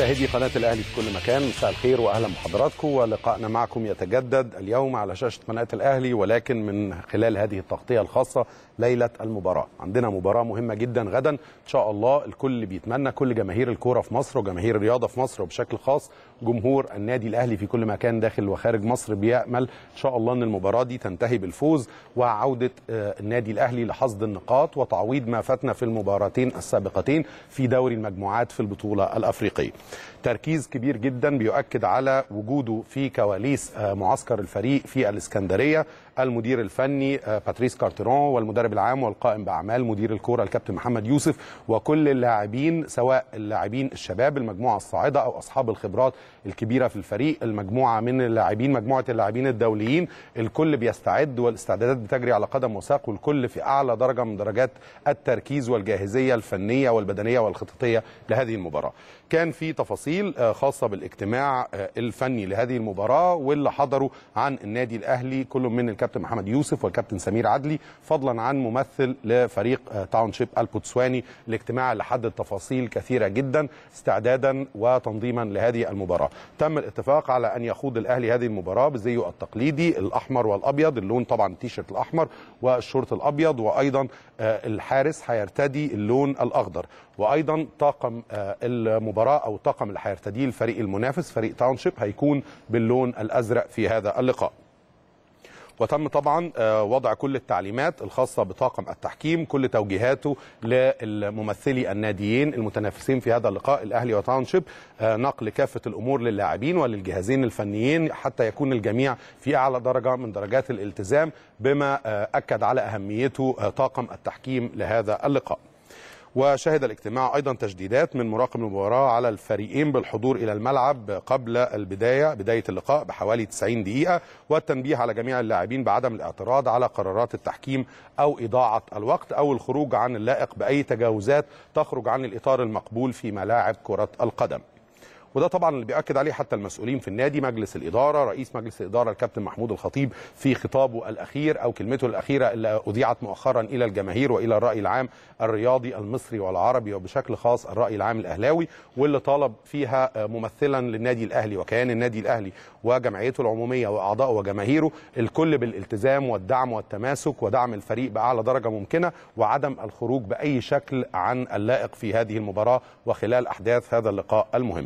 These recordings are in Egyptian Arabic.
مشاهدي قناة الأهلي في كل مكان مساء الخير وأهلا بحضراتكم ولقائنا معكم يتجدد اليوم على شاشة قناة الأهلي ولكن من خلال هذه التغطية الخاصة ليلة المباراة عندنا مباراة مهمة جدا غدا إن شاء الله الكل بيتمنى كل جماهير الكورة في مصر وجماهير الرياضة في مصر وبشكل خاص جمهور النادي الأهلي في كل مكان داخل وخارج مصر بيأمل إن شاء الله أن المباراة دي تنتهي بالفوز وعودة آه، النادي الأهلي لحصد النقاط وتعويض ما فاتنا في المباراتين السابقتين في دوري المجموعات في البطولة الأفريقية تركيز كبير جدا بيؤكد على وجوده في كواليس آه، معسكر الفريق في الإسكندرية المدير الفني آه، باتريس كارتيرون والمدرب العام والقائم باعمال مدير الكوره الكابتن محمد يوسف وكل اللاعبين سواء اللاعبين الشباب المجموعه الصاعده او اصحاب الخبرات الكبيره في الفريق المجموعه من اللاعبين مجموعه اللاعبين الدوليين الكل بيستعد والاستعدادات بتجري على قدم وساق والكل في اعلى درجه من درجات التركيز والجاهزيه الفنيه والبدنيه والخططيه لهذه المباراه كان في تفاصيل آه، خاصه بالاجتماع آه، الفني لهذه المباراه واللي حضروا عن النادي الاهلي كل من الكابتن محمد يوسف والكابتن سمير عدلي فضلا عن ممثل لفريق آه، تاونشيب البوتسواني الاجتماع اللي حدد تفاصيل كثيره جدا استعدادا وتنظيما لهذه المباراه تم الاتفاق على ان يخوض الاهلي هذه المباراه بزيه التقليدي الاحمر والابيض اللون طبعا التيشيرت الاحمر والشورت الابيض وايضا آه، الحارس هيرتدي اللون الاخضر وايضا طاقم آه، المباراه او الطاقم اللي هيرتديه الفريق المنافس فريق تاونشيب هيكون باللون الازرق في هذا اللقاء وتم طبعا آه، وضع كل التعليمات الخاصة بطاقم التحكيم كل توجيهاته للممثلي الناديين المتنافسين في هذا اللقاء الأهلي وتاونشيب آه، نقل كافة الأمور للاعبين وللجهازين الفنيين حتى يكون الجميع في أعلى درجة من درجات الالتزام بما آه، أكد على أهميته آه، طاقم التحكيم لهذا اللقاء وشهد الاجتماع ايضا تجديدات من مراقب المباراه على الفريقين بالحضور الى الملعب قبل البدايه بدايه اللقاء بحوالي 90 دقيقه والتنبيه على جميع اللاعبين بعدم الاعتراض على قرارات التحكيم او اضاعه الوقت او الخروج عن اللائق باي تجاوزات تخرج عن الاطار المقبول في ملاعب كره القدم. وده طبعا اللي بيأكد عليه حتى المسؤولين في النادي مجلس الإدارة رئيس مجلس الإدارة الكابتن محمود الخطيب في خطابه الأخير أو كلمته الأخيرة اللي أذيعت مؤخرا إلى الجماهير وإلى الرأي العام الرياضي المصري والعربي وبشكل خاص الرأي العام الأهلاوي واللي طالب فيها ممثلا للنادي الأهلي وكيان النادي الأهلي وجمعيته العمومية وأعضائه وجماهيره الكل بالالتزام والدعم والتماسك ودعم الفريق بأعلى درجة ممكنة وعدم الخروج بأي شكل عن اللائق في هذه المباراة وخلال أحداث هذا اللقاء المهم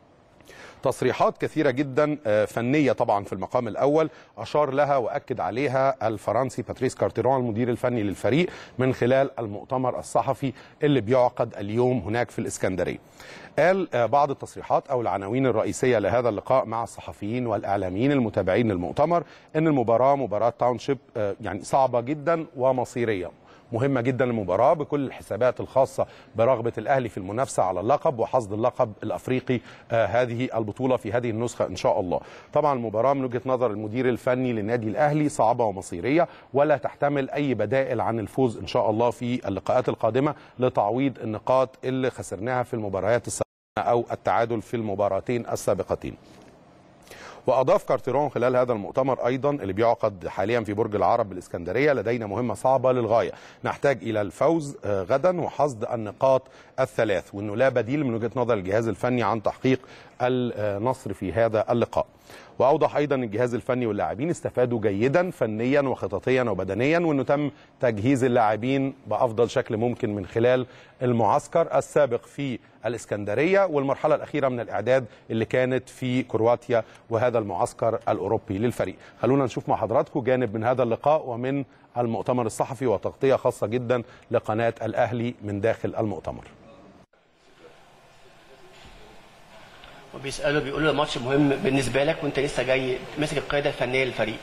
تصريحات كثيرة جدا آه، فنية طبعا في المقام الأول أشار لها وأكد عليها الفرنسي باتريس كارتيرون المدير الفني للفريق من خلال المؤتمر الصحفي اللي بيعقد اليوم هناك في الإسكندرية قال آه، بعض التصريحات أو العناوين الرئيسية لهذا اللقاء مع الصحفيين والإعلاميين المتابعين للمؤتمر أن المباراة مباراة تاونشيب آه، يعني صعبة جدا ومصيرية مهمه جدا المباراه بكل الحسابات الخاصه برغبه الاهلي في المنافسه على اللقب وحصد اللقب الافريقي آه هذه البطوله في هذه النسخه ان شاء الله. طبعا المباراه من وجهه نظر المدير الفني للنادي الاهلي صعبه ومصيريه ولا تحتمل اي بدائل عن الفوز ان شاء الله في اللقاءات القادمه لتعويض النقاط اللي خسرناها في المباريات السابقه او التعادل في المباراتين السابقتين. واضاف كارتيرون خلال هذا المؤتمر ايضا اللي بيعقد حاليا في برج العرب بالاسكندريه لدينا مهمه صعبه للغايه نحتاج الى الفوز آه، غدا وحصد النقاط الثلاث وانه لا بديل من وجهه نظر الجهاز الفني عن تحقيق النصر في هذا اللقاء واوضح ايضا الجهاز الفني واللاعبين استفادوا جيدا فنيا وخططيا وبدنيا وانه تم تجهيز اللاعبين بافضل شكل ممكن من خلال المعسكر السابق في الاسكندريه والمرحله الاخيره من الاعداد اللي كانت في كرواتيا وهذا المعسكر الاوروبي للفريق خلونا نشوف مع حضراتكم جانب من هذا اللقاء ومن المؤتمر الصحفي وتغطيه خاصه جدا لقناه الاهلي من داخل المؤتمر وبيسأله بيقولوا له ماتش مهم بالنسبة لك وانت لسه جاي ماسك القيادة الفنية للفريق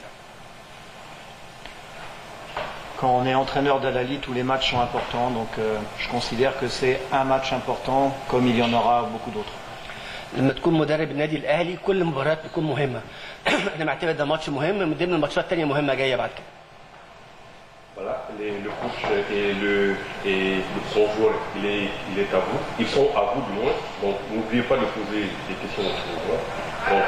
Quand on est entraîneur d'Al-Ali, tous les matchs sont importants, donc euh, je considère que c'est un match important, comme il y en aura beaucoup d'autres. لما تكون مدرب النادي الأهلي كل المباريات بتكون مهمة أنا معتبر ده ماتش مهم من ضمن الماتشات التانية مهمة جاية بعد كده Voilà, les- le coach et le, et le son joueur, il est, il est à vous. Ils sont à vous du moins. Donc n'oubliez pas de poser des questions aux joueurs. Donc,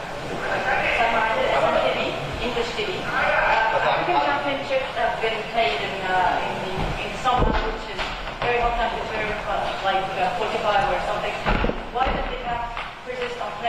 TV, English TV. Uh, African Championships have been played in, uh, in, the, in summer, which is very hot temperature, uh, like uh, 45 or something. Why did they have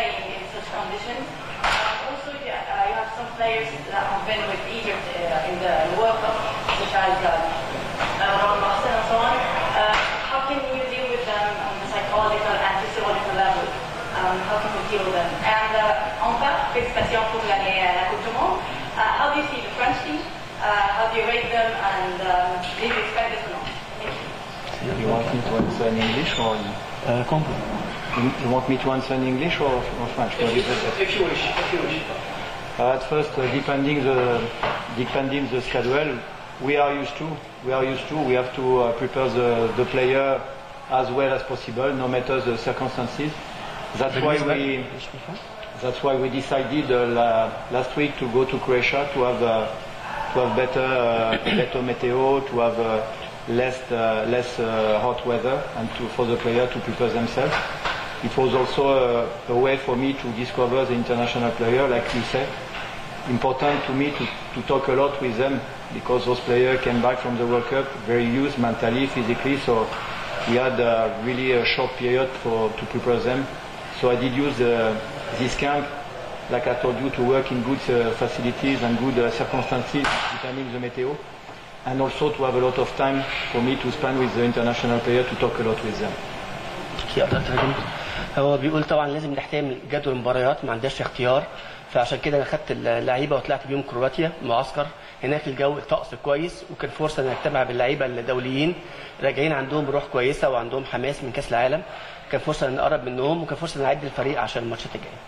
playing in such conditions. Um, also, you, uh, you have some players that have been with Egypt uh, in the World Cup, such as um, uh, Ron Boston and so on. Uh, how can you deal with them on the psychological and physiological level? Um, how can you deal with them? And uh, enfin, félicitations pour l'année à la Coupe du Monde. Uh, how do you see the French team? Uh, how do you rate them and um, do you expect this or not? Thank you. You want me to answer in English or in, آه، كومبو you you want me to answer in English or, or French? What is it? if you wish if you wish Uh, At first, uh, depending the depending the schedule, we are used to we are used to we have to uh, prepare the, the player as well as possible, no matter the circumstances. That's why we that's why we decided uh, la, last week to go to Croatia to have uh, to have better uh, better meteo, to have uh, less uh, less uh, hot weather, and to, for the player to prepare themselves. It was also a, a way for me to discover the international player, like you said. Important to me to, to talk a lot with them because those players came back from the World Cup very used mentally, physically. So we had uh, really a short period for to prepare them. So I did use uh, this camp, like I told you, to work in good uh, facilities and good uh, circumstances, depending the meteo, and also to have a lot of time for me to spend with the international player to talk a lot with them. في اقدر اترجم هو بيقول طبعا لازم نحترم جدول المباريات ما عندناش اختيار فعشان كده انا خدت اللعيبه وطلعت بيهم كرواتيا معسكر هناك الجو طقس كويس وكان فرصه ان اجتمع باللعيبه الدوليين راجعين عندهم روح كويسه وعندهم حماس من كاس العالم كان فرصه ان نقرب منهم وكان فرصه ان نعد الفريق عشان الماتشات الجايه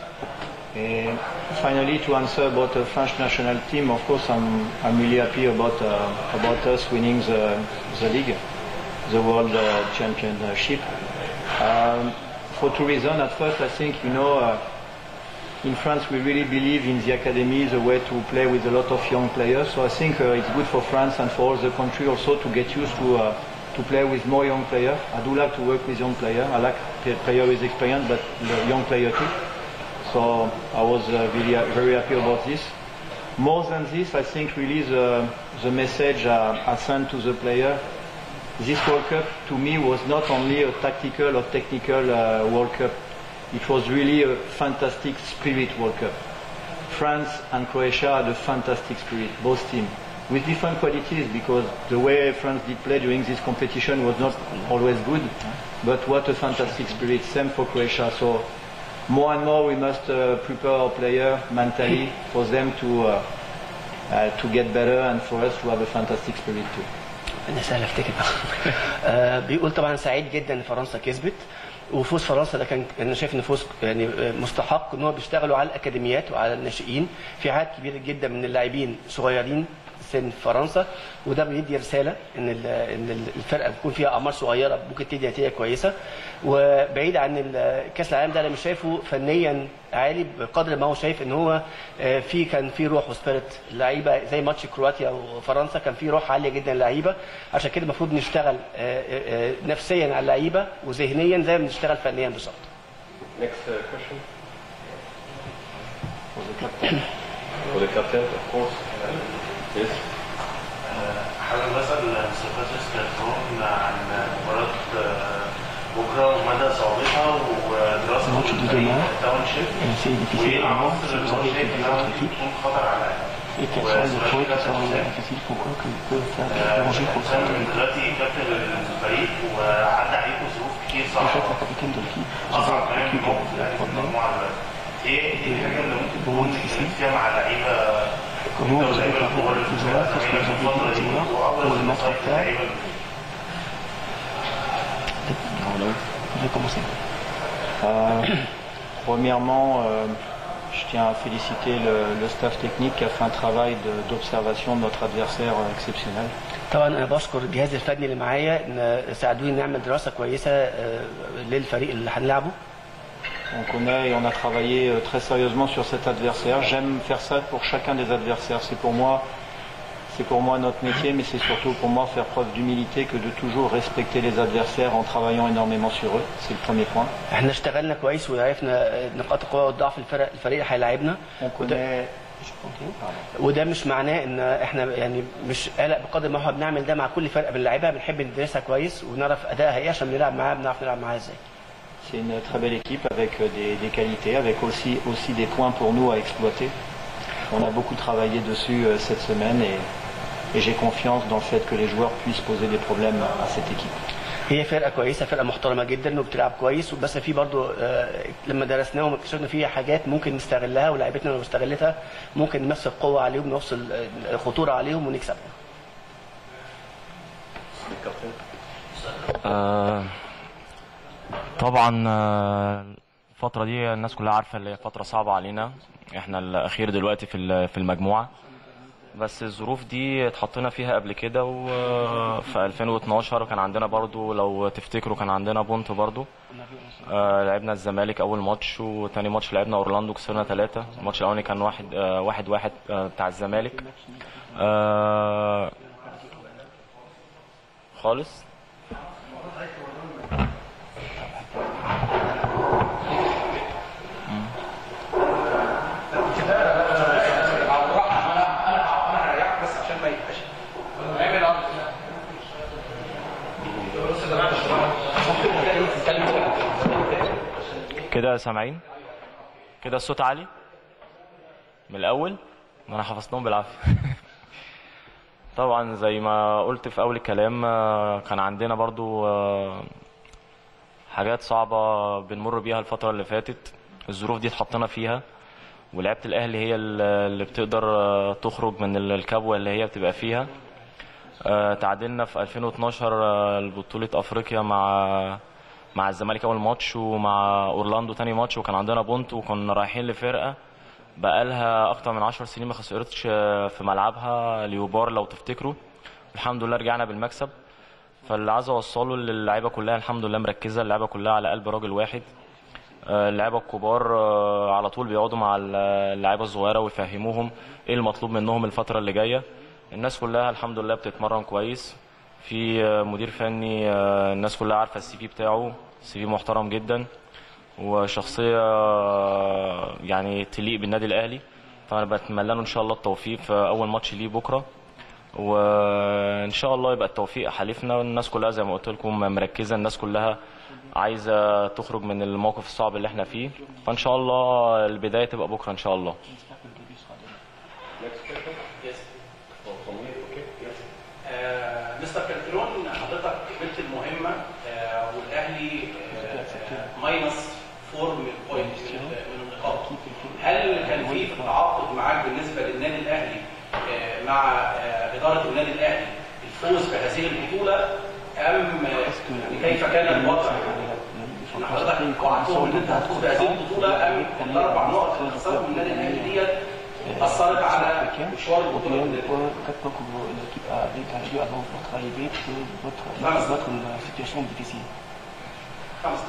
And finally, to answer about the French national team, of course, I'm, I'm really happy about uh, about us winning the, the league, the World uh, Championship. Um, for two reasons. At first, I think you know, uh, in France, we really believe in the academy, the way to play with a lot of young players. So I think uh, it's good for France and for all the country also to get used to uh, to play with more young players. I do like to work with young players. I like play- player with experience, but the young player too. So I was uh, really uh, very happy about this. More than this, I think really the, the message I, I sent to the player, this World Cup to me was not only a tactical or technical uh, World Cup, it was really a fantastic spirit World Cup. France and Croatia had a fantastic spirit, both teams, with different qualities because the way France did play during this competition was not always good, but what a fantastic spirit. Same for Croatia. So more and more we must uh, prepare our player mentally for them to uh, uh, to get better and for us to have a fantastic spirit too. انا سهل افتكر آه، بيقول طبعا سعيد جدا ان فرنسا كسبت وفوز فرنسا ده كان انا شايف ان فوز يعني آه، مستحق ان هو بيشتغلوا على الاكاديميات وعلى الناشئين في عدد كبير جدا من اللاعبين صغيرين سن فرنسا وده بيدي رساله ان ال- ان الفرقه بيكون فيها اعمار صغيره ممكن تدي نتيجه كويسه وبعيد عن ال- كاس العالم ده انا مش شايفه فنيا عالي بقدر ما هو شايف ان هو آه، في كان في روح وسبيريت اللعيبه زي ماتش كرواتيا وفرنسا كان في روح عاليه جدا للعيبه عشان كده المفروض نشتغل آه، آه، آه، نفسيا على اللعيبه وذهنيا زي ما بنشتغل فنيا بالظبط Next uh, question For the captain. for the captain, of course. Yes. حابب اسال مستر باتريس كارتون عن مباراه آه، بكره ومدى صعوبتها ودراسه ماتش ضد الفريق المغرب. التاون شيب سي ديفيسيل وايه العناصر اللي هو شايف انها ممكن تكون خطر على Et quels sont les points qui sont difficiles pour eux qui peuvent faire danger pour ça من دلوقتي كابتن الفريق وعدى عليكم ظروف كتير En صعبه fait, la capitaine de l'équipe, je اصعب sais كمان l'équipe من موقف a يعني des في problèmes. المجموعه دلوقتي ايه إيه الحاجه اللي ممكن Comment تكون difficile فيها مع اللعيبه Comment vous avez parlé avec les joueurs Qu'est-ce que vous avez dit aux joueurs pour les mettre en place Je vais commencer. Euh, premièrement, euh, je tiens à féliciter le, le staff technique qui a fait un travail de- d'observation de, notre adversaire euh, exceptionnel. طبعا انا بشكر الجهاز الفني اللي معايا ان ساعدوني نعمل دراسه كويسه آه، للفريق اللي هنلعبه On connaît et on a travaillé euh, très sérieusement sur cet adversaire. J'aime faire ça pour chacun des adversaires. C'est pour moi, c'est pour moi notre métier, mais c'est surtout pour moi faire preuve d'humilité que de toujours respecter les adversaires en travaillant énormément sur eux. C'est le premier point. احنا اشتغلنا كويس وعرفنا آه، نقاط القوه والضعف الفرق الفريق اللي هيلاعبنا On وده, connaît. وده مش معناه ان احنا يعني مش قلق بقدر ما احنا بنعمل ده مع كل فرقه بنلعبها بنحب ندرسها كويس ونعرف ادائها ايه عشان نلعب معاها بنعرف نلعب معاها ازاي C'est une très belle équipe avec euh, des, des qualités, avec aussi, aussi des points pour nous à exploiter. On a beaucoup travaillé dessus euh, cette semaine et, et j'ai confiance dans le fait que les joueurs puissent poser des problèmes à cette équipe. هي فرقه كويسه فرقه محترمه جدا وبتلعب كويس بس في برضو آه، لما درسناهم اكتشفنا فيها حاجات ممكن نستغلها ولاعيبتنا لو استغلتها ممكن نمثل قوه عليهم نوصل آه، خطوره عليهم ونكسبهم آه، طبعا آه، الفترة دي الناس كلها عارفة اللي هي فترة صعبة علينا احنا الأخير دلوقتي في ال- في المجموعة بس الظروف دي اتحطينا فيها قبل كده وفي 2012 كان عندنا برضو لو تفتكروا كان عندنا بونت برضو آه، لعبنا الزمالك أول ماتش وتاني ماتش لعبنا أورلاندو كسبنا ثلاثة الماتش الأولاني كان واحد آه، واحد واحد آه، بتاع الزمالك آه، خالص كده سامعين كده الصوت عالي من الاول ما انا حفظتهم بالعافيه طبعا زي ما قلت في اول الكلام آه، كان عندنا برضو آه، حاجات صعبه بنمر بيها الفتره اللي فاتت الظروف دي اتحطينا فيها ولعبه الاهلي هي اللي بتقدر آه، تخرج من الكبوه اللي هي بتبقى فيها آه، تعادلنا في 2012 آه، لبطولة افريقيا مع مع الزمالك اول ماتش ومع اورلاندو تاني ماتش وكان عندنا بونت وكنا رايحين لفرقه بقالها اكتر من 10 سنين ما خسرتش آه، في ملعبها ليوبار لو تفتكروا الحمد لله رجعنا بالمكسب فاللي عايز اوصله للعيبه كلها الحمد لله مركزه اللعيبه كلها على قلب راجل واحد آه، اللعيبه الكبار آه، على طول بيقعدوا مع اللعيبه الصغيره ويفهموهم ايه المطلوب منهم الفتره اللي جايه الناس كلها الحمد لله بتتمرن كويس في آه، مدير فني آه، الناس كلها عارفه السي في بتاعه سي في محترم جدا وشخصيه آه، يعني تليق بالنادي الاهلي فانا بتمنى له ان شاء الله التوفيق في اول ماتش ليه بكره وان شاء الله يبقى التوفيق حليفنا الناس كلها زي ما قلت لكم مركزه الناس كلها عايزه تخرج من الموقف الصعب اللي احنا فيه فان شاء الله البدايه تبقى بكره ان شاء الله آه، مستر كالترون حضرتك قبلت المهمه آه، والاهلي آه، ماينس فور من بوينت من من النقاط هل كان في تعاقد معاك بالنسبه للنادي الاهلي آه، مع آه، اداره النادي الاهلي الفوز بهذه البطوله ام آه، كيف كان الوضع؟ ان حضرتك وعدتهم ان انت هتفوز بهذه البطوله ام الاربع نقط اللي خسرتهم من النادي الاهلي ديت اثرت على مشوار البطوله Combien بالنادي de points, 4 points que vous- l'équipe a dégagé avant votre arrivée pour votre, Vingt. votre euh, situation difficile خمسة.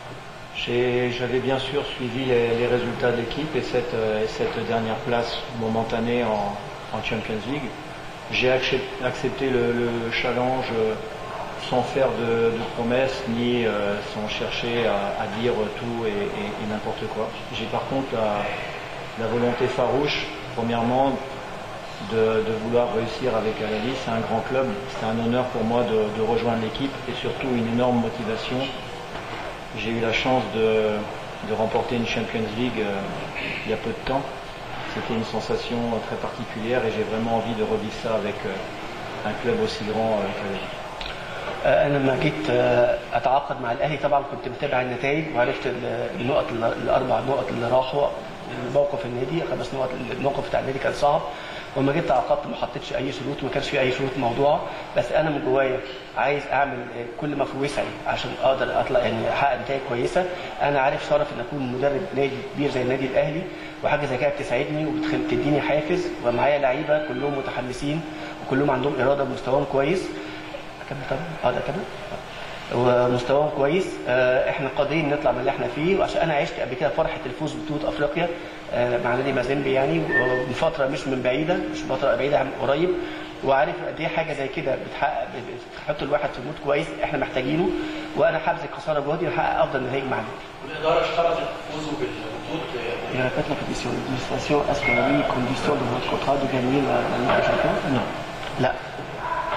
J'ai- J'avais bien sûr suivi les, les résultats de l'équipe et cette, euh, et cette dernière place momentanée en, en Champions League. J'ai accep- accepté le, le challenge euh, sans faire de, de promesses ni euh, sans chercher à, à dire tout et, et- et n'importe quoi. J'ai par contre la, la volonté farouche, premièrement, de, de vouloir réussir avec Alali. C'est un grand club, c'est un honneur pour moi de, de rejoindre l'équipe et surtout une énorme motivation j'ai eu la chance de, de remporter une Champions League euh, il y a peu de temps. C'était une sensation euh, très particulière et j'ai vraiment envie de revivre ça avec euh, un club aussi grand euh, qu'Alali. آه، انا لما جيت آه، اتعاقد مع الاهلي طبعا كنت متابع النتائج وعرفت ال- النقط ال- الاربع نقط اللي راحوا موقف النادي خمس نقط الموقف بتاع النادي كان صعب ولما جيت تعاقدت ما حطيتش اي شروط ما كانش في اي شروط موضوعه بس انا من جوايا عايز اعمل آه، كل ما في وسعي عشان اقدر اطلع يعني احقق نتائج كويسه انا عارف شرف ان اكون مدرب نادي كبير زي النادي الاهلي وحاجه زي كده بتسعدني وبتديني حافز ومعايا لعيبه كلهم متحمسين وكلهم عندهم اراده ومستواهم كويس اكمل طبعا اه ده كده ومستواهم كويس آه، احنا قادرين نطلع من اللي احنا فيه وعشان انا عشت قبل كده فرحه الفوز ببطوله افريقيا آه، مع نادي مازيمبي يعني من فتره مش من بعيده مش فتره بعيده عن قريب وعارف قد ايه حاجه زي كده بتحقق بتحط الواحد في مود كويس احنا محتاجينه وانا حابس الخساره جهدي واحقق افضل نتائج معانا والاداره اشترطت فوزه بالبطوله Il répète la compétition. L'administration, est-ce que oui, condition de votre contrat de gagner la, la Ligue des Champions Non. لا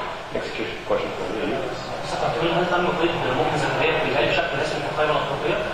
Next question for me. مستر كالترون هل تم قيد ممكن سفريه في الهلال بشكل رسمي في القائمه الافريقيه؟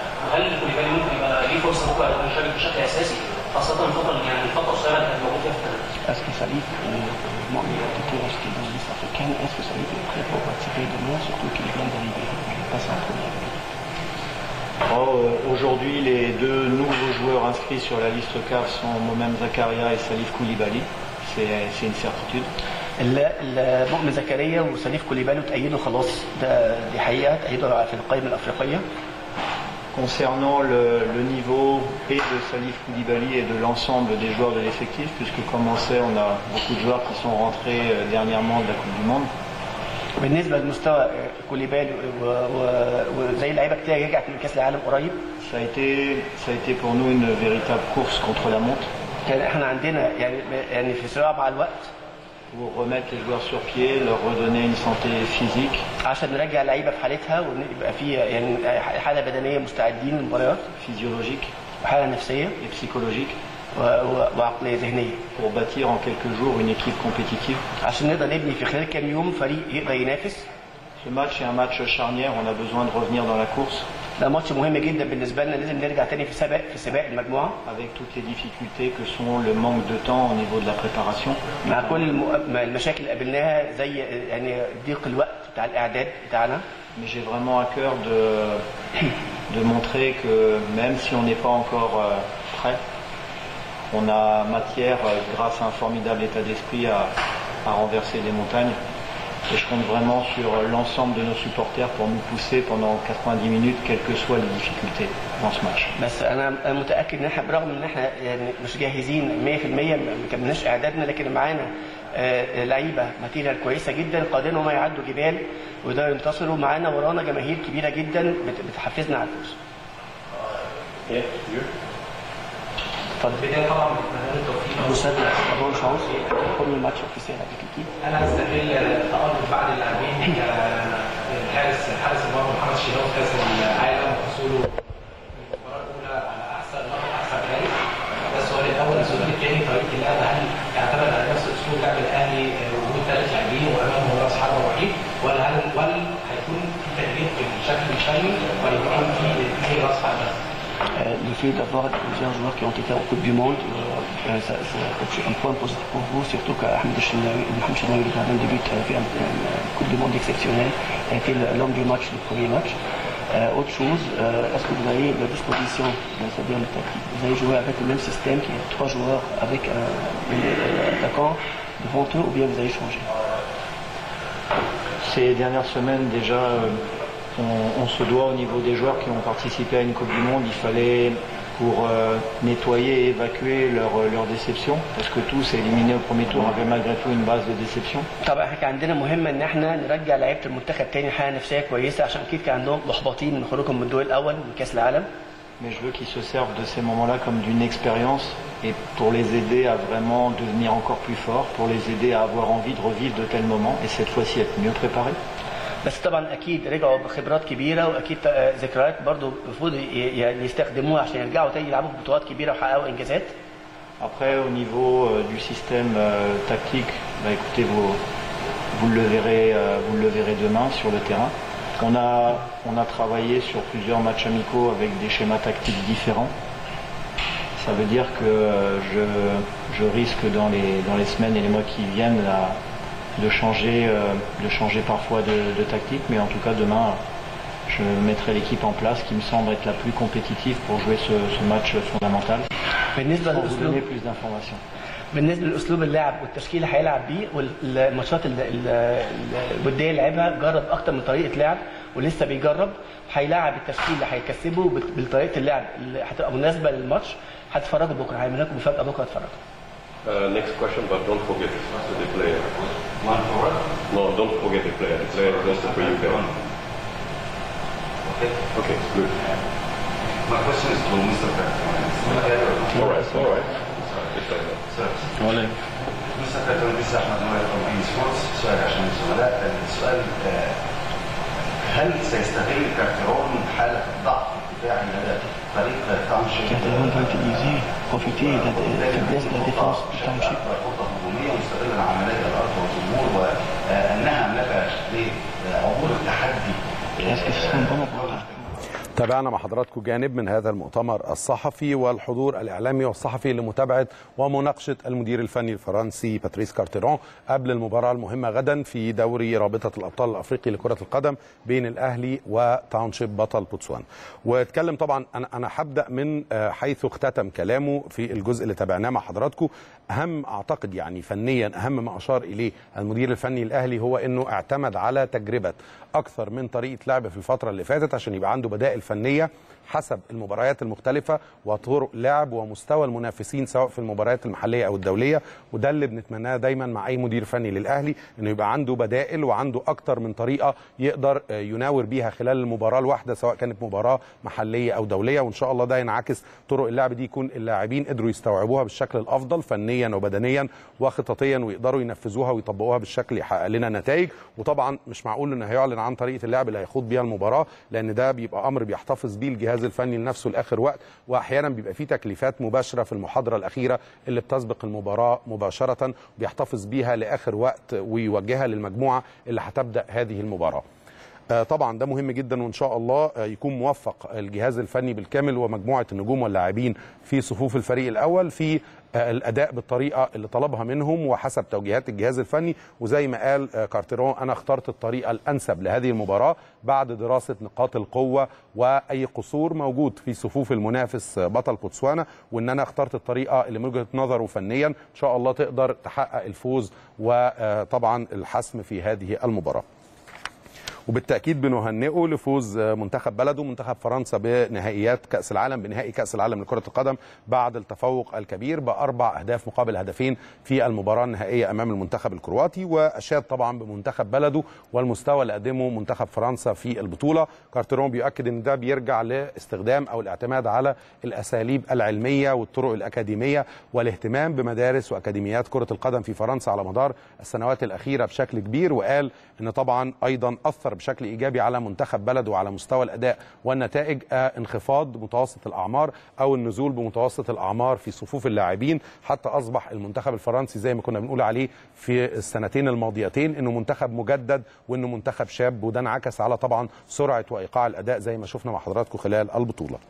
Salif et moi, qui était resté dans liste africaine, est-ce que Salif est prêt pour participer demain, surtout qu'il vient d'arriver Il passe en première ligue. Oh, euh, Aujourd'hui, les deux nouveaux joueurs inscrits sur la liste CAF sont Momem Zakaria et Salif Koulibaly. C'est c'est une certitude. ال- ال- مؤمن زكريا وسليف كوليبالي تأيدوا خلاص ده دي حقيقة تأيدوا في القائمة الأفريقية Concernant le, le niveau et de Salif Koulibaly et de l'ensemble des joueurs de l'effectif, puisque comme on sait, on a beaucoup de joueurs qui sont rentrés euh, dernièrement de la Coupe du Monde. بالنسبة لمستوى كوليبالي و- و- وزي لعيبة كتير رجعت من كأس العالم قريب Ça a, été, ça a été pour nous une véritable course contre la montre كان احنا عندنا يعني يعني في صراع مع الوقت pour remettre les joueurs sur pied, leur redonner une santé physique, عشان نرجع اللعيبه في حالتها ويبقى في يعني حاله بدنيه مستعدين للمباريات physiologique وحاله نفسيه et psychologique, و- و- وعقليه ذهنيه pour bâtir en quelques jours une équipe compétitive. عشان نقدر نبني في خلال كام يوم فريق يقدر ينافس Ce match est un match charnière, on a besoin de revenir dans la course ده ماتش مهم جدا بالنسبه لنا لازم نرجع تاني في سباق في سباق المجموعه avec toutes les difficultés que sont le manque de temps au niveau de la préparation, مع كل الم- مع المشاكل اللي قابلناها زي يعني ضيق الوقت بتاع الاعداد بتاعنا mais j'ai vraiment à cœur de, de montrer que même si on n'est pas encore euh, prêt, on a matière, euh, grâce à un formidable état d'esprit, à, à renverser des montagnes. Et je compte vraiment sur l'ensemble de nos supporters pour nous pousser pendant 90 minutes, quelles que soient les difficultés dans ce match. بس انا أنا متاكد ان احنا برغم ان احنا يعني مش جاهزين 100% ما كملناش اعدادنا لكن معانا آه، لعيبه ماتيريال كويسه جدا قادرين هم يعدوا جبال ويقدروا ينتصروا معانا ورانا جماهير كبيره جدا بت- بتحفزنا على الفوز Yeah, you? بداية طبعا بنتمنى له التوفيق Vous savez, bonne chance. Premier match officiel avec l'équipe. انا هستغل تألق بعض اللاعبين الحارس حارس المرمى محمد شيرين كاس العالم وحصوله المباراة الأولى على أحسن لقب أحسن حارس ده السؤال الأول، السؤال الثاني طريقة اللعب هل يعتمد على نفس أسلوب لعب الأهلي وجود ثلاث لاعبين وأمامهم رأس حربة وحيد ولا هل ولا هيكون في تغيير في الشكل الفني ولا يكون في اثنين رأس حربة؟ Euh, le fait d'avoir plusieurs joueurs qui ont été en Coupe du Monde, euh, euh, ça- c'est un point positif pour vous, surtout qu'Ahmed Chinawi, Mohamed Chinawi, le gardien de but, a fait une Coupe du Monde exceptionnelle, a été l'homme du match, le premier match. Euh, autre chose, euh, est-ce que vous avez la disposition, c'est-à-dire le tactique Vous avez joué avec le même système, qui est trois joueurs avec un, un attaquant devant eux, ou bien vous avez changé Ces dernières semaines déjà, euh, on, on se doit au niveau des joueurs qui ont participé à une Coupe du Monde, il fallait pour euh, nettoyer et évacuer leur, leur déception, parce que tous éliminés au premier tour avaient malgré tout une base de déception. طبعا احنا كان عندنا مهمه ان احنا نرجع لعيبه المنتخب تاني حاله نفسيه كويسه عشان اكيد كان عندهم محبطين من خروجهم من الدور الاول من كاس العالم Mais je veux qu'ils se servent de ces moments-là comme d'une expérience et pour les aider à vraiment devenir encore plus forts, pour les aider à avoir envie de revivre de tels moments et cette fois-ci être mieux préparés. بس طبعا اكيد رجعوا بخبرات كبيره واكيد آه، ذكريات برضو المفروض ي- يعني يستخدموها عشان يرجعوا تاني يلعبوا في بطولات كبيره ويحققوا انجازات Après, au niveau euh, du système euh, tactique, bah, écoutez, vous, vous, le verrez, euh, vous le verrez demain sur le terrain. On a, on a travaillé sur plusieurs matchs amicaux avec des schémas tactiques différents. Ça veut dire que euh, je, je risque dans les, dans les semaines et les mois qui viennent là, de, changer, euh, de changer parfois de, de tactique, mais en tout cas demain, je mettrai l'équipe en place qui me semble être la plus compétitive pour jouer ce, ce match fondamental. بالنسبه Pour vous للاسلوب donner plus d'informations. بالنسبه لاسلوب اللعب والتشكيل اللي هيلعب بيه والماتشات ال- ال- ال- الوديه اللي لعبها جرب اكتر من طريقه لعب ولسه بيجرب هيلاعب التشكيل اللي هيكسبه بت- بطريقه اللعب اللي هتبقى مناسبه للماتش هتتفرجوا بكره هيعمل لكم مفاجاه بكره اتفرجوا Uh, next question, but don't forget the player. One forward. No, don't forget the player. The player is also for you guys. Okay. Okay, good. My question is to Mr. Patron. All right, all right. Just like that. Sir. Mr. Patron, this is Ahmed Noel from Bein Sports. سؤال عشان الزملاء. السؤال آه، هل سيستغل كارتيرون حالة الضعف الدفاعي لدى فريق تاونشيب Catalan va utiliser, profiter de la faiblesse de la défense du Township خطة هجومية مستغلا عملية الأرض والجمهور وأنها ملكة لعبور التحدي Est-ce que ce serait un bon avantage تابعنا مع حضراتكم جانب من هذا المؤتمر الصحفي والحضور الاعلامي والصحفي لمتابعه ومناقشه المدير الفني الفرنسي باتريس كارتيرون قبل المباراه المهمه غدا في دوري رابطه الابطال الافريقي لكره القدم بين الاهلي وتاونشيب بطل بوتسوان واتكلم طبعا انا انا هبدا من آه، حيث اختتم كلامه في الجزء اللي تابعناه مع حضراتكم اهم اعتقد يعني فنيا اهم ما اشار اليه المدير الفني الاهلي هو انه اعتمد على تجربه اكثر من طريقه لعب في الفتره اللي فاتت عشان يبقى عنده بدائل فنيه حسب المباريات المختلفه وطرق لعب ومستوى المنافسين سواء في المباريات المحليه او الدوليه وده اللي بنتمناه دايما مع اي مدير فني للاهلي انه يبقى عنده بدائل وعنده اكتر من طريقه يقدر آه، يناور بيها خلال المباراه الواحده سواء كانت مباراه محليه او دوليه وان شاء الله ده ينعكس طرق اللعب دي يكون اللاعبين قدروا يستوعبوها بالشكل الافضل فنيا وبدنيا وخططيا ويقدروا ينفذوها ويطبقوها بالشكل اللي يحقق لنا نتائج وطبعا مش معقول انه هيعلن عن طريقه اللعب اللي هيخوض بيها المباراه لان ده بيبقى امر بيحتفظ بيه الجهاز الفني لنفسه لاخر وقت واحيانا بيبقى فيه تكليفات مباشره في المحاضره الاخيره اللي بتسبق المباراه مباشره بيحتفظ بيها لاخر وقت ويوجهها للمجموعه اللي هتبدا هذه المباراه آه، طبعا ده مهم جدا وان شاء الله آه، يكون موفق الجهاز الفني بالكامل ومجموعه النجوم واللاعبين في صفوف الفريق الاول في آه، الاداء بالطريقه اللي طلبها منهم وحسب توجيهات الجهاز الفني وزي ما قال آه، كارتيرون انا اخترت الطريقه الانسب لهذه المباراه بعد دراسه نقاط القوه واي قصور موجود في صفوف المنافس آه، بطل بوتسوانا وان انا اخترت الطريقه اللي من وجهه نظره فنيا ان شاء الله تقدر تحقق الفوز وطبعا الحسم في هذه المباراه وبالتاكيد بنهنئه لفوز منتخب بلده منتخب فرنسا بنهائيات كاس العالم بنهائي كاس العالم لكره القدم بعد التفوق الكبير باربع اهداف مقابل هدفين في المباراه النهائيه امام المنتخب الكرواتي واشاد طبعا بمنتخب بلده والمستوى اللي قدمه منتخب فرنسا في البطوله كارتيرون بيؤكد ان ده بيرجع لاستخدام او الاعتماد على الاساليب العلميه والطرق الاكاديميه والاهتمام بمدارس واكاديميات كره القدم في فرنسا على مدار السنوات الاخيره بشكل كبير وقال ان طبعا ايضا اثر بشكل ايجابي على منتخب بلده وعلى مستوى الاداء والنتائج آه، انخفاض متوسط الاعمار او النزول بمتوسط الاعمار في صفوف اللاعبين حتى اصبح المنتخب الفرنسي زي ما كنا بنقول عليه في السنتين الماضيتين انه منتخب مجدد وانه منتخب شاب وده انعكس على طبعا سرعه وايقاع الاداء زي ما شفنا مع حضراتكم خلال البطوله.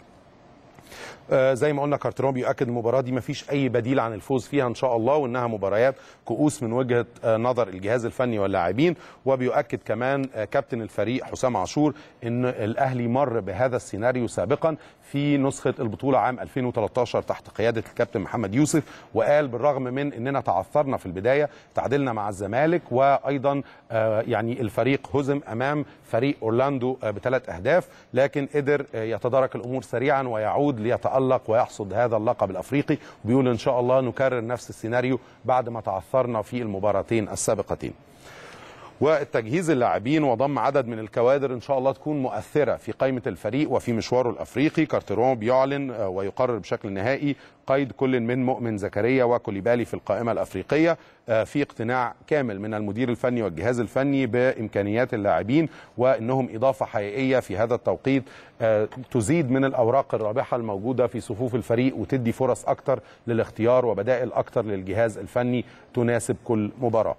آه، زي ما قلنا كارترون بيؤكد المباراه دي مفيش اي بديل عن الفوز فيها ان شاء الله وانها مباريات كؤوس من وجهه آه، نظر الجهاز الفني واللاعبين وبيؤكد كمان آه، كابتن الفريق حسام عاشور ان الاهلي مر بهذا السيناريو سابقا في نسخه البطوله عام 2013 تحت قياده الكابتن محمد يوسف وقال بالرغم من اننا تعثرنا في البدايه تعادلنا مع الزمالك وايضا آه، يعني الفريق هزم امام فريق اورلاندو آه، بثلاث اهداف لكن قدر آه، يتدارك الامور سريعا ويعود ليتالق ويحصد هذا اللقب الافريقي وبيقول ان شاء الله نكرر نفس السيناريو بعد ما تعثرنا في المباراتين السابقتين والتجهيز اللاعبين وضم عدد من الكوادر ان شاء الله تكون مؤثره في قائمه الفريق وفي مشواره الافريقي كارتيرون بيعلن آه، ويقرر بشكل نهائي قيد كل من مؤمن زكريا وكوليبالي في القائمه الافريقيه آه، في اقتناع كامل من المدير الفني والجهاز الفني بامكانيات اللاعبين وانهم اضافه حقيقيه في هذا التوقيت آه، تزيد من الاوراق الرابحه الموجوده في صفوف الفريق وتدي فرص اكتر للاختيار وبدائل اكتر للجهاز الفني تناسب كل مباراه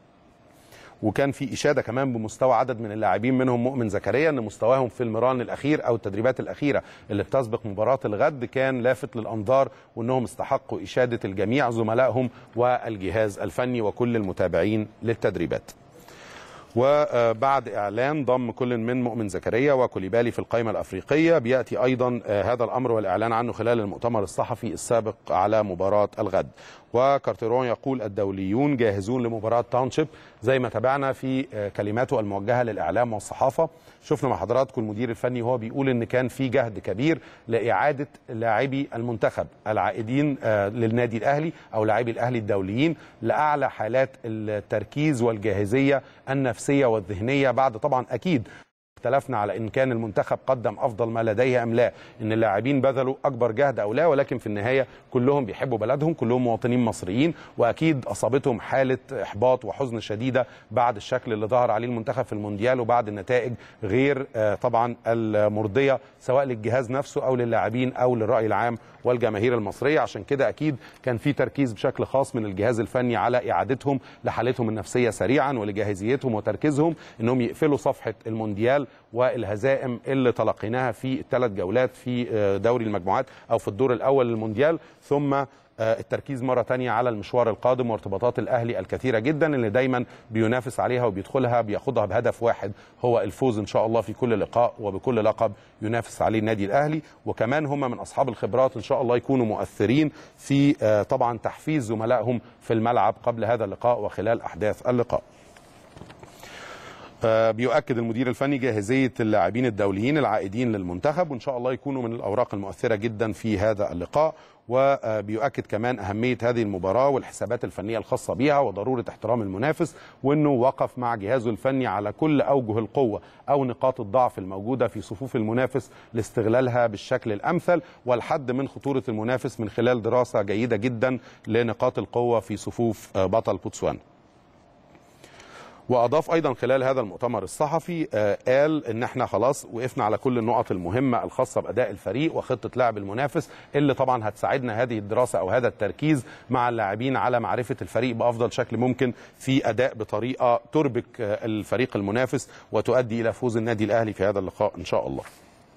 وكان في اشاده كمان بمستوى عدد من اللاعبين منهم مؤمن زكريا ان مستواهم في المران الاخير او التدريبات الاخيره اللي بتسبق مباراه الغد كان لافت للانظار وانهم استحقوا اشاده الجميع زملائهم والجهاز الفني وكل المتابعين للتدريبات. وبعد اعلان ضم كل من مؤمن زكريا وكوليبالي في القائمه الافريقيه بياتي ايضا آه، هذا الامر والاعلان عنه خلال المؤتمر الصحفي السابق على مباراه الغد وكارتيرون يقول الدوليون جاهزون لمباراه تاونشيب زي ما تابعنا في آه، كلماته الموجهه للاعلام والصحافه شفنا مع حضراتكم المدير الفني وهو بيقول ان كان في جهد كبير لاعاده لاعبي المنتخب العائدين آه، للنادي الاهلي او لاعبي الاهلي الدوليين لاعلى حالات التركيز والجاهزيه النفسيه والذهنيه بعد طبعا اكيد اختلفنا على ان كان المنتخب قدم افضل ما لديه ام لا ان اللاعبين بذلوا اكبر جهد او لا ولكن في النهايه كلهم بيحبوا بلدهم كلهم مواطنين مصريين واكيد اصابتهم حاله احباط وحزن شديده بعد الشكل اللي ظهر عليه المنتخب في المونديال وبعد النتائج غير آه، طبعا المرضيه سواء للجهاز نفسه او للاعبين او للراي العام والجماهير المصريه عشان كده اكيد كان في تركيز بشكل خاص من الجهاز الفني على اعادتهم لحالتهم النفسيه سريعا ولجاهزيتهم وتركيزهم انهم يقفلوا صفحه المونديال والهزائم اللي تلقيناها في الثلاث جولات في آه، دوري المجموعات او في الدور الاول للمونديال ثم آه، التركيز مرة تانية على المشوار القادم وارتباطات الأهلي الكثيرة جدا اللي دايما بينافس عليها وبيدخلها بياخدها بهدف واحد هو الفوز إن شاء الله في كل لقاء وبكل لقب ينافس عليه النادي الأهلي وكمان هم من أصحاب الخبرات إن شاء الله يكونوا مؤثرين في آه، طبعا تحفيز زملائهم في الملعب قبل هذا اللقاء وخلال أحداث اللقاء آه، بيؤكد المدير الفني جاهزيه اللاعبين الدوليين العائدين للمنتخب وان شاء الله يكونوا من الاوراق المؤثره جدا في هذا اللقاء وبيؤكد كمان اهميه هذه المباراه والحسابات الفنيه الخاصه بها وضروره احترام المنافس وانه وقف مع جهازه الفني على كل اوجه القوه او نقاط الضعف الموجوده في صفوف المنافس لاستغلالها بالشكل الامثل والحد من خطوره المنافس من خلال دراسه جيده جدا لنقاط القوه في صفوف آه، بطل بوتسوانا واضاف ايضا خلال هذا المؤتمر الصحفي آه، قال ان احنا خلاص وقفنا على كل النقط المهمه الخاصه باداء الفريق وخطه لعب المنافس اللي طبعا هتساعدنا هذه الدراسه او هذا التركيز مع اللاعبين على معرفه الفريق بافضل شكل ممكن في اداء بطريقه تربك آه، الفريق المنافس وتؤدي الى فوز النادي الاهلي في هذا اللقاء ان شاء الله.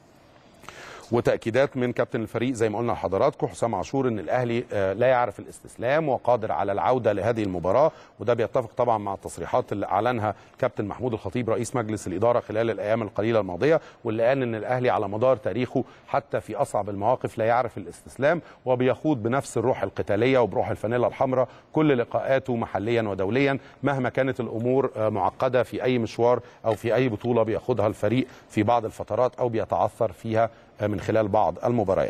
وتاكيدات من كابتن الفريق زي ما قلنا لحضراتكم حسام عاشور ان الاهلي آه، لا يعرف الاستسلام وقادر على العوده لهذه المباراه وده بيتفق طبعا مع التصريحات اللي اعلنها كابتن محمود الخطيب رئيس مجلس الاداره خلال الايام القليله الماضيه واللي قال ان الاهلي على مدار تاريخه حتى في اصعب المواقف لا يعرف الاستسلام وبيخوض بنفس الروح القتاليه وبروح الفانيلا الحمراء كل لقاءاته محليا ودوليا مهما كانت الامور آه، معقده في اي مشوار او في اي بطوله بياخدها الفريق في بعض الفترات او بيتعثر فيها آه، من خلال بعض المباريات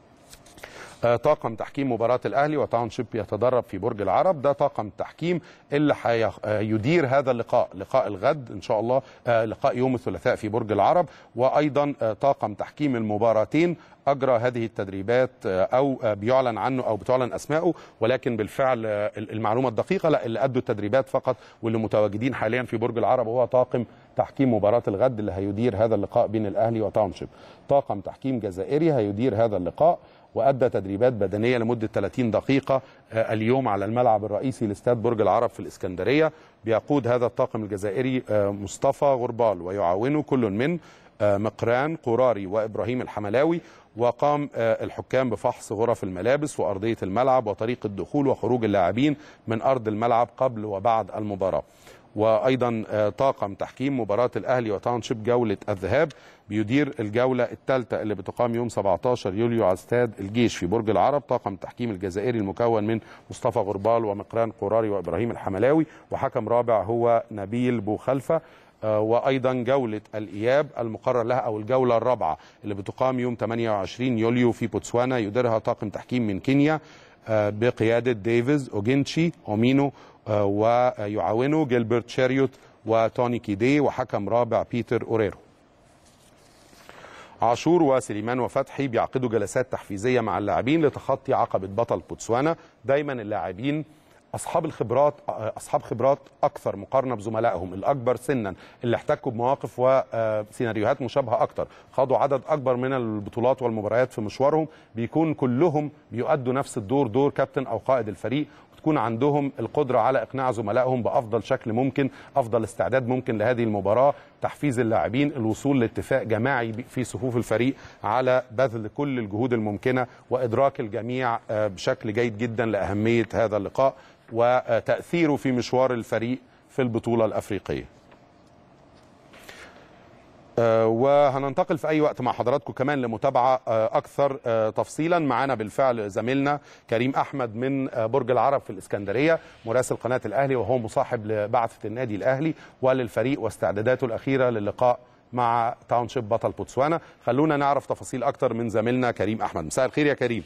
آه، طاقم تحكيم مباراة الأهلي وتاونشيب يتدرب في برج العرب ده طاقم تحكيم اللي هيدير هذا اللقاء لقاء الغد إن شاء الله آه، لقاء يوم الثلاثاء في برج العرب وأيضا آه، طاقم تحكيم المباراتين أجرى هذه التدريبات آه، أو آه، بيعلن عنه أو بتعلن أسمائه ولكن بالفعل آه، المعلومة الدقيقة لا اللي أدوا التدريبات فقط واللي متواجدين حاليا في برج العرب هو طاقم تحكيم مباراة الغد اللي هيدير هذا اللقاء بين الأهلي وتاونشيب طاقم تحكيم جزائري هيدير هذا اللقاء وادى تدريبات بدنيه لمده 30 دقيقه آه، اليوم على الملعب الرئيسي لاستاد برج العرب في الاسكندريه بيقود هذا الطاقم الجزائري آه، مصطفى غربال ويعاونه كل من آه، مقران قراري وابراهيم الحملاوي وقام آه، الحكام بفحص غرف الملابس وارضيه الملعب وطريقه دخول وخروج اللاعبين من ارض الملعب قبل وبعد المباراه وايضا آه، طاقم تحكيم مباراه الاهلي وتاونشيب جوله الذهاب بيدير الجوله الثالثه اللي بتقام يوم 17 يوليو على استاد الجيش في برج العرب طاقم التحكيم الجزائري المكون من مصطفى غربال ومقران قراري وابراهيم الحملاوي وحكم رابع هو نبيل بوخلفه آه، وايضا جوله الاياب المقرر لها او الجوله الرابعه اللي بتقام يوم 28 يوليو في بوتسوانا يديرها طاقم تحكيم من كينيا آه، بقياده ديفيز اوجينشي اومينو آه، ويعاونه جيلبرت شاريوت وتوني كيدي وحكم رابع بيتر اوريرو عاشور وسليمان وفتحي بيعقدوا جلسات تحفيزيه مع اللاعبين لتخطي عقبه بطل بوتسوانا دايما اللاعبين اصحاب الخبرات اصحاب خبرات اكثر مقارنه بزملائهم الاكبر سنا اللي احتكوا بمواقف وسيناريوهات مشابهه اكثر خاضوا عدد اكبر من البطولات والمباريات في مشوارهم بيكون كلهم بيؤدوا نفس الدور دور كابتن او قائد الفريق وتكون عندهم القدره على اقناع زملائهم بافضل شكل ممكن افضل استعداد ممكن لهذه المباراه تحفيز اللاعبين الوصول لاتفاق جماعي في صفوف الفريق على بذل كل الجهود الممكنه وادراك الجميع آه، بشكل جيد جدا لاهميه هذا اللقاء وتاثيره في مشوار الفريق في البطوله الافريقيه آه، وهننتقل في اي وقت مع حضراتكم كمان لمتابعه آه، اكثر آه، تفصيلا معانا بالفعل زميلنا كريم احمد من آه، برج العرب في الاسكندريه مراسل قناه الاهلي وهو مصاحب لبعثه النادي الاهلي وللفريق واستعداداته الاخيره للقاء مع تاونشيب بطل بوتسوانا خلونا نعرف تفاصيل اكتر من زميلنا كريم احمد مساء الخير يا كريم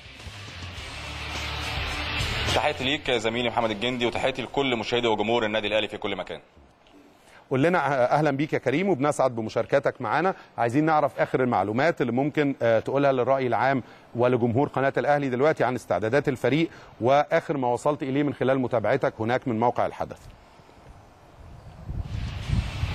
تحياتي ليك يا زميلي محمد الجندي وتحياتي لكل مشاهدي وجمهور النادي الاهلي في كل مكان قول لنا اهلا بيك يا كريم وبنسعد بمشاركتك معنا عايزين نعرف اخر المعلومات اللي ممكن آه، تقولها للراي العام ولجمهور قناه الاهلي دلوقتي عن استعدادات الفريق واخر ما وصلت اليه من خلال متابعتك هناك من موقع الحدث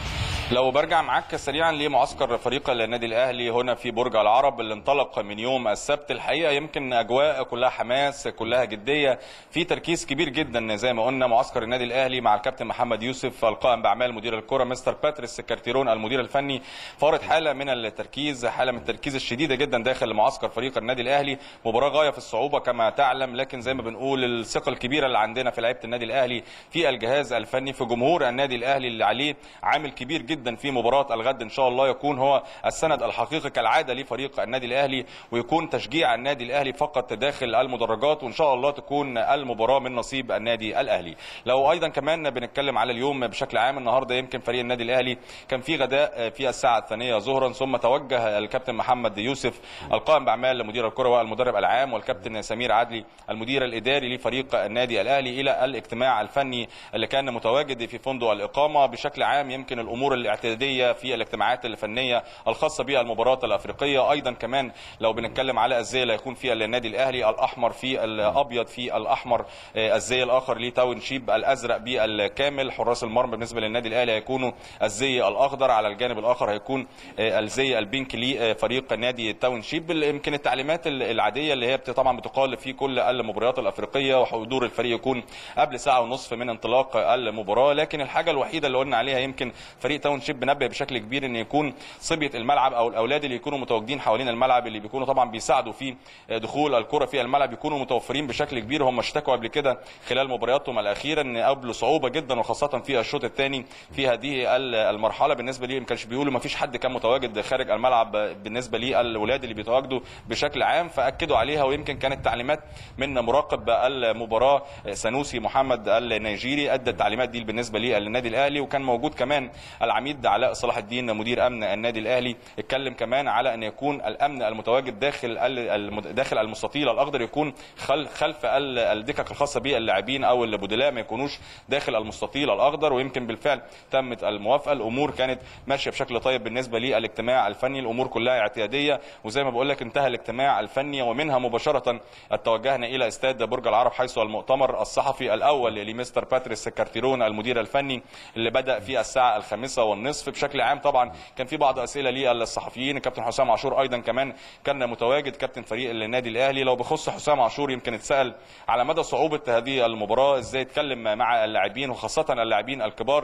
لو برجع معاك سريعا لمعسكر فريق النادي الاهلي هنا في برج العرب اللي انطلق من يوم السبت الحقيقه يمكن اجواء كلها حماس كلها جديه في تركيز كبير جدا زي ما قلنا معسكر النادي الاهلي مع الكابتن محمد يوسف القائم باعمال مدير الكره مستر باتريس كارتيرون المدير الفني فارض حاله من التركيز حاله من التركيز الشديده جدا داخل معسكر فريق النادي الاهلي مباراه غايه في الصعوبه كما تعلم لكن زي ما بنقول الثقه الكبيره اللي عندنا في لعيبه النادي الاهلي في الجهاز الفني في جمهور النادي الاهلي اللي عليه عامل كبير جدا في مباراه الغد ان شاء الله يكون هو السند الحقيقي كالعاده لفريق النادي الاهلي ويكون تشجيع النادي الاهلي فقط داخل المدرجات وان شاء الله تكون المباراه من نصيب النادي الاهلي لو ايضا كمان بنتكلم على اليوم بشكل عام النهارده يمكن فريق النادي الاهلي كان في غداء في الساعه الثانيه ظهرا ثم توجه الكابتن محمد يوسف القائم باعمال مدير الكره والمدرب العام والكابتن سمير عدلي المدير الاداري لفريق النادي الاهلي الى الاجتماع الفني اللي كان متواجد في فندق الاقامه بشكل عام يمكن الامور الاعتياديه في الاجتماعات الفنيه الخاصه بالمباراه الافريقيه ايضا كمان لو بنتكلم على الزي اللي هيكون في النادي الاهلي الاحمر في الابيض في الاحمر آه، الزي الاخر لتاون شيب الازرق بالكامل حراس المرمى بالنسبه للنادي الاهلي هيكونوا الزي الاخضر على الجانب الاخر هيكون آه، الزي البينك لفريق نادي تاون شيب يمكن التعليمات العاديه اللي هي بت- طبعا بتقال في كل المباريات الافريقيه وحضور الفريق يكون قبل ساعه ونصف من انطلاق المباراه لكن الحاجه الوحيده اللي قلنا عليها يمكن فريق تاون شيب بنبه بشكل كبير ان يكون صبيه الملعب او الاولاد اللي يكونوا متواجدين حوالين الملعب اللي بيكونوا طبعا بيساعدوا في دخول الكره في الملعب يكونوا متوفرين بشكل كبير هم اشتكوا قبل كده خلال مبارياتهم الاخيره ان قابلوا صعوبه جدا وخاصه في الشوط الثاني في هذه المرحله بالنسبه لي ما كانش بيقولوا ما فيش حد كان متواجد خارج الملعب بالنسبه للاولاد اللي بيتواجدوا بشكل عام فاكدوا عليها ويمكن كانت تعليمات من مراقب المباراه سنوسي محمد النيجيري ادى التعليمات دي بالنسبه للنادي الاهلي وكان موجود كمان العميد علاء صلاح الدين مدير امن النادي الاهلي اتكلم كمان على ان يكون الامن المتواجد داخل ال- داخل المستطيل الاخضر يكون خل- خلف ال- الدكك الخاصه باللاعبين او البدلاء ما يكونوش داخل المستطيل الاخضر ويمكن بالفعل تمت الموافقه الامور كانت ماشيه بشكل طيب بالنسبه للاجتماع الفني الامور كلها اعتياديه وزي ما بقول لك انتهى الاجتماع الفني ومنها مباشره توجهنا الى استاد برج العرب حيث المؤتمر الصحفي الاول لمستر باتريس كارتيرون المدير الفني اللي بدا في الساعه الخامسه والنصف بشكل عام طبعا كان في بعض اسئله للصحفيين الكابتن حسام عاشور ايضا كمان كان متواجد كابتن فريق النادي الاهلي لو بخص حسام عاشور يمكن اتسال على مدى صعوبه هذه المباراه ازاي اتكلم مع اللاعبين وخاصه اللاعبين الكبار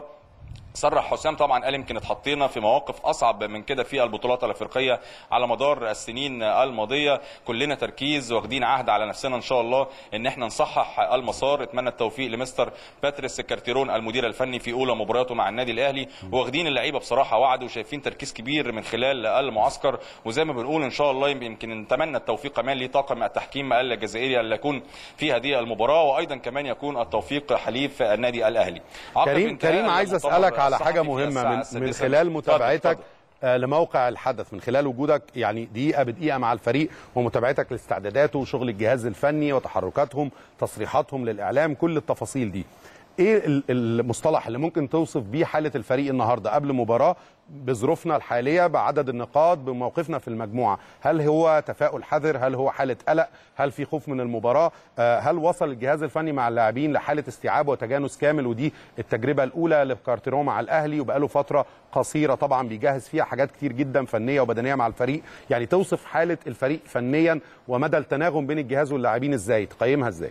صرح حسام طبعا قال يمكن اتحطينا في مواقف اصعب من كده في البطولات الافريقيه على مدار السنين الماضيه كلنا تركيز واخدين عهد على نفسنا ان شاء الله ان احنا نصحح المسار اتمنى التوفيق لمستر باتريس كارتيرون المدير الفني في اولى مبارياته مع النادي الاهلي واخدين اللعيبه بصراحه وعد وشايفين تركيز كبير من خلال المعسكر وزي ما بنقول ان شاء الله يمكن نتمنى التوفيق كمان لطاقم التحكيم الجزائري اللي يكون في هذه المباراه وايضا كمان يكون التوفيق حليف النادي الاهلي عقب كريم انتهاء كريم عايز المؤتمر اسالك على الصحفي حاجه في مهمه الساعة من من السادسة. خلال اتفضل، متابعتك اتفضل. آه، لموقع الحدث من خلال وجودك يعني دقيقه بدقيقه مع الفريق ومتابعتك لاستعداداته وشغل الجهاز الفني وتحركاتهم تصريحاتهم للاعلام كل التفاصيل دي ايه ال- المصطلح اللي ممكن توصف بيه حاله الفريق النهارده قبل مباراه بظروفنا الحاليه بعدد النقاط بموقفنا في المجموعه هل هو تفاؤل حذر هل هو حاله قلق هل في خوف من المباراه آه، هل وصل الجهاز الفني مع اللاعبين لحاله استيعاب وتجانس كامل ودي التجربه الاولى لكارتيرون مع الاهلي وبقاله فتره قصيره طبعا بيجهز فيها حاجات كتير جدا فنيه وبدنيه مع الفريق يعني توصف حاله الفريق فنيا ومدى التناغم بين الجهاز واللاعبين ازاي تقيمها ازاي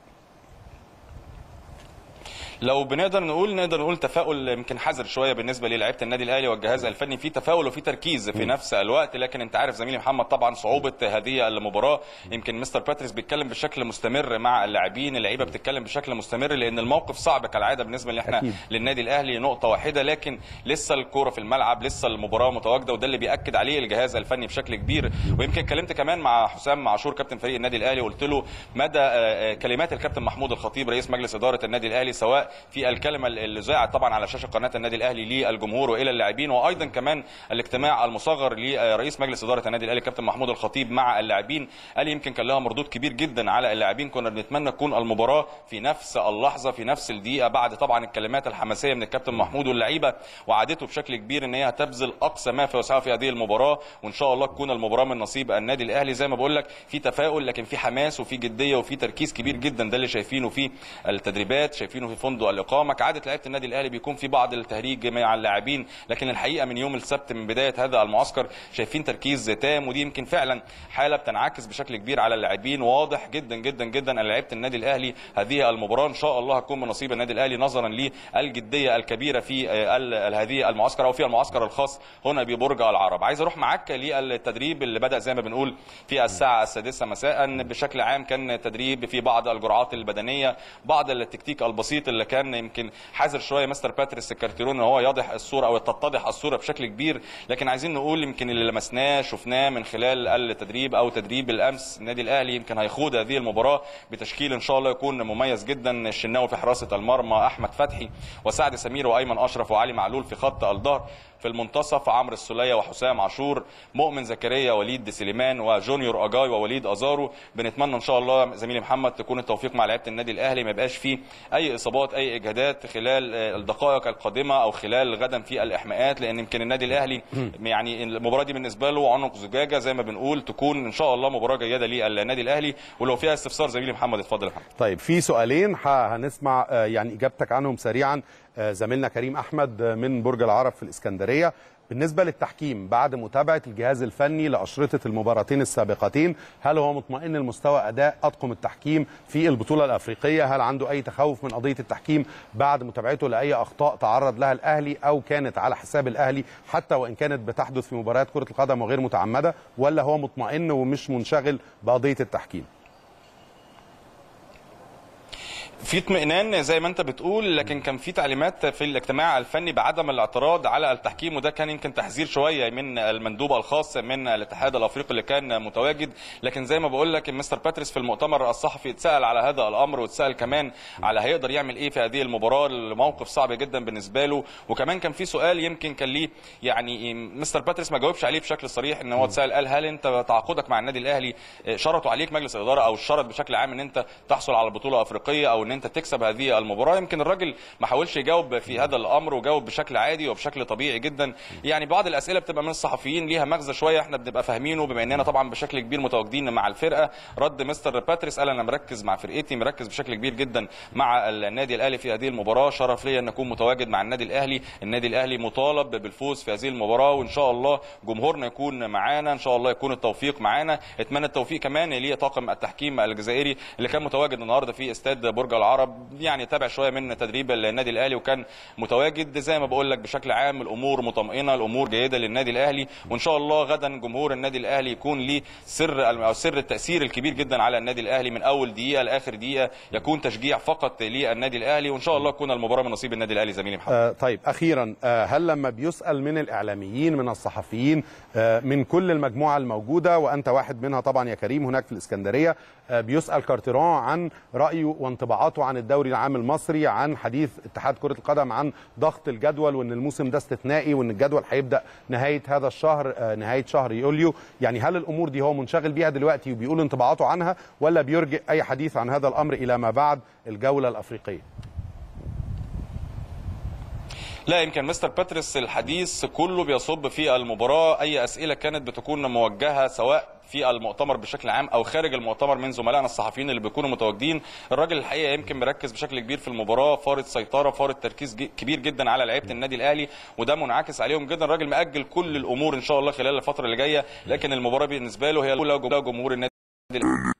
لو بنقدر نقول نقدر نقول تفاؤل يمكن حذر شويه بالنسبه للاعيبه النادي الاهلي والجهاز الفني في تفاؤل وفي تركيز في نفس الوقت لكن انت عارف زميلي محمد طبعا صعوبه هذه المباراه يمكن مستر باتريس بيتكلم بشكل مستمر مع اللاعبين اللعيبه بتتكلم بشكل مستمر لان الموقف صعب كالعاده بالنسبه لنا احنا أكيد. للنادي الاهلي نقطه واحده لكن لسه الكوره في الملعب لسه المباراه متواجده وده اللي بياكد عليه الجهاز الفني بشكل كبير ويمكن كلمت كمان مع حسام عاشور كابتن فريق النادي الاهلي وقلت له مدى آه، آه، كلمات الكابتن محمود الخطيب رئيس مجلس اداره النادي الاهلي سواء في الكلمه اللي ذاعت طبعا على شاشه قناه النادي الاهلي للجمهور والى اللاعبين وايضا كمان الاجتماع المصغر لرئيس مجلس اداره النادي الاهلي كابتن محمود الخطيب مع اللاعبين قال يمكن كان لها مردود كبير جدا على اللاعبين كنا بنتمنى تكون المباراه في نفس اللحظه في نفس الدقيقه بعد طبعا الكلمات الحماسيه من الكابتن محمود واللعيبه وعدته بشكل كبير ان هي هتبذل اقصى ما في وسعها في هذه المباراه وان شاء الله تكون المباراه من نصيب النادي الاهلي زي ما بقول لك في تفاؤل لكن في حماس وفي جديه وفي تركيز كبير جدا ده اللي شايفينه في التدريبات شايفينه في فندق منذ الاقامه كعاده لعيبه النادي الاهلي بيكون في بعض التهريج مع اللاعبين لكن الحقيقه من يوم السبت من بدايه هذا المعسكر شايفين تركيز تام ودي يمكن فعلا حاله بتنعكس بشكل كبير على اللاعبين واضح جدا جدا جدا ان لعيبه النادي الاهلي هذه المباراه ان شاء الله هتكون من نصيب النادي الاهلي نظرا للجديه الكبيره في آه، ال- ال- هذه المعسكر او في المعسكر الخاص هنا ببرج العرب عايز اروح معاك للتدريب اللي بدا زي ما بنقول في الساعه السادسه مساء بشكل عام كان تدريب في بعض الجرعات البدنيه بعض التكتيك البسيط اللي كان يمكن حذر شويه مستر باتريس الكارتيرون ان هو يضح الصوره او تتضح الصوره بشكل كبير لكن عايزين نقول يمكن اللي لمسناه شفناه من خلال التدريب او تدريب الامس النادي الاهلي يمكن هيخوض هذه المباراه بتشكيل ان شاء الله يكون مميز جدا الشناوي في حراسه المرمى احمد فتحي وسعد سمير وايمن اشرف وعلي معلول في خط الظهر في المنتصف عمرو السوليه وحسام عاشور مؤمن زكريا وليد سليمان وجونيور اجاي ووليد ازارو بنتمنى ان شاء الله زميلي محمد تكون التوفيق مع لعيبه النادي الاهلي ما يبقاش فيه اي اصابات اي اجهادات خلال آه، الدقائق القادمه او خلال غدا في الاحماءات لان يمكن النادي الاهلي يعني المباراه دي بالنسبه له عنق زجاجه زي ما بنقول تكون ان شاء الله مباراه جيده للنادي الاهلي ولو فيها استفسار زميلي محمد اتفضل يا محمد طيب في سؤالين ح- هنسمع آه، يعني اجابتك عنهم سريعا آه، زميلنا كريم احمد آه، من برج العرب في الاسكندريه بالنسبه للتحكيم بعد متابعه الجهاز الفني لاشرطه المباراتين السابقتين هل هو مطمئن لمستوى اداء اطقم التحكيم في البطوله الافريقيه هل عنده اي تخوف من قضيه التحكيم بعد متابعته لاي اخطاء تعرض لها الاهلي او كانت على حساب الاهلي حتى وان كانت بتحدث في مباريات كره القدم وغير متعمده ولا هو مطمئن ومش منشغل بقضيه التحكيم في اطمئنان زي ما انت بتقول لكن كان في تعليمات في الاجتماع الفني بعدم الاعتراض على التحكيم وده كان يمكن تحذير شويه من المندوب الخاص من الاتحاد الافريقي اللي كان متواجد لكن زي ما بقول لك مستر باتريس في المؤتمر الصحفي اتسال على هذا الامر واتسال كمان على هيقدر يعمل ايه في هذه المباراه الموقف صعب جدا بالنسبه له وكمان كان في سؤال يمكن كان ليه يعني مستر باتريس ما جاوبش عليه بشكل صريح ان هو اتسال قال هل انت تعاقدك مع النادي الاهلي شرطوا عليك مجلس الاداره او شرط بشكل عام ان انت تحصل على بطوله افريقيه او ان انت تكسب هذه المباراه يمكن الراجل ما حاولش يجاوب في هذا الامر وجاوب بشكل عادي وبشكل طبيعي جدا يعني بعض الاسئله بتبقى من الصحفيين ليها مغزى شويه احنا بنبقى فاهمينه بما اننا طبعا بشكل كبير متواجدين مع الفرقه رد مستر باتريس قال انا مركز مع فرقتي مركز بشكل كبير جدا مع النادي الاهلي في هذه المباراه شرف لي ان اكون متواجد مع النادي الاهلي النادي الاهلي مطالب بالفوز في هذه المباراه وان شاء الله جمهورنا يكون معانا ان شاء الله يكون التوفيق معانا اتمنى التوفيق كمان لطاقم التحكيم الجزائري اللي كان متواجد النهارده في استاد برج العرب يعني تابع شويه من تدريب النادي الاهلي وكان متواجد زي ما بقول لك بشكل عام الامور مطمئنه الامور جيده للنادي الاهلي وان شاء الله غدا جمهور النادي الاهلي يكون ليه سر او سر التاثير الكبير جدا على النادي الاهلي من اول دقيقه لاخر دقيقه يكون تشجيع فقط للنادي الاهلي وان شاء الله تكون المباراه من نصيب النادي الاهلي زميلي محمد آه طيب اخيرا آه هل لما بيسال من الاعلاميين من الصحفيين آه من كل المجموعه الموجوده وانت واحد منها طبعا يا كريم هناك في الاسكندريه آه بيسال كارتيرون عن رايه وانطباعاته عن الدوري العام المصري عن حديث اتحاد كره القدم عن ضغط الجدول وان الموسم ده استثنائي وان الجدول هيبدا نهايه هذا الشهر آه نهايه شهر يوليو يعني هل الامور دي هو منشغل بيها دلوقتي وبيقول انطباعاته عنها ولا بيرجئ اي حديث عن هذا الامر الى ما بعد الجوله الافريقيه لا يمكن مستر باتريس الحديث كله بيصب في المباراه اي اسئله كانت بتكون موجهه سواء في المؤتمر بشكل عام او خارج المؤتمر من زملائنا الصحفيين اللي بيكونوا متواجدين الراجل الحقيقه يمكن مركز بشكل كبير في المباراه فارض سيطره فارض تركيز كبير جدا على لعيبه النادي الاهلي وده منعكس عليهم جدا الراجل مأجل كل الامور ان شاء الله خلال الفتره اللي جايه لكن المباراه بالنسبه له هي الاولى جمهور النادي الاهلي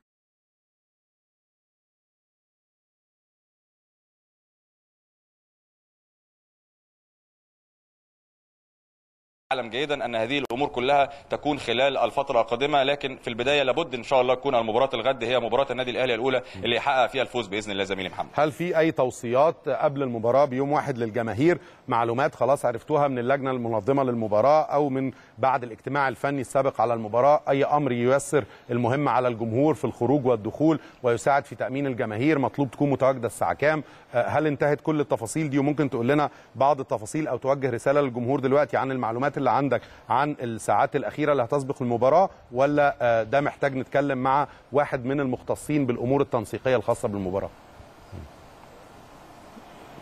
اعلم جيدا ان هذه الامور كلها تكون خلال الفتره القادمه لكن في البدايه لابد ان شاء الله تكون المباراه الغد هي مباراه النادي الاهلي الاولى اللي يحقق فيها الفوز باذن الله زميلي محمد هل في اي توصيات قبل المباراه بيوم واحد للجماهير معلومات خلاص عرفتوها من اللجنه المنظمه للمباراه او من بعد الاجتماع الفني السابق على المباراه اي امر ييسر المهم على الجمهور في الخروج والدخول ويساعد في تامين الجماهير مطلوب تكون متواجده الساعه كام هل انتهت كل التفاصيل دي وممكن تقول لنا بعض التفاصيل او توجه رساله للجمهور دلوقتي عن المعلومات اللي عندك عن الساعات الاخيره اللي هتسبق المباراه ولا ده محتاج نتكلم مع واحد من المختصين بالامور التنسيقيه الخاصه بالمباراه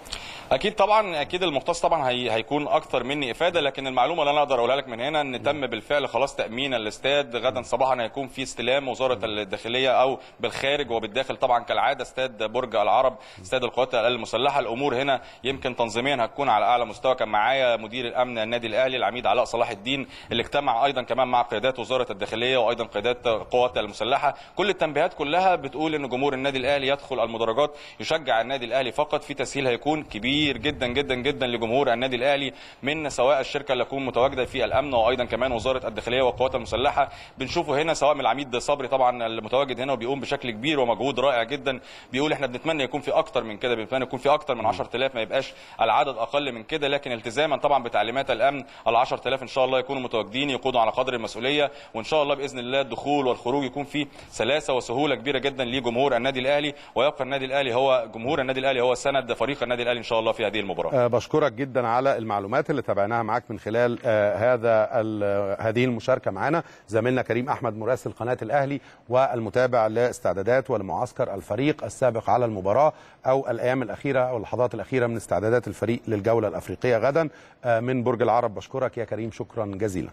اكيد طبعا اكيد المختص طبعا هي هيكون اكثر مني افاده لكن المعلومه اللي انا اقدر اقولها لك من هنا ان تم بالفعل خلاص تامين الاستاد غدا صباحا هيكون في استلام وزاره الداخليه او بالخارج وبالداخل طبعا كالعاده استاد برج العرب استاد القوات المسلحه الامور هنا يمكن تنظيميا هتكون على اعلى مستوى كان معايا مدير الامن النادي الاهلي العميد علاء صلاح الدين اللي اجتمع ايضا كمان مع قيادات وزاره الداخليه وايضا قيادات القوات المسلحه كل التنبيهات كلها بتقول ان جمهور النادي الاهلي يدخل المدرجات يشجع النادي الاهلي فقط في تسهيل هيكون كبير جدا جدا جدا لجمهور النادي الاهلي من سواء الشركه اللي تكون متواجده في الامن وايضا كمان وزاره الداخليه والقوات المسلحه بنشوفه هنا سواء من العميد صبري طبعا المتواجد هنا وبيقوم بشكل كبير ومجهود رائع جدا بيقول احنا بنتمنى يكون في اكتر من كده بنتمنى يكون في اكتر من 10000 ما يبقاش العدد اقل من كده لكن التزاما طبعا بتعليمات الامن ال 10000 ان شاء الله يكونوا متواجدين يقودوا على قدر المسؤوليه وان شاء الله باذن الله الدخول والخروج يكون في سلاسه وسهوله كبيره جدا لجمهور النادي الاهلي ويبقى النادي الاهلي هو جمهور النادي الاهلي هو سند فريق النادي الاهلي ان شاء الله في هذه المباراه أه بشكرك جدا على المعلومات اللي تابعناها معاك من خلال أه هذا هذه المشاركه معنا زميلنا كريم احمد مراسل قناه الاهلي والمتابع لاستعدادات ولمعسكر الفريق السابق على المباراه او الايام الاخيره او اللحظات الاخيره من استعدادات الفريق للجوله الافريقيه غدا أه من برج العرب بشكرك يا كريم شكرا جزيلا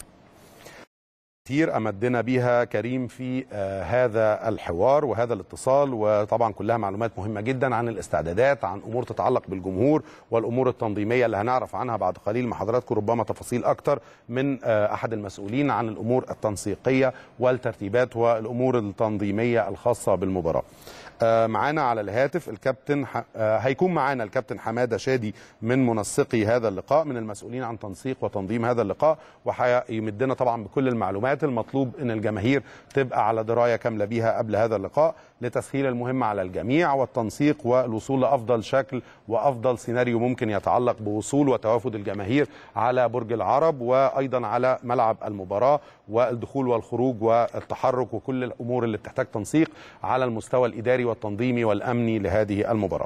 كتير أمدنا بيها كريم في آه هذا الحوار وهذا الاتصال وطبعا كلها معلومات مهمة جدا عن الاستعدادات عن أمور تتعلق بالجمهور والأمور التنظيمية اللي هنعرف عنها بعد قليل مع حضراتكم ربما تفاصيل أكتر من آه أحد المسؤولين عن الأمور التنسيقية والترتيبات والأمور التنظيمية الخاصة بالمباراة آه معانا على الهاتف الكابتن ح... آه هيكون معانا الكابتن حماده شادي من منسقي هذا اللقاء من المسؤولين عن تنسيق وتنظيم هذا اللقاء وهيمدنا طبعا بكل المعلومات المطلوب ان الجماهير تبقى على درايه كامله بيها قبل هذا اللقاء لتسهيل المهمه على الجميع والتنسيق والوصول لافضل شكل وافضل سيناريو ممكن يتعلق بوصول وتوافد الجماهير على برج العرب وايضا على ملعب المباراه والدخول والخروج والتحرك وكل الامور اللي بتحتاج تنسيق على المستوى الاداري والتنظيمي والامني لهذه المباراه.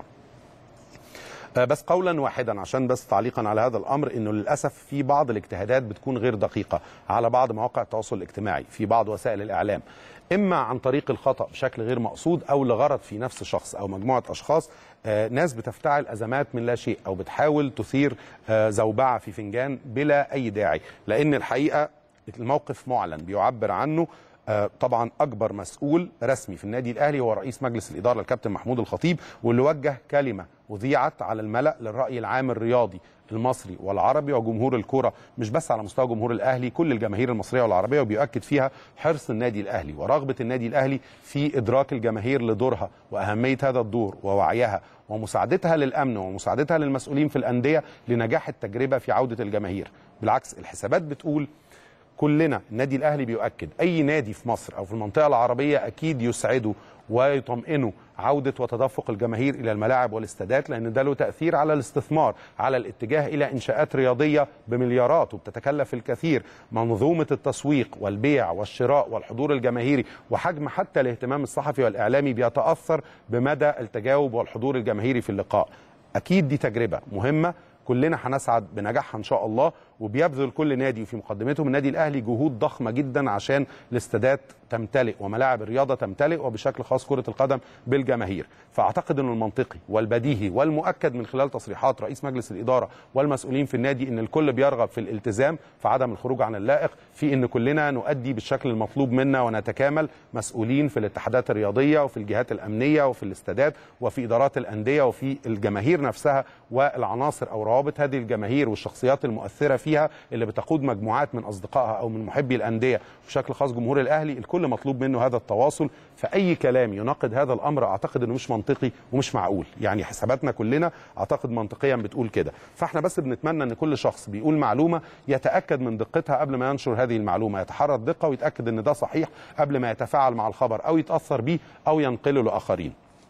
بس قولا واحدا عشان بس تعليقا على هذا الامر انه للاسف في بعض الاجتهادات بتكون غير دقيقه على بعض مواقع التواصل الاجتماعي في بعض وسائل الاعلام اما عن طريق الخطا بشكل غير مقصود او لغرض في نفس شخص او مجموعه اشخاص آه ناس بتفتعل ازمات من لا شيء او بتحاول تثير آه زوبعه في فنجان بلا اي داعي لان الحقيقه الموقف معلن بيعبر عنه آه طبعا اكبر مسؤول رسمي في النادي الاهلي هو رئيس مجلس الاداره الكابتن محمود الخطيب واللي وجه كلمه اذيعت على الملا للراي العام الرياضي المصري والعربي وجمهور الكره مش بس على مستوى جمهور الاهلي كل الجماهير المصريه والعربيه وبيؤكد فيها حرص النادي الاهلي ورغبه النادي الاهلي في ادراك الجماهير لدورها واهميه هذا الدور ووعيها ومساعدتها للامن ومساعدتها للمسؤولين في الانديه لنجاح التجربه في عوده الجماهير بالعكس الحسابات بتقول كلنا النادي الاهلي بيؤكد اي نادي في مصر او في المنطقه العربيه اكيد يسعده ويطمئنه عوده وتدفق الجماهير الى الملاعب والاستادات لان ده له تاثير على الاستثمار على الاتجاه الى انشاءات رياضيه بمليارات وبتتكلف الكثير منظومه التسويق والبيع والشراء والحضور الجماهيري وحجم حتى الاهتمام الصحفي والاعلامي بيتاثر بمدى التجاوب والحضور الجماهيري في اللقاء اكيد دي تجربه مهمه كلنا هنسعد بنجاحها ان شاء الله وبيبذل كل نادي وفي مقدمتهم النادي الاهلي جهود ضخمه جدا عشان الاستادات تمتلئ وملاعب الرياضه تمتلئ وبشكل خاص كره القدم بالجماهير فاعتقد ان المنطقي والبديهي والمؤكد من خلال تصريحات رئيس مجلس الاداره والمسؤولين في النادي ان الكل بيرغب في الالتزام في عدم الخروج عن اللائق في ان كلنا نؤدي بالشكل المطلوب منا ونتكامل مسؤولين في الاتحادات الرياضيه وفي الجهات الامنيه وفي الاستادات وفي ادارات الانديه وفي الجماهير نفسها والعناصر او روابط هذه الجماهير والشخصيات المؤثره فيها اللي بتقود مجموعات من اصدقائها او من محبي الانديه بشكل خاص جمهور الاهلي الكل مطلوب منه هذا التواصل فاي كلام يناقض هذا الامر اعتقد انه مش منطقي ومش معقول يعني حساباتنا كلنا اعتقد منطقيا بتقول كده فاحنا بس بنتمنى ان كل شخص بيقول معلومه يتاكد من دقتها قبل ما ينشر هذه المعلومه يتحرى الدقه ويتاكد ان ده صحيح قبل ما يتفاعل مع الخبر او يتاثر بيه او ينقله لاخرين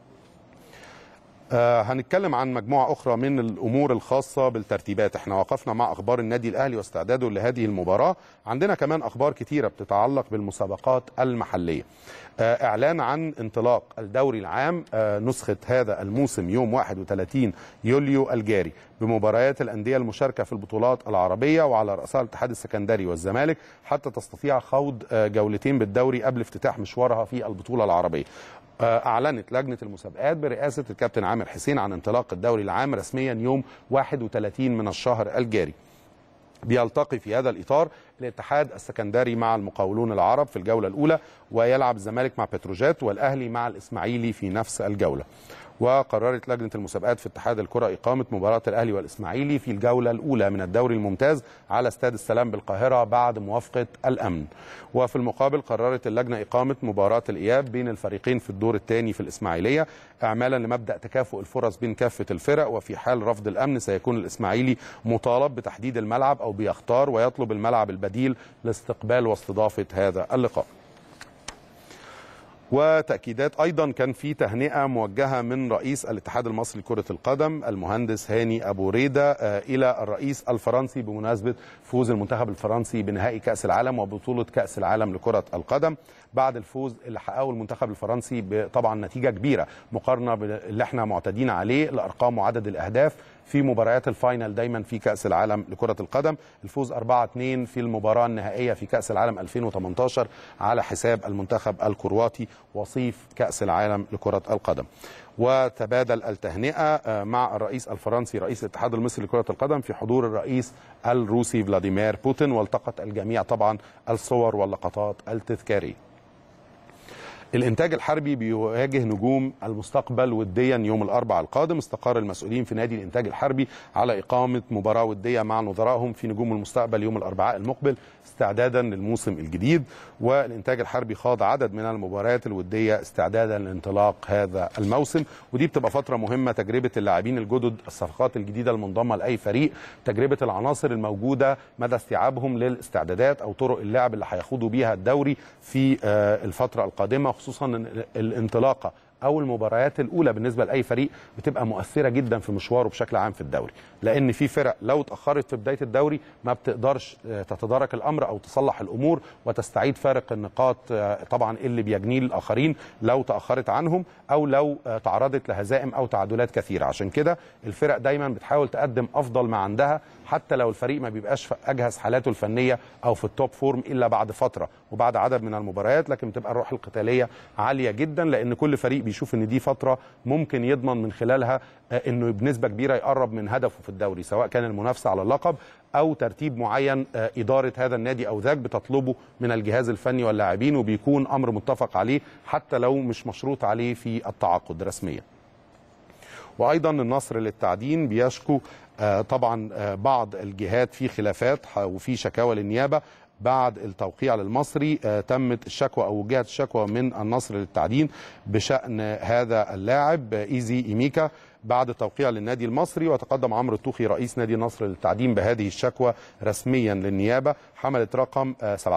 آه هنتكلم عن مجموعة أخرى من الأمور الخاصة بالترتيبات احنا وقفنا مع أخبار النادي الأهلي واستعداده لهذه المباراة عندنا كمان أخبار كتيرة بتتعلق بالمسابقات المحلية آه إعلان عن انطلاق الدوري العام آه نسخة هذا الموسم يوم 31 يوليو الجاري بمباريات الأندية المشاركة في البطولات العربية وعلى رأسها الاتحاد السكندري والزمالك حتى تستطيع خوض جولتين بالدوري قبل افتتاح مشوارها في البطولة العربية أعلنت لجنة المسابقات برئاسة الكابتن عامر حسين عن انطلاق الدوري العام رسميا يوم 31 من الشهر الجاري بيلتقي في هذا الإطار الاتحاد السكندري مع المقاولون العرب في الجولة الأولى ويلعب الزمالك مع بتروجيت والأهلي مع الإسماعيلي في نفس الجولة وقررت لجنه المسابقات في اتحاد الكره اقامه مباراه الاهلي والاسماعيلي في الجوله الاولى من الدوري الممتاز على استاد السلام بالقاهره بعد موافقه الامن وفي المقابل قررت اللجنه اقامه مباراه الاياب بين الفريقين في الدور الثاني في الاسماعيليه اعمالا لمبدا تكافؤ الفرص بين كافه الفرق وفي حال رفض الامن سيكون الاسماعيلي مطالب بتحديد الملعب او بيختار ويطلب الملعب البديل لاستقبال واستضافه هذا اللقاء وتأكيدات أيضا كان في تهنئة موجهة من رئيس الاتحاد المصري لكرة القدم المهندس هاني أبو ريدة إلى الرئيس الفرنسي بمناسبة فوز المنتخب الفرنسي بنهائي كأس العالم وبطولة كأس العالم لكرة القدم بعد الفوز اللي حققه المنتخب الفرنسي طبعا نتيجة كبيرة مقارنة باللي احنا معتادين عليه الأرقام وعدد الأهداف في مباريات الفاينل دايما في كأس العالم لكرة القدم الفوز 4-2 في المباراة النهائية في كأس العالم 2018 على حساب المنتخب الكرواتي وصيف كأس العالم لكرة القدم وتبادل التهنئة مع الرئيس الفرنسي رئيس الاتحاد المصري لكرة القدم في حضور الرئيس الروسي فلاديمير بوتين والتقط الجميع طبعا الصور واللقطات التذكارية الانتاج الحربي بيواجه نجوم المستقبل وديا يوم الاربعاء القادم استقر المسؤولين في نادي الانتاج الحربي على اقامه مباراه وديه مع نظرائهم في نجوم المستقبل يوم الاربعاء المقبل استعدادا للموسم الجديد والانتاج الحربي خاض عدد من المباريات الوديه استعدادا لانطلاق هذا الموسم ودي بتبقى فتره مهمه تجربه اللاعبين الجدد الصفقات الجديده المنضمه لاي فريق تجربه العناصر الموجوده مدى استيعابهم للاستعدادات او طرق اللعب اللي هيخوضوا بيها الدوري في الفتره القادمه خصوصا الانطلاقه او المباريات الاولى بالنسبه لاي فريق بتبقى مؤثره جدا في مشواره بشكل عام في الدوري لان في فرق لو اتاخرت في بدايه الدوري ما بتقدرش تتدارك الامر او تصلح الامور وتستعيد فارق النقاط طبعا اللي بيجنيه الاخرين لو تاخرت عنهم او لو تعرضت لهزائم او تعادلات كثيره عشان كده الفرق دايما بتحاول تقدم افضل ما عندها حتى لو الفريق ما بيبقاش في اجهز حالاته الفنيه او في التوب فورم الا بعد فتره وبعد عدد من المباريات لكن بتبقى الروح القتاليه عاليه جدا لان كل فريق بيشوف ان دي فتره ممكن يضمن من خلالها انه بنسبه كبيره يقرب من هدفه في الدوري سواء كان المنافسه على اللقب او ترتيب معين اداره هذا النادي او ذاك بتطلبه من الجهاز الفني واللاعبين وبيكون امر متفق عليه حتى لو مش مشروط عليه في التعاقد رسميا. وايضا النصر للتعدين بيشكو طبعا بعض الجهات في خلافات وفي شكاوى للنيابه بعد التوقيع للمصري تمت الشكوى او وجهت الشكوى من النصر للتعدين بشان هذا اللاعب ايزي ايميكا بعد التوقيع للنادي المصري وتقدم عمرو الطوخي رئيس نادي النصر للتعدين بهذه الشكوى رسميا للنيابه حملت رقم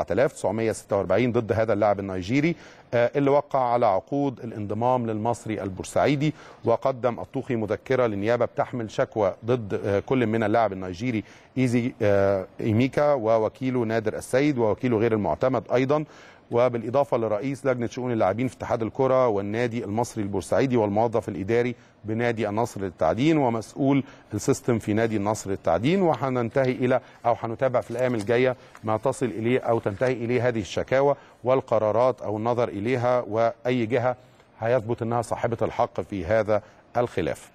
7946 ضد هذا اللاعب النيجيري اللي وقع على عقود الانضمام للمصري البورسعيدي وقدم الطوخي مذكره للنيابه بتحمل شكوى ضد كل من اللاعب النيجيري ايزي ايميكا ووكيله نادر السيد ووكيله غير المعتمد ايضا وبالاضافه لرئيس لجنه شؤون اللاعبين في اتحاد الكره والنادي المصري البورسعيدي والموظف الاداري بنادي النصر للتعدين ومسؤول السيستم في نادي النصر للتعدين وهننتهي الى او هنتابع في الايام الجايه ما تصل اليه او تنتهي اليه هذه الشكاوى والقرارات او النظر اليها واي جهه هيثبت انها صاحبه الحق في هذا الخلاف.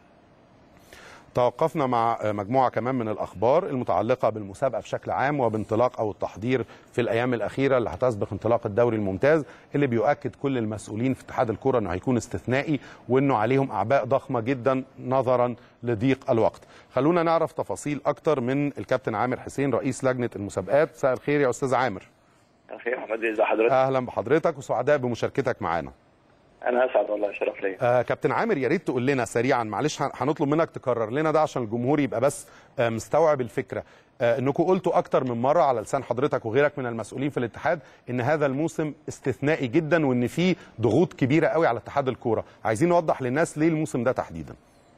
توقفنا مع مجموعه كمان من الاخبار المتعلقه بالمسابقه بشكل عام وبانطلاق او التحضير في الايام الاخيره اللي هتسبق انطلاق الدوري الممتاز اللي بيؤكد كل المسؤولين في اتحاد الكره انه هيكون استثنائي وانه عليهم اعباء ضخمه جدا نظرا لضيق الوقت. خلونا نعرف تفاصيل اكتر من الكابتن عامر حسين رئيس لجنه المسابقات مساء الخير يا استاذ عامر. الخير احمد ازي حضرتك؟ اهلا بحضرتك وسعداء بمشاركتك معانا. انا اسعد والله شرف ليا آه كابتن عامر يا ريت تقول لنا سريعا معلش هنطلب منك تكرر لنا ده عشان الجمهور يبقى بس آه مستوعب الفكره آه انكم قلتوا اكتر من مره على لسان حضرتك وغيرك من المسؤولين في الاتحاد ان هذا الموسم استثنائي جدا وان فيه ضغوط كبيره قوي على اتحاد الكوره عايزين نوضح للناس ليه الموسم ده تحديدا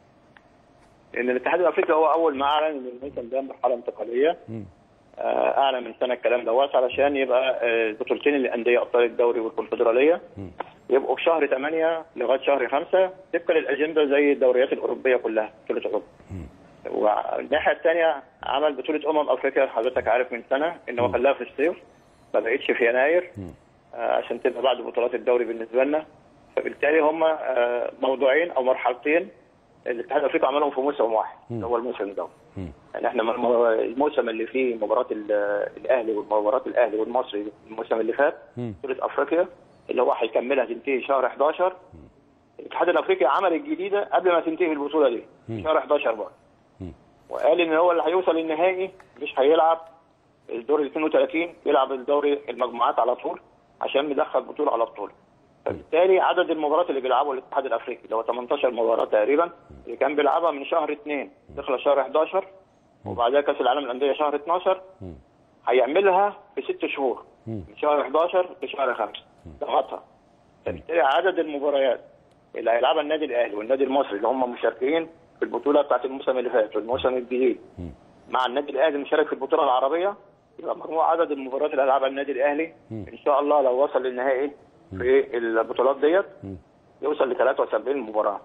ان الاتحاد الافريقي هو اول ما اعلن ان الموسم ده مرحله انتقاليه آه اعلن من سنه الكلام دوت علشان يبقى البطولتين الانديه ابطال الدوري والكونفدراليه يبقوا في شهر 8 لغايه شهر 5 طبقا للاجنده زي الدوريات الاوروبيه كلها بطوله اوروبا. والناحيه الثانيه عمل بطوله امم افريقيا حضرتك عارف من سنه ان هو خلاها في الصيف ما بقتش في يناير آه عشان تبقى بعد بطولات الدوري بالنسبه لنا فبالتالي هم آه، موضوعين او مرحلتين الاتحاد الافريقي عملهم في موسم واحد اللي هو الموسم ده يعني احنا م- م- الموسم اللي فيه مباراه ال- الاهلي ومباراه الاهلي والمصري الموسم اللي فات بطوله افريقيا اللي هو هيكملها تنتهي شهر 11 الاتحاد الافريقي عمل الجديده قبل ما تنتهي البطوله دي شهر 11 برضه وقال ان هو اللي هيوصل النهائي مش هيلعب الدور ال 32 يلعب الدوري المجموعات على طول عشان مدخل بطوله على بطوله فبالتالي عدد المباريات اللي بيلعبوا الاتحاد الافريقي اللي هو 18 مباراه تقريبا اللي كان بيلعبها من شهر 2 تخلص شهر 11 وبعدها كاس العالم للانديه شهر 12 هيعملها في ست شهور من شهر 11 لشهر 5 ضغطها فبالتالي عدد المباريات اللي هيلعبها النادي الاهلي والنادي المصري اللي هم مشاركين في البطوله بتاعت الموسم اللي فات والموسم الجديد مع النادي الاهلي المشارك في البطوله العربيه يبقى مجموع عدد المباريات اللي هيلعبها النادي الاهلي ان شاء الله لو وصل للنهائي في البطولات ديت يوصل ل 73 مباراه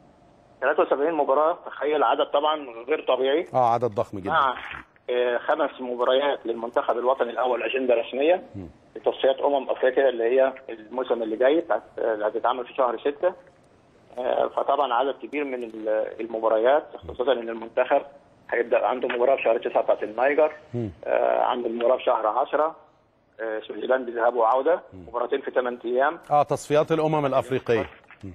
73 مباراه تخيل عدد طبعا غير طبيعي اه عدد ضخم جدا مع آه، خمس مباريات للمنتخب الوطني الاول اجنده رسميه لتصفيات امم افريقيا اللي هي الموسم اللي جاي بتاعت- اللي هتتعمل في شهر 6 فطبعا عدد كبير من ال- المباريات خصوصا ان المنتخب هيبدا عنده مباراه في شهر 9 بتاعت النيجر آه، عنده مباراه في شهر 10 آه، سويسرلاند ذهاب وعوده مباراتين في 8 ايام اه تصفيات الامم الافريقيه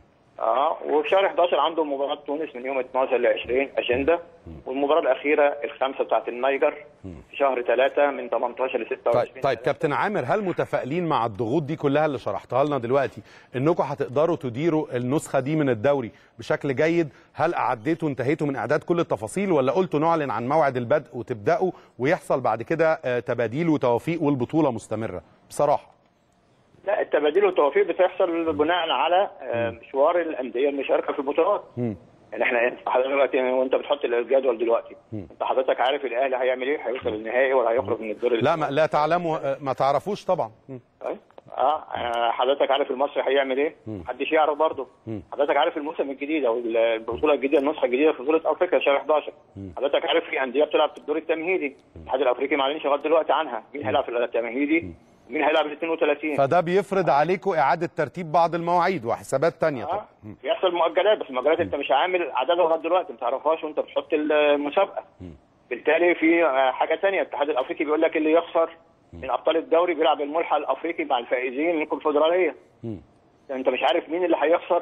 اه وفي شهر 11 عنده مباراه تونس من يوم 12 ل 20 اجنده والمباراه الاخيره الخامسه بتاعت النيجر في شهر 3 من 18 ل 26 طيب طيب كابتن عامر هل متفائلين مع الضغوط دي كلها اللي شرحتها لنا دلوقتي انكم هتقدروا تديروا النسخه دي من الدوري بشكل جيد هل اعديتوا انتهيتوا من اعداد كل التفاصيل ولا قلتوا نعلن عن موعد البدء وتبداوا ويحصل بعد كده آه، تباديل وتوافيق والبطوله مستمره بصراحه لا التبادل والتوافيق بتحصل بناء على آه، مشوار الانديه المشاركه في البطولات يعني احنا انت حضرتك دلوقتي وانت بتحط الجدول دلوقتي انت حضرتك عارف الاهلي هيعمل ايه هيوصل النهائي ولا هيخرج من الدور لا ما لا تعلموا آه، ما تعرفوش طبعا مم. طيب. اه آه، حضرتك عارف المصري هيعمل ايه؟ محدش يعرف برضه. حضرتك عارف الموسم الجديد او البطوله الجديده النسخه الجديده في بطوله افريقيا شهر 11. حضرتك عارف في انديه بتلعب في الدور التمهيدي، الاتحاد الافريقي ما اعلنش لغايه دلوقتي عنها، مين هيلعب في التمهيدي؟ مين هيلعب ال 32 فده بيفرض عليكم اعاده ترتيب بعض المواعيد وحسابات تانية طبعا اه بيحصل مؤجلات بس المؤجلات انت مش عامل عددها لغايه دلوقتي ما تعرفهاش وانت بتحط المسابقه بالتالي في آه، حاجه ثانيه الاتحاد الافريقي بيقول لك اللي يخسر من ابطال الدوري بيلعب الملحق الافريقي مع الفائزين من الكونفدراليه انت مش عارف مين اللي هيخسر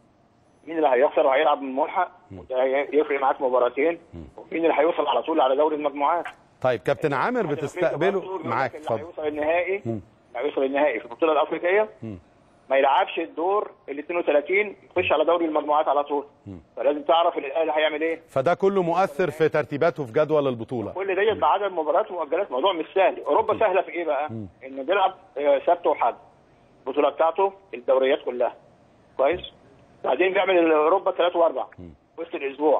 مين اللي هيخسر وهيلعب من الملحق وده يفرق معاك مباراتين ومين اللي هيوصل على طول على دوري المجموعات طيب كابتن عامر بتستقبلوا معاك اللي اتفضل هيوصل النهائي اللي هيوصل النهائي في البطوله الافريقيه ما يلعبش الدور ال 32 يخش على دوري المجموعات على طول فلازم تعرف ان الاهلي هيعمل ايه فده كله مؤثر في ترتيباته في جدول البطوله كل ديت بعدد مباريات ومؤجلات موضوع مش سهل اوروبا سهله في ايه بقى انه بيلعب آه، سبت وحد البطوله بتاعته الدوريات كلها كويس بعدين بيعمل اوروبا ثلاث واربع وسط الاسبوع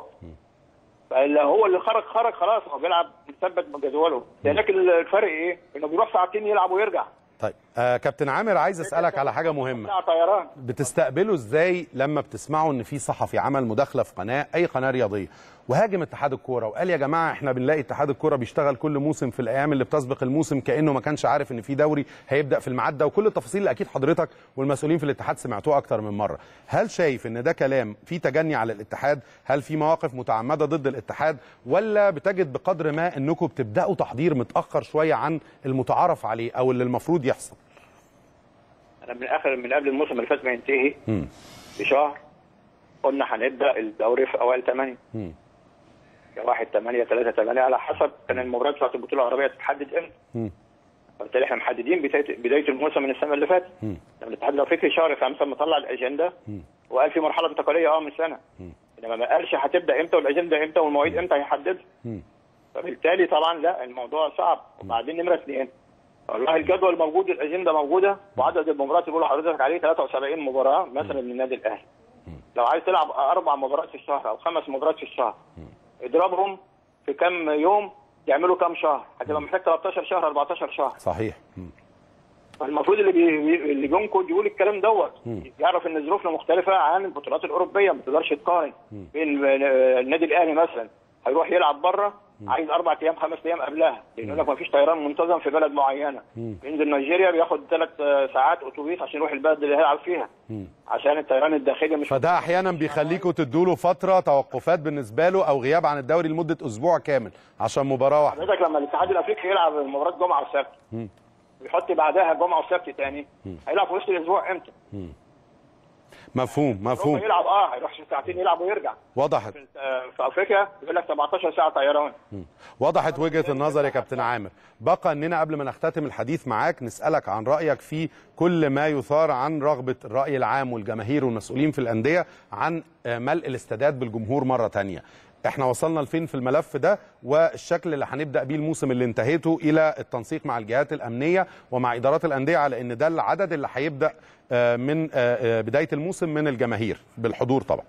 فاللي هو اللي خرج خرج خلاص هو بيلعب مثبت بجدوله لكن الفرق ايه انه بيروح ساعتين يلعب ويرجع طيب آه كابتن عامر عايز اسالك على حاجه مهمه ساعه طيران بتستقبلوا ازاي لما بتسمعوا ان في صحفي عمل مداخله في قناه اي قناه رياضيه وهاجم اتحاد الكوره وقال يا جماعه احنا بنلاقي اتحاد الكوره بيشتغل كل موسم في الايام اللي بتسبق الموسم كانه ما كانش عارف ان في دوري هيبدا في الميعاد ده وكل التفاصيل اللي اكيد حضرتك والمسؤولين في الاتحاد سمعتوها اكتر من مره هل شايف ان ده كلام في تجني على الاتحاد هل في مواقف متعمده ضد الاتحاد ولا بتجد بقدر ما انكم بتبداوا تحضير متاخر شويه عن المتعارف عليه او اللي المفروض يحصل انا من اخر من قبل الموسم اللي فات ما ينتهي بشهر قلنا هنبدا الدوري في اوائل 8 مم. يا 1 8 3 8 على حسب كان المباريات بتاعت البطوله العربيه تتحدد امتى مم. فبالتالي احنا محددين بدايه بدايه الموسم من السنه اللي فاتت مم. لما الاتحاد الافريقي شهر خمسه مطلع الاجنده وقال في مرحله انتقاليه اه من سنه انما ما قالش هتبدا امتى والاجنده امتى والمواعيد امتى هيحددها مم. فبالتالي طبعا لا الموضوع صعب وبعدين نمره اثنين والله الجدول موجود الاجنده موجوده وعدد المباريات اللي بقول لحضرتك عليه 73 مباراه مثلا للنادي الاهلي لو عايز تلعب اربع مباريات في الشهر او خمس مباريات في الشهر اضربهم في كام يوم يعملوا كام شهر هتبقى محتاج 13 شهر 14 شهر صحيح مم. فالمفروض اللي بي... اللي بينقد يقول الكلام دوت يعرف ان ظروفنا مختلفه عن البطولات الاوروبيه ما تقدرش تقارن بين آه، النادي الاهلي مثلا هيروح يلعب بره عايز اربع ايام خمس ايام قبلها لان يقول لك ما فيش طيران منتظم في بلد معينه ينزل نيجيريا بياخد ثلاث ساعات اتوبيس عشان يروح البلد اللي هيلعب فيها عشان الطيران الداخلي مش فده احيانا بيخليكوا تدوا له فتره توقفات بالنسبه له او غياب عن الدوري لمده اسبوع كامل عشان مباراه واحده حضرتك لما الاتحاد الافريقي يلعب مباراه جمعه وسبت ويحط بعدها جمعه وسبت تاني هيلعب في وسط الاسبوع امتى؟ مفهوم مفهوم يلعب اه هيروح ساعتين يلعب ويرجع وضحت آه، في افريقيا يقول لك 17 ساعه طيران وضحت وجهه النظر يا كابتن عامر بقى اننا قبل ما نختتم الحديث معاك نسالك عن رايك في كل ما يثار عن رغبه الراي العام والجماهير والمسؤولين في الانديه عن آه، ملء الاستادات بالجمهور مره تانية احنا وصلنا لفين في الملف ده والشكل اللي هنبدا بيه الموسم اللي انتهيته الى التنسيق مع الجهات الامنيه ومع ادارات الانديه على ان ده العدد اللي هيبدا آه، من آه، آه، بدايه الموسم من الجماهير بالحضور طبعا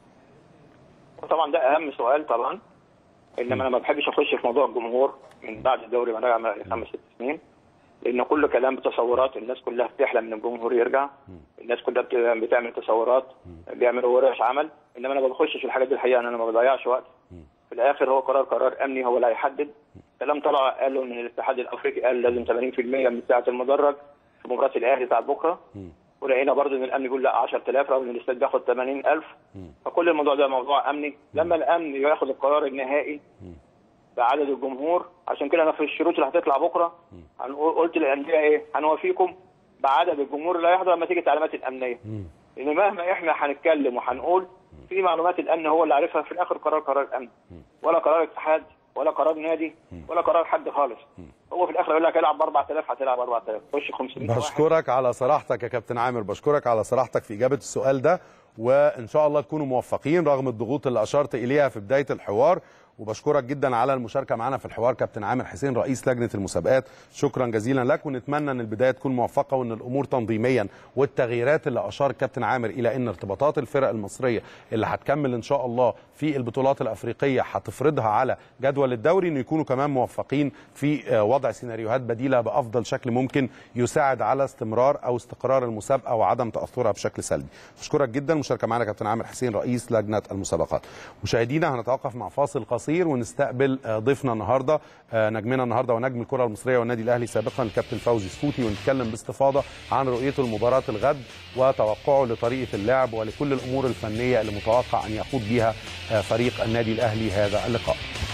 طبعا ده اهم سؤال طبعا انما انا ما بحبش اخش في موضوع الجمهور من بعد الدوري ما رجع من خمس ست سنين لان كل كلام بتصورات الناس كلها بتحلم ان الجمهور يرجع الناس كلها بت- بتعمل تصورات بيعملوا ورش عمل انما انا ما بخشش في الحاجات دي الحقيقه انا ما بضيعش وقت في الاخر هو قرار قرار امني هو اللي هيحدد كلام طلع قالوا ان الاتحاد الافريقي قال لازم 80% من ساعه المدرج في مباراه الاهلي بتاعت بكره ولقينا برضه ان الامن يقول لا 10000 رغم ان الاستاد بياخد 80000 فكل الموضوع ده موضوع امني لما الامن ياخد القرار النهائي بعدد الجمهور عشان كده انا في الشروط اللي هتطلع بكره هنقول قلت للانديه ايه هنوافيكم بعدد الجمهور اللي هيحضر لما تيجي التعليمات الامنيه لان مهما احنا هنتكلم وهنقول في معلومات الامن هو اللي عارفها في الاخر قرار قرار الامن ولا قرار اتحاد ولا قرار نادي ولا قرار حد خالص هو في الاخر يقول لك العب ب 4000 هتلعب 4000 خش 500 واحد بشكرك على صراحتك يا كابتن عامر بشكرك على صراحتك في إجابة السؤال ده وإن شاء الله تكونوا موفقين رغم الضغوط اللي أشرت إليها في بداية الحوار وبشكرك جدا على المشاركة معنا في الحوار كابتن عامر حسين رئيس لجنة المسابقات شكرا جزيلا لك ونتمنى أن البداية تكون موفقة وأن الأمور تنظيميا والتغييرات اللي أشار الكابتن عامر إلى أن ارتباطات الفرق المصرية اللي هتكمل إن شاء الله في البطولات الأفريقية هتفرضها على جدول الدوري أن يكونوا كمان موفقين في آه، وضع سيناريوهات بديلة بأفضل شكل ممكن يساعد على استمرار أو استقرار المسابقة وعدم تأثرها بشكل سلبي بشكرك جدا مشاركة معنا كابتن عامر حسين رئيس لجنة المسابقات مشاهدينا هنتوقف مع فاصل قصير ونستقبل آه، ضيفنا النهارده آه، نجمنا النهارده ونجم الكرة المصرية والنادي الأهلي سابقا الكابتن فوزي سفوتي ونتكلم باستفاضة عن رؤيته لمباراة الغد وتوقعه لطريقة اللعب ولكل الأمور الفنية اللي متوقع أن يخوض بها آه، فريق النادي الأهلي هذا اللقاء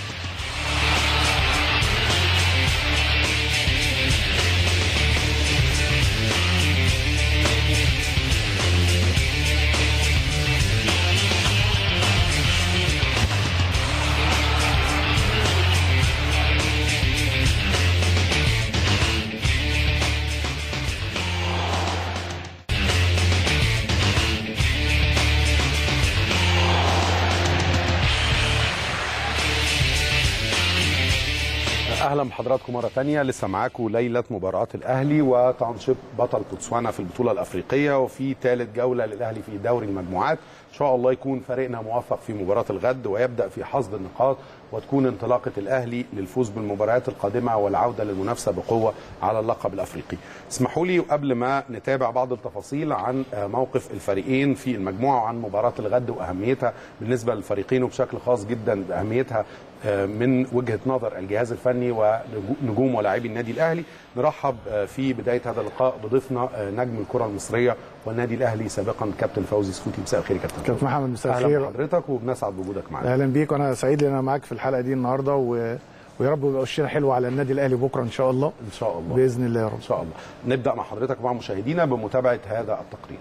اهلا بحضراتكم مره تانية لسه معاكم ليله مباراه الاهلي وتنشيط بطل بوتسوانا في البطوله الافريقيه وفي ثالث جوله للاهلي في دوري المجموعات ان شاء الله يكون فريقنا موفق في مباراه الغد ويبدا في حصد النقاط وتكون انطلاقه الاهلي للفوز بالمباريات القادمه والعوده للمنافسه بقوه على اللقب الافريقي. اسمحوا لي قبل ما نتابع بعض التفاصيل عن آه، موقف الفريقين في المجموعه وعن مباراه الغد واهميتها بالنسبه للفريقين وبشكل خاص جدا باهميتها آه، من وجهه نظر الجهاز الفني ونجوم ولاعبي النادي الاهلي نرحب آه، في بدايه هذا اللقاء بضيفنا آه، نجم الكره المصريه والنادي الاهلي سابقا كابتن فوزي سكوتي مساء الخير يا كابتن كابتن محمد مساء اهلا الخير بحضرتك وبنسعد بوجودك معانا اهلا بيك وانا سعيد ان انا معاك في الحلقه دي النهارده و... ويا رب يبقى وشنا حلو على النادي الاهلي بكره ان شاء الله ان شاء الله باذن الله يا رب ان شاء الله نبدا مع حضرتك ومع مشاهدينا بمتابعه هذا التقرير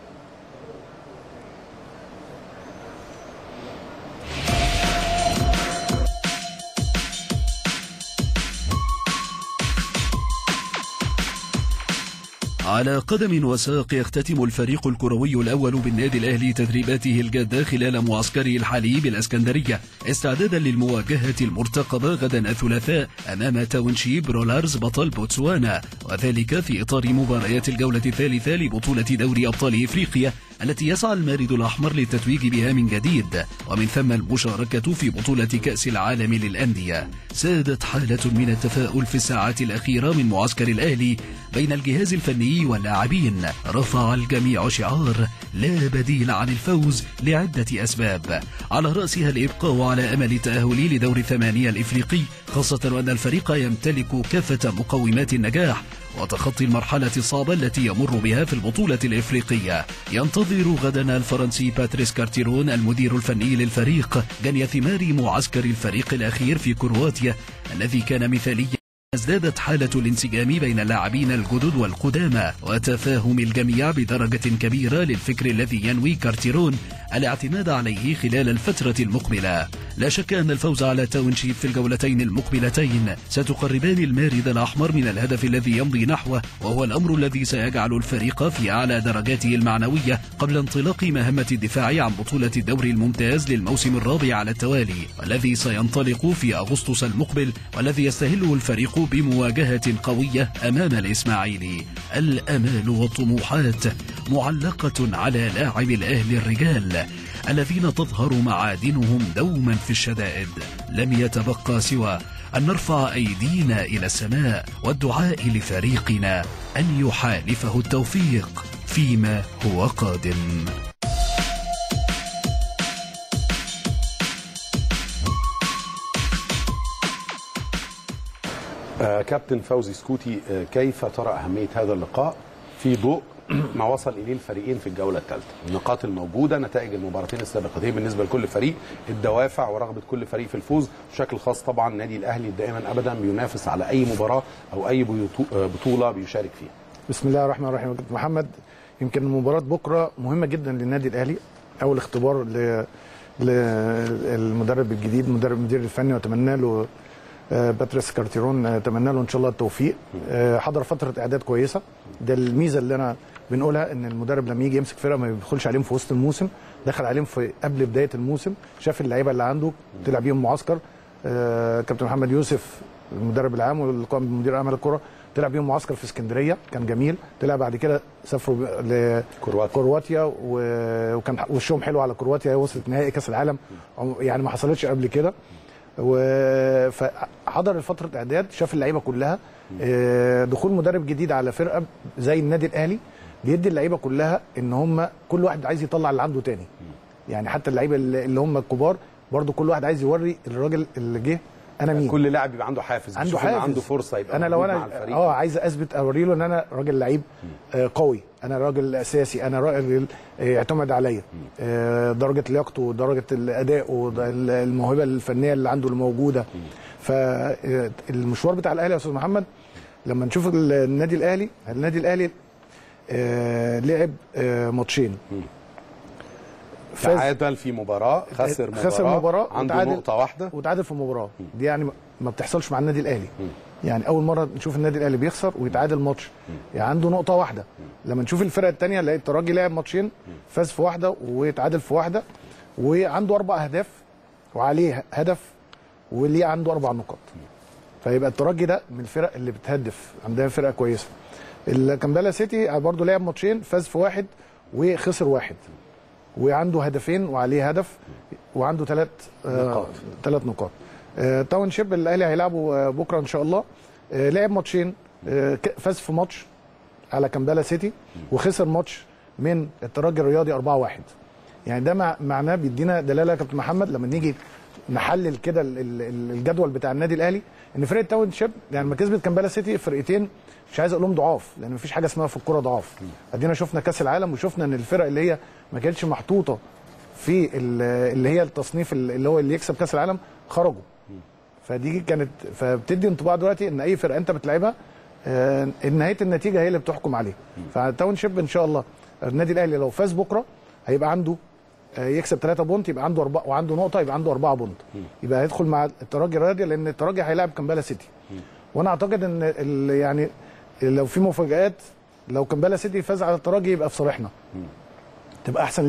على قدم وساق يختتم الفريق الكروي الأول بالنادي الأهلي تدريباته الجادة خلال معسكره الحالي بالأسكندرية استعدادا للمواجهة المرتقبة غدا الثلاثاء أمام تاونشيب رولارز بطل بوتسوانا وذلك في إطار مباريات الجولة الثالثة لبطولة دوري أبطال إفريقيا التي يسعى المارد الأحمر للتتويج بها من جديد ومن ثم المشاركة في بطولة كأس العالم للأندية سادت حالة من التفاؤل في الساعات الأخيرة من معسكر الأهلي بين الجهاز الفني واللاعبين رفع الجميع شعار لا بديل عن الفوز لعدة أسباب على رأسها الإبقاء على أمل التأهل لدور الثمانية الإفريقي خاصة وأن الفريق يمتلك كافة مقومات النجاح وتخطي المرحلة الصعبة التي يمر بها في البطولة الإفريقية ينتظر غدا الفرنسي باتريس كارتيرون المدير الفني للفريق جني ثمار معسكر الفريق الأخير في كرواتيا الذي كان مثاليا ازدادت حالة الانسجام بين اللاعبين الجدد والقدامى وتفاهم الجميع بدرجة كبيرة للفكر الذي ينوي كارتيرون الاعتماد عليه خلال الفترة المقبلة لا شك أن الفوز على تاونشيب في الجولتين المقبلتين ستقربان المارد الأحمر من الهدف الذي يمضي نحوه وهو الأمر الذي سيجعل الفريق في أعلى درجاته المعنوية قبل انطلاق مهمة الدفاع عن بطولة الدوري الممتاز للموسم الرابع على التوالي والذي سينطلق في أغسطس المقبل والذي يستهله الفريق بمواجهة قوية أمام الإسماعيلي الأمال والطموحات معلقة على لاعب الأهل الرجال الذين تظهر معادنهم دوما في الشدائد لم يتبقى سوى أن نرفع أيدينا إلى السماء والدعاء لفريقنا أن يحالفه التوفيق فيما هو قادم آه كابتن فوزي سكوتي آه كيف ترى أهمية هذا اللقاء في ضوء ما وصل إليه الفريقين في الجولة الثالثة النقاط الموجودة نتائج المباراتين السابقتين بالنسبة لكل فريق الدوافع ورغبة كل فريق في الفوز بشكل خاص طبعا النادي الأهلي دائما أبدا بينافس على أي مباراة أو أي بيوتو- آه، بطولة بيشارك فيها بسم الله الرحمن الرحيم يا كابتن محمد يمكن مباراة بكرة مهمة جدا للنادي الأهلي أول اختبار ل للمدرب الجديد مدرب المدير الفني واتمنى له آه، باتريس كارتيرون آه، اتمنى له ان شاء الله التوفيق آه، حضر فتره اعداد كويسه ده الميزه اللي انا بنقولها ان المدرب لما يجي يمسك فرقه ما بيدخلش عليهم في وسط الموسم دخل عليهم في قبل بدايه الموسم شاف اللعيبه اللي عنده طلع بيهم معسكر آه، كابتن محمد يوسف المدرب العام واللي قام بمدير اعمال الكره طلع بيهم معسكر في اسكندريه كان جميل طلع بعد كده سافروا ب- لكرواتيا و- وكان وشهم حلو على كرواتيا هي وصلت نهائي كاس العالم يعني ما حصلتش قبل كده و- فحضر الفترة اعداد شاف اللعيبه كلها آه، دخول مدرب جديد على فرقه زي النادي الاهلي بيدي اللعيبه كلها ان هم كل واحد عايز يطلع اللي عنده تاني يعني حتى اللعيبه اللي اللي هم الكبار برضو كل واحد عايز يوري الراجل اللي جه انا مين كل لاعب يبقى عنده حافز عنده بيشوف إن حافز عنده فرصة يبقى انا لو موجود انا مع الفريق. اه عايز اثبت اوري له ان انا راجل لعيب آه قوي انا راجل اساسي انا راجل آه، يعتمد عليا آه درجه لياقته درجه الاداء والموهبه الفنيه اللي عنده الموجوده فالمشوار بتاع الاهلي يا استاذ محمد لما نشوف ال- النادي الاهلي النادي الاهلي آه لعب آه ماتشين فاز- تعادل في مباراة خسر مباراة خسر مباراه عنده وتعادل- نقطة واحدة وتعادل في مباراه دي يعني ما بتحصلش مع النادي الاهلي يعني اول مره نشوف النادي الاهلي بيخسر ويتعادل ماتش يعني عنده نقطه واحده لما نشوف الفرقه الثانيه نلاقي الترجي لعب ماتشين فاز في واحده ويتعادل في واحده وعنده اربع اهداف وعليه هدف وليه عنده اربع نقاط فيبقى الترجي ده من الفرق اللي بتهدف عندها فرقه كويسه الكامبالا سيتي برضه لعب ماتشين فاز في واحد وخسر واحد وعنده هدفين وعليه هدف وعنده ثلاث نقاط. ثلاث نقاط آه، تاون شيب اللي الاهلي هيلعبوا آه، بكره ان شاء الله آه، لعب ماتشين آه، ك- فاز في ماتش على كامبالا سيتي وخسر ماتش من الترجي الرياضي 4-1 يعني ده مع- معناه بيدينا دلاله يا كابتن محمد لما نيجي نحلل كده ال- ال- ال- الجدول بتاع النادي الاهلي ان فرقه تاون شيب يعني لما كسبت كامبالا سيتي فرقتين مش عايز اقول لهم ضعاف لان مفيش حاجه اسمها في الكوره ضعاف ادينا شفنا كاس العالم وشفنا ان الفرق اللي هي ما كانتش محطوطه في ال- اللي هي التصنيف اللي هو اللي يكسب كاس العالم خرجوا فدي كانت فبتدي انطباع دلوقتي ان اي فرقه انت بتلعبها آه، نهايه النتيجه هي اللي بتحكم عليها فتاون شيب ان شاء الله النادي الاهلي لو فاز بكره هيبقى عنده آه، يكسب 3 بونت يبقى عنده أربعة وعنده نقطه يبقى عنده 4 بونت يبقى هيدخل مع الترجي الرياضي لان الترجي هيلاعب كامبالا سيتي وانا اعتقد ان ال- يعني لو في مفاجات لو كامبالا سيتي فاز على الترجي يبقى في صالحنا تبقى احسن لينا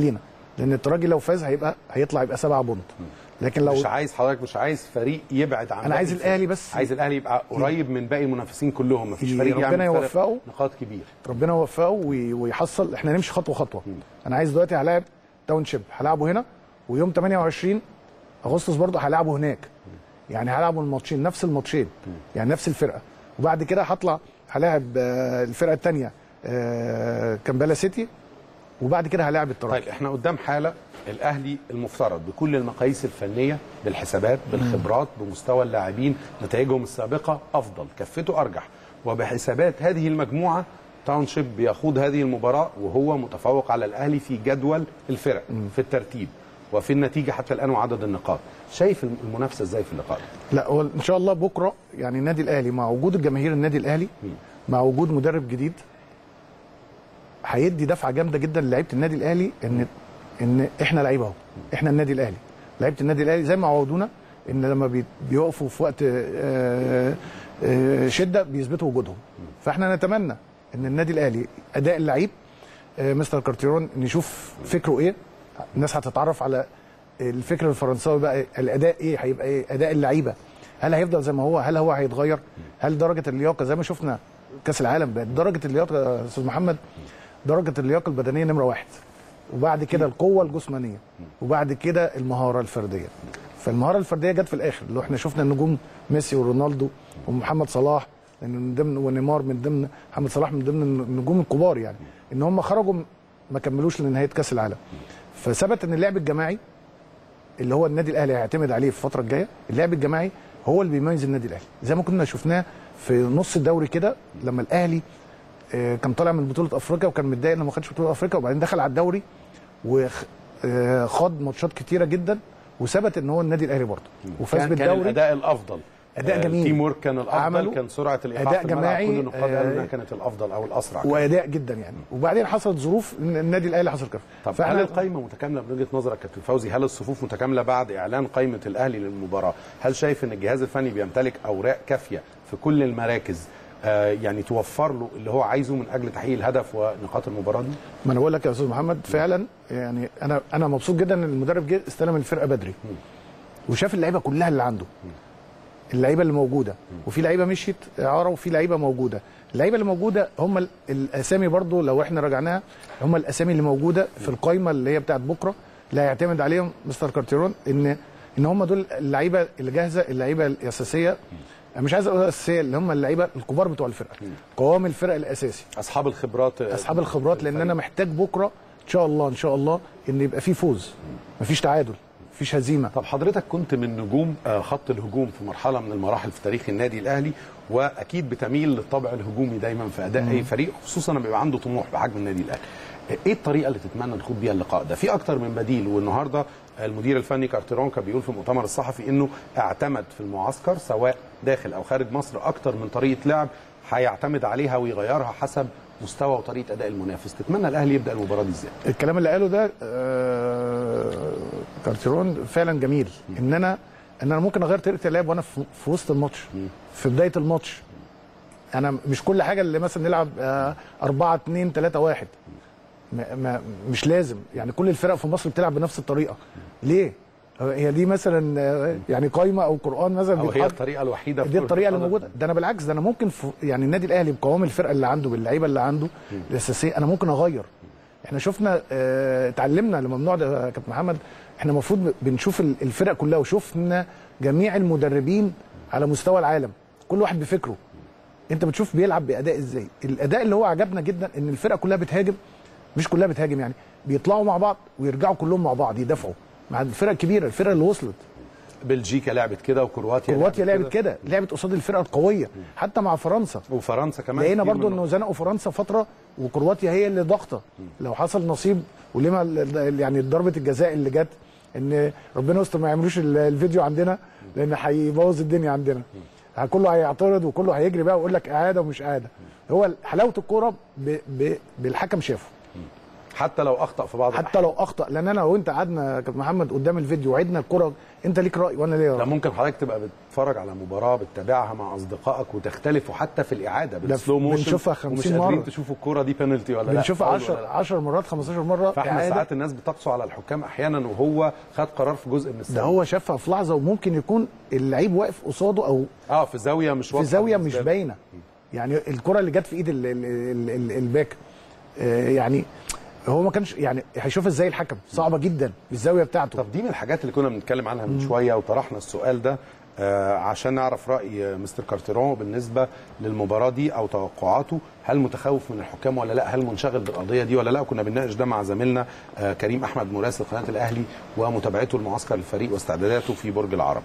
لان الترجي لو فاز هيبقى هيطلع يبقى سبعة بونت لكن لو مش عايز حضرتك مش عايز فريق يبعد عن أنا باقي عايز الفرق. الأهلي بس عايز الاهلي يبقى قريب من باقي المنافسين كلهم مفيش فريق ربنا يعمل فرق يوفقه. نقاط كبير ربنا يوفقه وي- ويحصل احنا نمشي خطوه خطوه انا عايز دلوقتي هلاعب تاون شيب هلاعبه هنا ويوم 28 اغسطس برضه هلاعبه هناك يعني هلعبوا الماتشين نفس الماتشين يعني نفس الفرقه وبعد كده هطلع هلاعب آه، الفرقه الثانيه كامبالا سيتي وبعد كده هلاعب الترجي طيب احنا قدام حاله الاهلي المفترض بكل المقاييس الفنيه بالحسابات بالخبرات بمستوى اللاعبين نتائجهم السابقه افضل كفته ارجح وبحسابات هذه المجموعه تاون شيب بيخوض هذه المباراه وهو متفوق على الاهلي في جدول الفرق في الترتيب وفي النتيجه حتى الان وعدد النقاط شايف المنافسه ازاي في اللقاء ده؟ لا هو ان شاء الله بكره يعني النادي الاهلي مع وجود الجماهير النادي الاهلي مع وجود مدرب جديد هيدي دفعه جامده جدا للعيبه النادي الاهلي ان ان احنا لعيبه اهو احنا النادي الاهلي لعيبه النادي الاهلي زي ما عودونا ان لما بي- بيقفوا في وقت آه، آه، شده بيثبتوا وجودهم فاحنا نتمنى ان النادي الاهلي اداء اللعيب آه، مستر كارتيرون نشوف فكره ايه الناس هتتعرف على الفكر الفرنساوي بقى الاداء ايه هيبقى ايه اداء اللعيبه هل هيفضل زي ما هو هل هو هيتغير هل درجه اللياقه زي ما شفنا كاس العالم بقت درجه اللياقه يا استاذ محمد درجه اللياقه البدنيه نمره واحد وبعد كده القوه الجسمانيه وبعد كده المهاره الفرديه فالمهاره الفرديه جت في الاخر اللي احنا شفنا النجوم ميسي ورونالدو ومحمد صلاح لان من ضمن ونيمار من ضمن محمد صلاح من ضمن النجوم الكبار يعني ان هم خرجوا ما كملوش لنهايه كاس العالم فثبت ان اللعب الجماعي اللي هو النادي الاهلي هيعتمد عليه في الفتره الجايه اللعب الجماعي هو اللي بيميز النادي الاهلي زي ما كنا شفناه في نص الدوري كده لما الاهلي آه، كان طالع من بطوله افريقيا وكان متضايق لما ما خدش بطوله افريقيا وبعدين دخل على الدوري وخاض ماتشات كتيره جدا وثبت ان هو النادي الاهلي برضه وفاز كان, كان بالدوري الاداء الافضل أداء آه، جميل. التيم ورك كان الافضل عملوا كان سرعه الايقاع أداء في الملعب جماعي، كل النقاد قالوا انها آه، كانت الافضل او الاسرع كمان. واداء جدا يعني وبعدين حصلت ظروف ان النادي الاهلي حصل كده طب هل القائمه متكامله من وجهه نظرك كابتن فوزي هل الصفوف متكامله بعد اعلان قائمه الاهلي للمباراه هل شايف ان الجهاز الفني بيمتلك اوراق كافيه في كل المراكز آه يعني توفر له اللي هو عايزه من اجل تحقيق الهدف ونقاط المباراه دي ما انا بقول لك يا استاذ محمد فعلا يعني انا انا مبسوط جدا ان المدرب جه استلم الفرقه بدري وشاف اللعيبه كلها اللي عنده اللعيبه اللي موجوده وفي لعيبه مشيت اعاره وفي لعيبه موجوده اللعيبه اللي موجوده هم ال- الاسامي برضو لو احنا رجعناها هم الاسامي اللي موجوده في القايمه اللي هي بتاعت بكره اللي هيعتمد عليهم مستر كارتيرون ان ان هم دول اللعيبه اللي جاهزه اللعيبه الاساسيه أنا مش عايز اقول اساسيه اللي هم اللعيبه الكبار بتوع الفرقه قوام الفرقه الاساسي اصحاب الخبرات اصحاب الخبرات لان انا محتاج بكره ان شاء الله ان شاء الله ان يبقى في فوز مفيش تعادل مفيش هزيمه طب حضرتك كنت من نجوم آه، خط الهجوم في مرحله من المراحل في تاريخ النادي الاهلي واكيد بتميل للطابع الهجومي دايما في اداء اي فريق خصوصا لما بيبقى عنده طموح بحجم النادي الاهلي ايه الطريقه اللي تتمنى نخوض بيها اللقاء ده في اكتر من بديل والنهارده المدير الفني كارتيرون كان بيقول في المؤتمر الصحفي انه اعتمد في المعسكر سواء داخل او خارج مصر اكتر من طريقه لعب هيعتمد عليها ويغيرها حسب مستوى وطريقه اداء المنافس تتمنى الاهلي يبدا المباراه دي ازاي الكلام اللي قاله ده آه، كارتيرون فعلا جميل ان انا ان انا ممكن اغير طريقه اللعب وانا في في وسط الماتش في بدايه الماتش انا مش كل حاجه اللي مثلا نلعب 4 2 3 1 ما ما مش لازم يعني كل الفرق في مصر بتلعب بنفس الطريقه ليه هي دي مثلا آه، يعني قايمه او قران مثلا او هي بيتحط- الطريقه الوحيده في دي كرة الطريقه اللي القدم. موجوده ده انا بالعكس ده انا ممكن في يعني النادي الاهلي بقوام الفرقه اللي عنده باللعيبه اللي عنده الاساسيه انا ممكن اغير احنا شفنا اه اتعلمنا لما بنقعد يا كابتن محمد احنا المفروض بنشوف ال- الفرق كلها وشفنا جميع المدربين على مستوى العالم كل واحد بفكره انت بتشوف بيلعب باداء ازاي الاداء اللي هو عجبنا جدا ان الفرقه كلها بتهاجم مش كلها بتهاجم يعني بيطلعوا مع بعض ويرجعوا كلهم مع بعض يدافعوا مع الفرق الكبيره الفرق اللي وصلت بلجيكا لعبت كده وكرواتيا كرواتيا لعبت كده لعبت قصاد الفرقه القويه حتى مع فرنسا وفرنسا كمان لقينا كتير برضو من انه زنقوا فرنسا فتره وكرواتيا هي اللي ضاغطه لو حصل نصيب ولما ال- يعني ضربه الجزاء اللي جت ان ربنا يستر ما يعملوش ال- الفيديو عندنا لان هيبوظ الدنيا عندنا كله هيعترض وكله هيجري بقى ويقول لك اعاده ومش اعاده هو حلاوه الكوره ب... ب... بالحكم شافه حتى لو اخطا في بعض حتى لو اخطا لان انا لو انت قعدنا يا كابتن محمد قدام الفيديو وعدنا الكره انت ليك راي وانا ليا ده راي ممكن حضرتك تبقى بتتفرج على مباراه بتتابعها مع اصدقائك وتختلفوا حتى في الاعاده بالسلو موشن بنشوفها 50 ومش قادرين مرة. تشوفوا الكوره دي بينالتي ولا لا بنشوفها فاول 10 ولا لا. 10 مرات 15 مره فاحنا إعادة. ساعات الناس بتقسو على الحكام احيانا وهو خد قرار في جزء من ده السنه هو شافها في لحظه وممكن يكون اللعيب واقف قصاده او اه في زاويه مش في واضحة زاويه مش بالنسبة له. باينه يعني الكره اللي جت في ايد ال- ال- ال- ال- الباك آه، يعني هو ما كانش يعني هيشوف ازاي الحكم صعبه جدا الزاويه بتاعته طب دي من الحاجات اللي كنا بنتكلم عنها من شويه وطرحنا السؤال ده آه عشان نعرف راي مستر كارتيرون بالنسبه للمباراه دي او توقعاته هل متخوف من الحكام ولا لا هل منشغل بالقضيه دي ولا لا كنا بنناقش ده مع زميلنا آه كريم احمد مراسل قناه الاهلي ومتابعته لمعسكر الفريق واستعداداته في برج العرب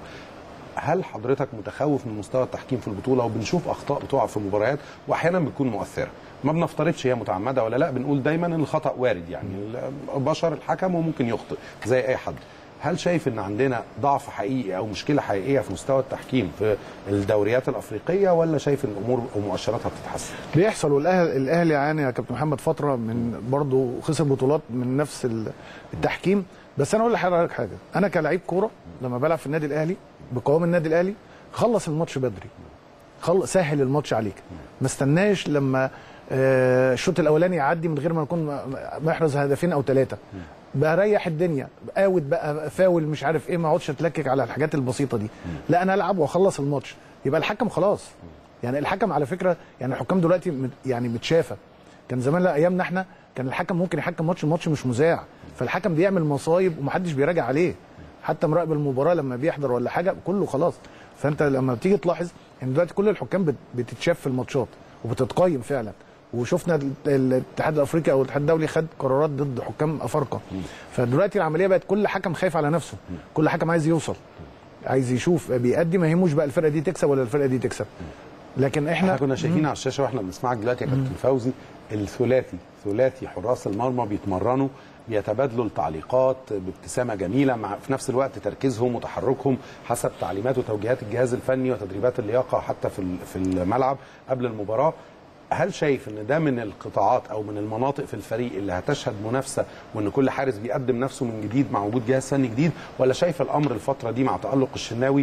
هل حضرتك متخوف من مستوى التحكيم في البطوله وبنشوف اخطاء بتقع في المباريات واحيانا بتكون مؤثره ما بنفترضش هي متعمده ولا لا بنقول دايما ان الخطا وارد يعني البشر الحكم وممكن يخطئ زي اي حد هل شايف ان عندنا ضعف حقيقي او مشكله حقيقيه في مستوى التحكيم في الدوريات الافريقيه ولا شايف ان الامور ومؤشراتها بتتحسن بيحصل والاهلي الاهلي يعني يا كابتن محمد فتره من برضه خسر بطولات من نفس ال- التحكيم بس انا اقول لحضرتك حاجه انا كلاعب كوره لما بلعب في النادي الاهلي بقوام النادي الاهلي خلص الماتش بدري خل... سهل الماتش عليك ما استناش لما آه، الشوط الاولاني يعدي من غير ما نكون محرز هدفين او ثلاثه بريح الدنيا اوت بقى فاول مش عارف ايه ما اقعدش اتلكك على الحاجات البسيطه دي لا انا العب واخلص الماتش يبقى الحكم خلاص يعني الحكم على فكره يعني الحكام دلوقتي مت- يعني متشافه كان زمان لا ايامنا احنا كان الحكم ممكن يحكم ماتش الماتش مش مذاع فالحكم بيعمل مصايب ومحدش بيراجع عليه حتى مراقب المباراه لما بيحضر ولا حاجه كله خلاص فانت لما بتيجي تلاحظ ان دلوقتي كل الحكام بت- بتتشاف في الماتشات وبتتقيم فعلا وشفنا ال- الاتحاد الافريقي او الاتحاد الدولي خد قرارات ضد حكام افارقه فدلوقتي العمليه بقت كل حكم خايف على نفسه كل حكم عايز يوصل عايز يشوف بيقدم ما يهموش بقى الفرقه دي تكسب ولا الفرقه دي تكسب لكن احنا احنا كنا شايفين على الشاشه واحنا بنسمعك دلوقتي يا كابتن فوزي الثلاثي ثلاثي حراس المرمى بيتمرنوا بيتبادلوا التعليقات بابتسامه جميله مع في نفس الوقت تركيزهم وتحركهم حسب تعليمات وتوجيهات الجهاز الفني وتدريبات اللياقه حتى في ال- في الملعب قبل المباراه هل شايف ان ده من القطاعات او من المناطق في الفريق اللي هتشهد منافسه وان كل حارس بيقدم نفسه من جديد مع وجود جهاز فني جديد ولا شايف الامر الفتره دي مع تالق الشناوي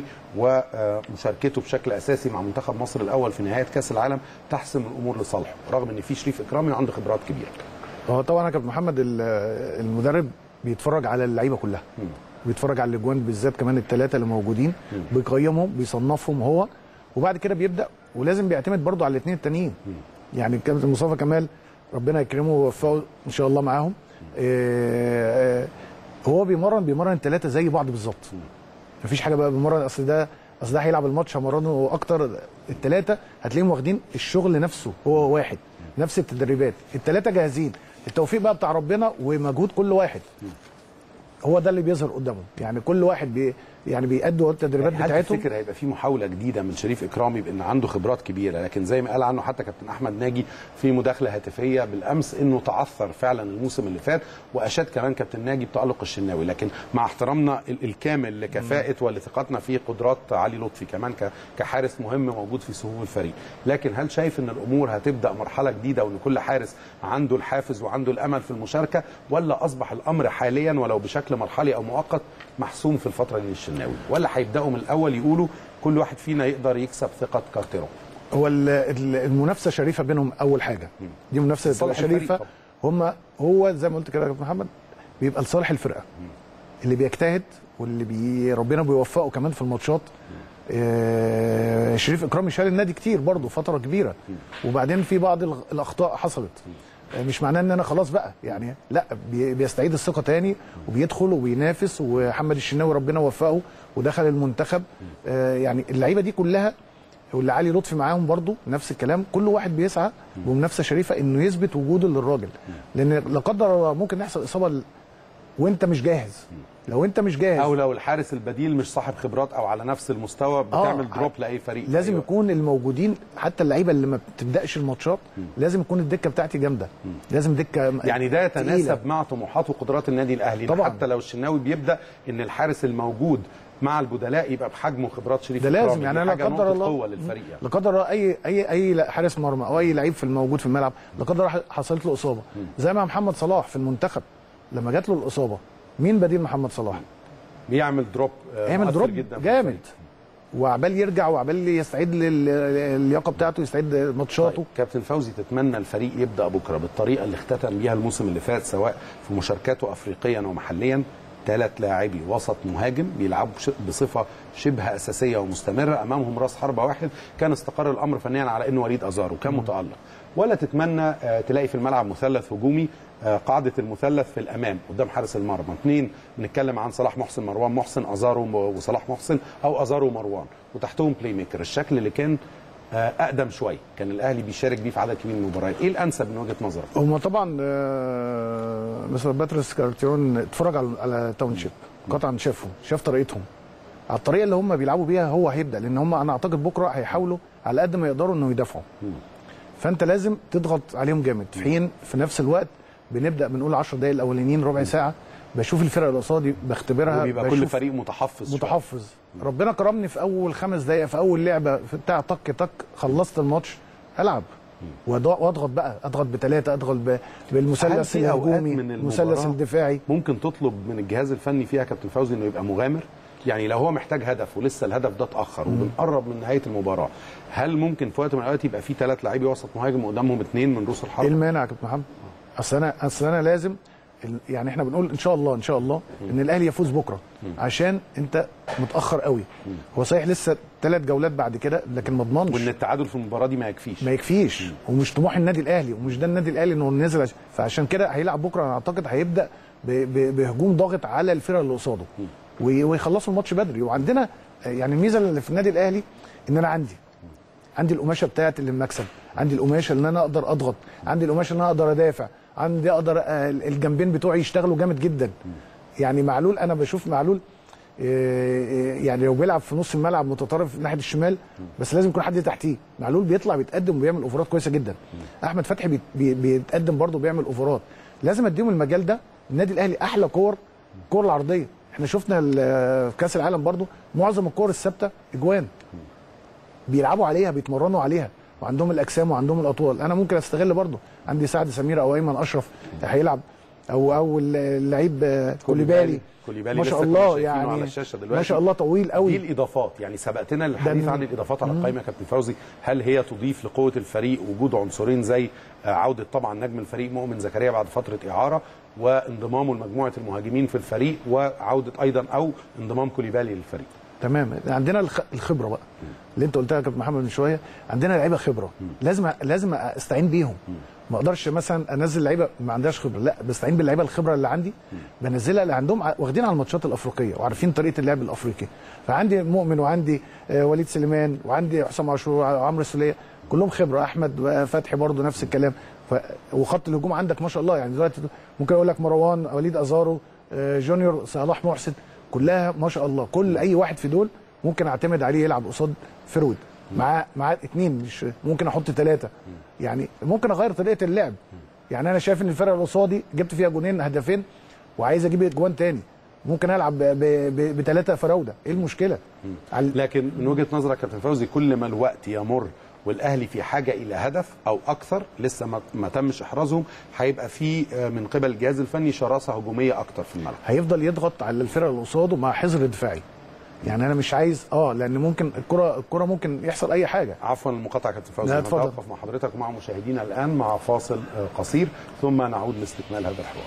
ومشاركته بشكل اساسي مع منتخب مصر الاول في نهايه كاس العالم تحسم الامور لصالحه رغم ان في شريف اكرامي وعنده خبرات كبيره هو طبعا يا كابتن محمد ال- المدرب بيتفرج على اللعيبه كلها بيتفرج على الاجوان بالذات كمان الثلاثه اللي موجودين بيقيمهم بيصنفهم هو وبعد كده بيبدا ولازم بيعتمد برضه على الاثنين التانيين يعني الكابتن مصطفى كمال ربنا يكرمه ويوفقه ان شاء الله معاهم آه، آه، هو بيمرن بيمرن الثلاثه زي بعض بالظبط مفيش حاجه بقى بيمرن اصل ده اصل ده هيلعب الماتش همرنه اكتر الثلاثه هتلاقيهم واخدين الشغل نفسه هو واحد نفس التدريبات الثلاثه جاهزين التوفيق بقى بتاع ربنا ومجهود كل واحد هو ده اللي بيظهر قدامهم يعني كل واحد بي يعني بيأدوا التدريبات هل بتاعتهم تفتكر هيبقى في محاوله جديده من شريف اكرامي بان عنده خبرات كبيره لكن زي ما قال عنه حتى كابتن احمد ناجي في مداخله هاتفيه بالامس انه تعثر فعلا الموسم اللي فات واشاد كمان كابتن ناجي بتالق الشناوي لكن مع احترامنا ال- الكامل لكفاءه ولثقتنا في قدرات علي لطفي كمان ك- كحارس مهم موجود في صفوف الفريق لكن هل شايف ان الامور هتبدا مرحله جديده وان كل حارس عنده الحافز وعنده الامل في المشاركه ولا اصبح الامر حاليا ولو بشكل مرحلي او مؤقت محسوم في الفتره دي للشناوي ولا هيبداوا من الاول يقولوا كل واحد فينا يقدر يكسب ثقه كارتيرون هو ال- ال- المنافسه شريفه بينهم اول حاجه دي منافسه لصالح تبقى الفريق شريفه هم هو زي ما قلت كده يا كابتن محمد بيبقى لصالح الفرقه اللي بيجتهد واللي بي ربنا بيوفقه كمان في الماتشات آه، شريف اكرامي شال النادي كتير برضه فتره كبيره وبعدين في بعض الغ- الاخطاء حصلت آه، مش معناه ان انا خلاص بقى يعني لا بي- بيستعيد الثقه تاني وبيدخل وبينافس ومحمد الشناوي ربنا وفقه ودخل المنتخب آه، يعني اللعيبه دي كلها واللي علي لطفي معاهم برضو نفس الكلام كل واحد بيسعى بمنافسه شريفه انه يثبت وجوده للراجل لان لا قدر الله ممكن يحصل اصابه ل- وانت مش جاهز لو انت مش جاهز او لو الحارس البديل مش صاحب خبرات او على نفس المستوى بتعمل آه، دروب لاي فريق لازم أيوة. يكون الموجودين حتى اللعيبه اللي ما بتبداش الماتشات لازم يكون الدكه بتاعتي جامده لازم دكه يعني ده تقيلة. يتناسب مع طموحات وقدرات النادي الاهلي طبعاً. حتى لو الشناوي بيبدا ان الحارس الموجود مع البدلاء يبقى بحجم وخبرات شريف ده لازم إكرامي. يعني دي انا لا حاجة قدر نقطة الله قوه للفريق يعني. لا قدر الله اي اي اي حارس مرمى او اي لعيب في الموجود في الملعب لا قدر الله حصلت له اصابه زي ما محمد صلاح في المنتخب لما جات له الاصابه مين بديل محمد صلاح؟ بيعمل دروب آه، يعمل مؤثر دروب جدا في جامد الفريق. وعبال يرجع وعبال يستعيد لل- اللياقه بتاعته يستعيد ماتشاته طيب. كابتن فوزي تتمنى الفريق يبدا بكره بالطريقه اللي اختتم بيها الموسم اللي فات سواء في مشاركاته افريقيا ومحليا ثلاث لاعبي وسط مهاجم بيلعبوا بش- بصفه شبه اساسيه ومستمره امامهم راس حربه واحد كان استقر الامر فنيا على انه وليد ازارو كان متالق ولا تتمنى آه، تلاقي في الملعب مثلث هجومي آه، قاعده المثلث في الامام قدام حارس المرمى اثنين بنتكلم عن صلاح محسن مروان محسن ازارو وصلاح محسن او ازارو ومروان وتحتهم بلاي ميكر الشكل اللي كان آه، اقدم شويه كان الاهلي بيشارك بيه في عدد كبير من المباريات ايه الانسب من وجهه نظرك هما طبعا آه، مستر باتريس كارتيون اتفرج على على تاون شيب قطعا شافهم شاف طريقتهم على الطريقه اللي هم بيلعبوا بيها هو هيبدا لان هم انا اعتقد بكره هيحاولوا على قد ما يقدروا انه يدافعوا فانت لازم تضغط عليهم جامد في حين في نفس الوقت بنبدا بنقول 10 دقائق الاولانيين ربع ساعه بشوف الفرق اللي قصادي بختبرها وبيبقى كل بشوف فريق متحفظ شوية. متحفظ ربنا كرمني في اول خمس دقائق في اول لعبه في بتاع طك طك خلصت الماتش العب وأض- واضغط بقى اضغط بثلاثه اضغط ب- هل بالمثلث في أوقات الهجومي من المثلث المباراة الدفاعي ممكن تطلب من الجهاز الفني فيها كابتن فوزي انه يبقى مغامر يعني لو هو محتاج هدف ولسه الهدف ده اتاخر وبنقرب من نهايه المباراه هل ممكن في وقت من الاوقات يبقى في ثلاث لاعبي وسط مهاجم قدامهم اثنين من رؤوس ايه الحرب المانع يا كابتن محمد؟ اصل انا اصل انا لازم ال- يعني احنا بنقول ان شاء الله ان شاء الله ان الاهلي يفوز بكره عشان انت متاخر قوي هو صحيح لسه ثلاث جولات بعد كده لكن ما اضمنش وان التعادل في المباراه دي ما يكفيش ما يكفيش ومش طموح النادي الاهلي ومش ده النادي الاهلي انه نزل عش... فعشان كده هيلعب بكره انا اعتقد هيبدا ب... ب... بهجوم ضاغط على الفرقه اللي قصاده وي... ويخلصوا الماتش بدري وعندنا يعني الميزه اللي في النادي الاهلي ان انا عندي عندي القماشه بتاعت المكسب عندي القماشه اللي انا اقدر اضغط عندي القماشه اللي انا اقدر ادافع عندي اقدر آه، الجنبين بتوعي يشتغلوا جامد جدا يعني معلول انا بشوف معلول آه، يعني لو بيلعب في نص الملعب متطرف ناحيه الشمال بس لازم يكون حد تحتيه معلول بيطلع بيتقدم وبيعمل اوفرات كويسه جدا احمد فتحي بي- بي- بيتقدم برضه بيعمل اوفرات لازم اديهم المجال ده النادي الاهلي احلى كور الكور العرضيه احنا شفنا ال- في كاس العالم برضه معظم الكور الثابته اجوان بيلعبوا عليها بيتمرنوا عليها وعندهم الاجسام وعندهم الاطوال انا ممكن استغل برضه عندي سعد سمير او ايمن اشرف هيلعب او او اللعيب آه، كوليبالي كوليبالي ما لسه شاء كنا الله شايفينه يعني على الشاشه دلوقتي ما شاء الله طويل دي قوي الاضافات يعني سبقتنا للحديث ده- عن الاضافات على القائمه يا كابتن فوزي هل هي تضيف لقوه الفريق وجود عنصرين زي آه، عوده طبعا نجم الفريق مؤمن زكريا بعد فتره اعاره وانضمامه لمجموعه المهاجمين في الفريق وعوده ايضا او انضمام كوليبالي للفريق تمام عندنا الخ- الخبره بقى اللي انت قلتها يا كابتن محمد من شويه عندنا لعيبه خبره لازم لازم استعين بيهم ما اقدرش مثلا انزل لعيبه ما عندهاش خبره لا بستعين باللعيبه الخبره اللي عندي بنزلها اللي عندهم ع- واخدين على الماتشات الافريقيه وعارفين طريقه اللعب الافريقي فعندي مؤمن وعندي آه، وليد سليمان وعندي حسام عاشور وعمرو السوليه كلهم خبره احمد فتحي برضو نفس الكلام ف... وخط الهجوم عندك ما شاء الله يعني دلوقتي ممكن اقول لك مروان وليد ازارو آه، جونيور صلاح محسن كلها ما شاء الله كل اي واحد في دول ممكن اعتمد عليه يلعب قصاد فرود مع مع اثنين مش ممكن احط ثلاثه يعني ممكن اغير طريقه اللعب يعني انا شايف ان الفرقه اللي قصادي جبت فيها جونين هدفين وعايز اجيب جوان تاني ممكن العب بثلاثه فراوده ايه المشكله لكن من وجهه نظرك يا كابتن فوزي كل ما الوقت يمر والاهلي في حاجه الى هدف او اكثر لسه ما, ما تمش احرازهم هيبقى في آه، من قبل الجهاز الفني شراسه هجوميه اكتر في الملعب هيفضل يضغط على الفرقه اللي قصاده مع حذر دفاعي يعني انا مش عايز اه لان ممكن الكره الكره ممكن يحصل اي حاجه عفوا المقاطعه يا كابتن فوزي لا، اتفضل. نتوقف مع حضرتك ومع مشاهدينا الان مع فاصل آه، قصير ثم نعود لاستكمال هذا الحوار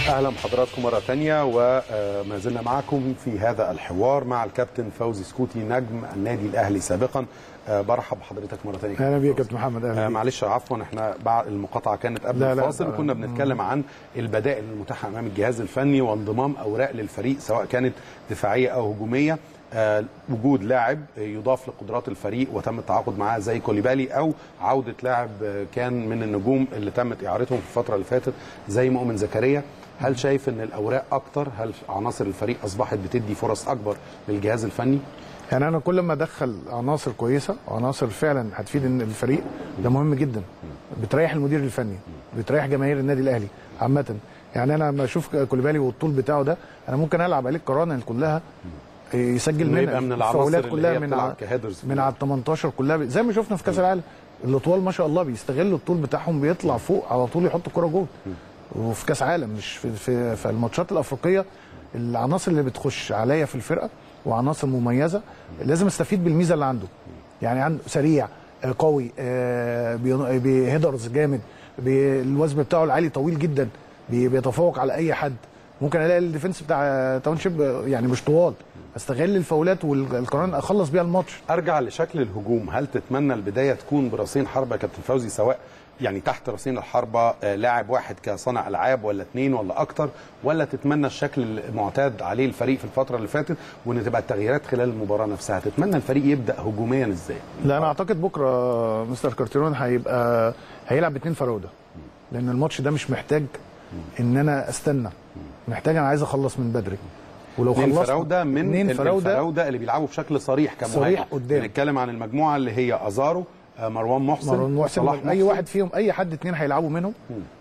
اهلا بحضراتكم مره تانية وما زلنا معكم في هذا الحوار مع الكابتن فوزي سكوتي نجم النادي الاهلي سابقا آه، برحب بحضرتك مره تانية اهلا بيك يا كابتن محمد اهلا آه، بيك. معلش عفوا احنا بعد المقاطعه كانت قبل لا، لا، الفاصل لا. وكنا بنتكلم عن البدائل المتاحه امام الجهاز الفني وانضمام اوراق للفريق سواء كانت دفاعيه او هجوميه آه، وجود لاعب يضاف لقدرات الفريق وتم التعاقد معاه زي كوليبالي او عوده لاعب آه، كان من النجوم اللي تمت اعارتهم في الفتره اللي فاتت زي مؤمن زكريا هل شايف ان الاوراق اكتر هل عناصر الفريق اصبحت بتدي فرص اكبر للجهاز الفني يعني انا كل ما ادخل عناصر كويسه عناصر فعلا هتفيد إن الفريق ده مهم جدا بتريح المدير الفني بتريح جماهير النادي الاهلي عامه يعني انا لما اشوف كوليبالي والطول بتاعه ده انا ممكن العب عليه القران كلها يسجل إنه منها يبقى من العناصر الفاولات اللي كلها هي من بتلعب ع- كهيدرز من على ال 18 كلها زي ما شفنا في كاس العالم الاطوال ما شاء الله بيستغلوا الطول بتاعهم بيطلع فوق على طول يحط الكره جول وفي كاس عالم مش في, في, في الماتشات الافريقيه العناصر اللي بتخش عليا في الفرقه وعناصر مميزه لازم استفيد بالميزه اللي عنده يعني عنده سريع آه، قوي آه، بي- بيهدرز جامد بي- الوزن بتاعه العالي طويل جدا بي- بيتفوق على اي حد ممكن الاقي الديفنس بتاع تاون شيب يعني مش طوال استغل الفاولات والقران اخلص بيها الماتش ارجع لشكل الهجوم هل تتمنى البدايه تكون براسين حربه يا كابتن فوزي سواء يعني تحت راسين الحربه آه، لاعب واحد كصانع العاب ولا اثنين ولا اكتر ولا تتمنى الشكل المعتاد عليه الفريق في الفتره اللي فاتت وان تبقى التغييرات خلال المباراه نفسها تتمنى الفريق يبدا هجوميا ازاي لا انا اعتقد بكره مستر كارتيرون هيبقى هيلعب باثنين فراوده لان الماتش ده مش محتاج ان انا استنى محتاج انا عايز اخلص من بدري ولو اثنين خلصت فراوده من اتنين ال- فراوده الفراوده اللي بيلعبوا بشكل صريح كمهاجم صريح قدام. بنتكلم عن المجموعه اللي هي ازارو آه، مروان محسن مروان محسن صلاح اي واحد فيهم اي حد اثنين هيلعبوا منهم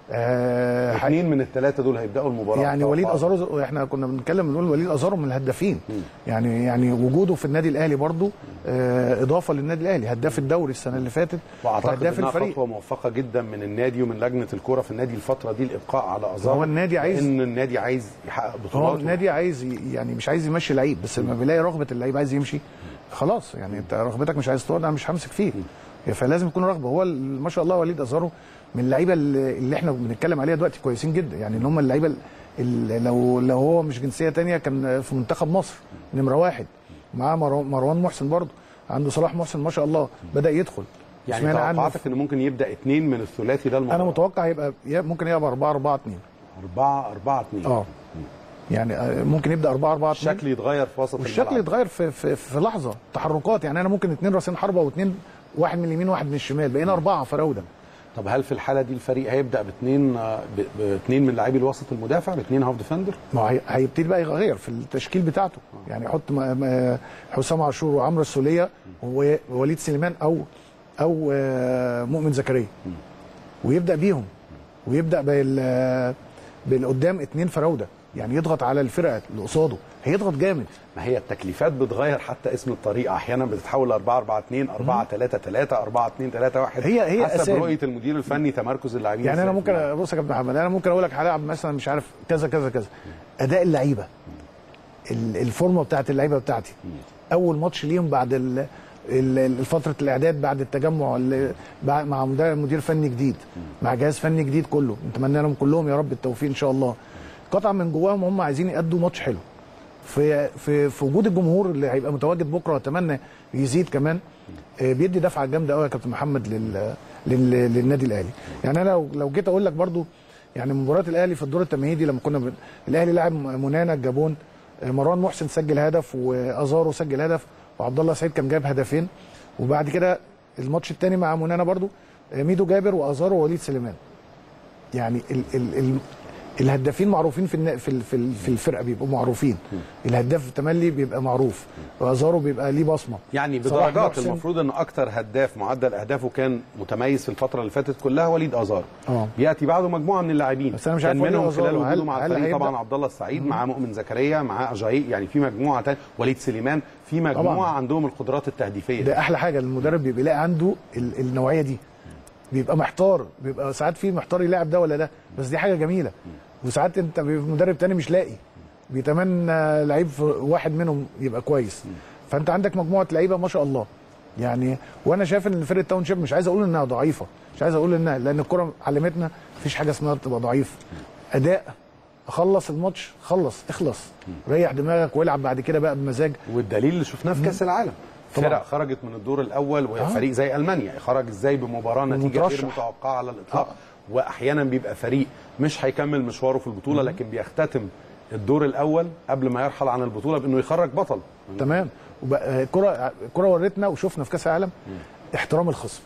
آه اثنين من الثلاثه دول هيبداوا المباراه يعني وليد ازارو احنا كنا بنتكلم بنقول وليد ازارو من الهدافين يعني يعني وجوده في النادي الاهلي برضو آه اضافه للنادي الاهلي هداف الدوري السنه اللي فاتت واعتقد وهداف انها الفريق خطوه موفقه جدا من النادي ومن لجنه الكوره في النادي الفتره دي الابقاء على ازارو هو النادي عايز- ان النادي عايز يحقق هو بطولات النادي عايز ي- يعني مش عايز يمشي لعيب بس لما بيلاقي رغبه اللعيب عايز يمشي خلاص يعني انت رغبتك مش عايز تقعد انا مش همسك فيك فلازم يكون رغبه هو ال- ما شاء الله وليد ازارو من اللعيبه اللي اللي احنا بنتكلم عليها دلوقتي كويسين جدا يعني اللي هم اللعيبه اللي لو لو هو مش جنسيه تانية كان في منتخب مصر نمره واحد معاه مرو- مروان محسن برضه عنده صلاح محسن ما شاء الله بدا يدخل يعني سمعنا عنه توقعاتك ان ممكن يبدا اثنين من الثلاثي ده المباراه انا متوقع هيبقى يا- ممكن يبقى 4 4 2 4 4 2 اه يعني آه، ممكن يبدا 4 4 2 الشكل يتغير في وسط والشكل الملعب. يتغير في, في, في لحظه تحركات يعني انا ممكن اثنين راسين حربه واثنين واحد من اليمين واحد من الشمال بقينا اربعه فراوده طب هل في الحاله دي الفريق هيبدا باثنين آه، ب- باثنين من لاعبي الوسط المدافع باثنين هاف ديفندر ما هو هي- هيبتدي بقى يغير في التشكيل بتاعته يعني يحط م- م- حسام عاشور وعمرو السوليه ووليد سليمان او او آه، مؤمن زكريا ويبدا بيهم ويبدا بال بالقدام اثنين فراوده يعني يضغط على الفرقه اللي قصاده هيضغط جامد ما هي التكليفات بتغير حتى اسم الطريقه احيانا بتتحول ل 4 4 2 4 3 3 4 2 3 1 هي- هي حسب أسامي. رؤيه المدير الفني تمركز اللاعبين يعني انا إزاي. ممكن بص يا كابتن محمد انا ممكن اقول لك هلعب مثلا مش عارف كذا كذا كذا اداء اللعيبه ال- الفورمه بتاعت اللعيبه بتاعتي اول ماتش ليهم بعد ال- ال- ال- فتره الاعداد بعد التجمع اللي بع- مع مدير مدير فني جديد مع جهاز فني جديد كله نتمنى لهم كلهم يا رب التوفيق ان شاء الله قطعا من جواهم هم عايزين يأدوا ماتش حلو في في في وجود الجمهور اللي هيبقى متواجد بكره واتمنى يزيد كمان آه، بيدي دفعه جامده قوي يا كابتن محمد لل لل للنادي الاهلي يعني انا لو لو جيت اقول لك برضو يعني مباراه الاهلي في الدور التمهيدي لما كنا ب... الاهلي لعب منانا الجابون آه، مروان محسن سجل هدف وازارو سجل هدف وعبد الله سعيد كان جايب هدفين وبعد كده الماتش الثاني مع منانا برضو آه، ميدو جابر وازارو ووليد سليمان يعني ال ال ال الهدافين معروفين في النا- في ال- في ال- في الفرقه بيبقوا معروفين الهداف التملي بيبقى معروف وازارو بيبقى ليه بصمه يعني صلاح بدرجات محسن- المفروض ان اكتر هداف معدل اهدافه كان متميز في الفتره اللي فاتت كلها وليد ازار اه بياتي بعده مجموعه من اللاعبين بس أنا مش كان عارف وليد منهم أزارو خلال هل- وجوده مع هل الفريق هيبدأ؟ طبعا عبد الله السعيد مع مؤمن زكريا مع اجاي يعني في مجموعه تانية وليد سليمان في مجموعه طبعاً. عندهم القدرات التهديفيه ده احلى حاجه المدرب بيبقى يلاقي عنده ال- النوعيه دي بيبقى محتار بيبقى ساعات في محتار يلاعب ده ولا ده بس دي حاجه جميله وساعات انت بيبقى مدرب تاني مش لاقي بيتمنى لعيب في- واحد منهم يبقى كويس فانت عندك مجموعه لعيبه ما شاء الله يعني وانا شايف ان فرقه تاون شيب مش عايز اقول انها ضعيفه مش عايز اقول انها لان الكره علمتنا مفيش حاجه اسمها تبقى ضعيف اداء اخلص الماتش خلص اخلص ريح دماغك والعب بعد كده بقى بمزاج والدليل اللي شفناه في كاس العالم طبعاً. فرق خرجت من الدور الاول وهي آه. فريق زي المانيا خرج ازاي بمباراه نتيجه غير ومترشح. متوقعه على الاطلاق واحيانا بيبقى فريق مش هيكمل مشواره في البطوله لكن بيختتم الدور الاول قبل ما يرحل عن البطوله بانه يخرج بطل تمام وبقى الكره الكره ورتنا وشفنا في كاس العالم احترام الخصم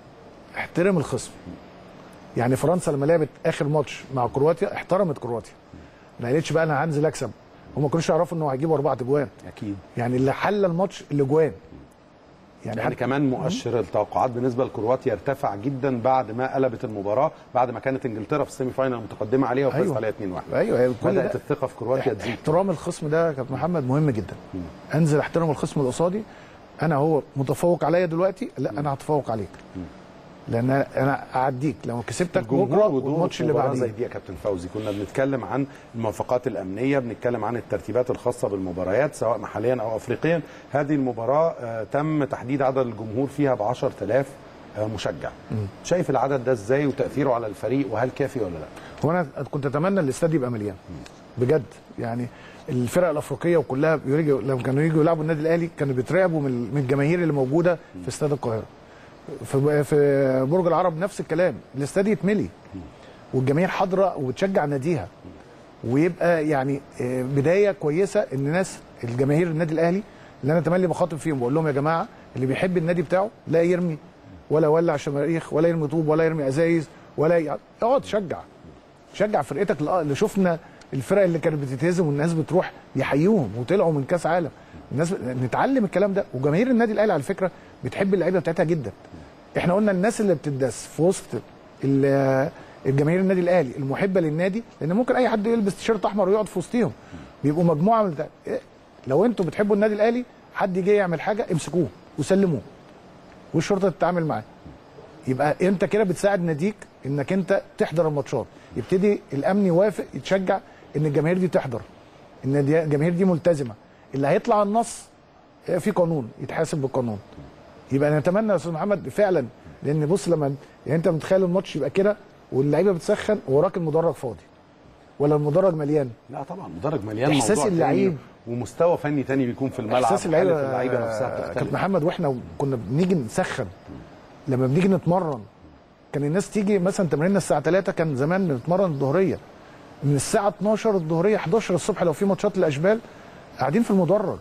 احترم الخصم يعني فرنسا لما لعبت اخر ماتش مع كرواتيا احترمت كرواتيا ما قالتش بقى انا هنزل اكسب هم ما كانوش يعرفوا انه هيجيبوا اربعه اجوان اكيد يعني اللي حل الماتش الاجوان يعني, يعني يعني كمان مؤشر التوقعات بالنسبه لكرواتيا ارتفع جدا بعد ما قلبت المباراه بعد ما كانت انجلترا في السيمي فاينال متقدمه عليها وفازت أيوة. عليها 2-1 ايوه كل بدات ده الثقه في كرواتيا تزيد احترام الخصم ده يا كابتن محمد مهم جدا انزل احترم الخصم اللي قصادي انا هو متفوق عليا دلوقتي لا انا هتفوق عليك لان انا اعديك لو كسبتك الجمهور بكره ودوره والماتش في اللي مباراة بعديه زي دي يا كابتن فوزي كنا بنتكلم عن الموافقات الامنيه بنتكلم عن الترتيبات الخاصه بالمباريات سواء محليا او افريقيا هذه المباراه آه، تم تحديد عدد الجمهور فيها ب 10000 آه، مشجع شايف العدد ده ازاي وتاثيره على الفريق وهل كافي ولا لا هو انا كنت اتمنى الاستاد يبقى مليان بجد يعني الفرق الافريقيه وكلها بيجوا لما كانوا يجوا يلعبوا النادي الاهلي كانوا بيترعبوا من من الجماهير اللي موجوده في استاد القاهره في في برج العرب نفس الكلام الاستاد يتملي والجماهير حاضره وبتشجع ناديها ويبقى يعني آه، بدايه كويسه ان ناس الجماهير النادي الاهلي اللي انا تملي بخاطب فيهم بقول لهم يا جماعه اللي بيحب النادي بتاعه لا يرمي ولا يولع شماريخ ولا يرمي طوب ولا يرمي ازايز ولا ي- اقعد شجع شجع فرقتك اللي- اللي شفنا الفرق اللي كانت بتتهزم والناس بتروح يحيوهم وطلعوا من كاس عالم الناس نتعلم الكلام ده وجماهير النادي الاهلي على فكره بتحب اللعيبه بتاعتها جدا احنا قلنا الناس اللي بتدس في وسط ال- الجماهير النادي الاهلي المحبه للنادي لان ممكن اي حد يلبس تيشيرت احمر ويقعد في وسطهم بيبقوا مجموعه من ده. إيه؟ لو انتوا بتحبوا النادي الاهلي حد جه يعمل حاجه امسكوه وسلموه والشرطه تتعامل معاه يبقى انت كده بتساعد ناديك انك انت تحضر الماتشات يبتدي الامن يوافق يتشجع ان الجماهير دي تحضر ان دي- الجماهير دي ملتزمه اللي هيطلع النص آه، في قانون يتحاسب بالقانون يبقى نتمنى يا استاذ محمد فعلا لان بص لما يعني انت متخيل الماتش يبقى كده واللعيبه بتسخن ووراك المدرج فاضي ولا المدرج مليان لا طبعا مدرج مليان إحساس موضوع تاني اللعيب. ومستوى فني تاني بيكون في الملعب احساس اللعيبه وحالة اللعيبه نفسها آه، بتختلف كابتن محمد واحنا كنا بنيجي نسخن لما بنيجي نتمرن كان الناس تيجي مثلا تمريننا الساعه 3 كان زمان بنتمرن الظهريه من الساعه 12 الظهريه 11 الصبح لو في ماتشات الاشبال قاعدين في المدرج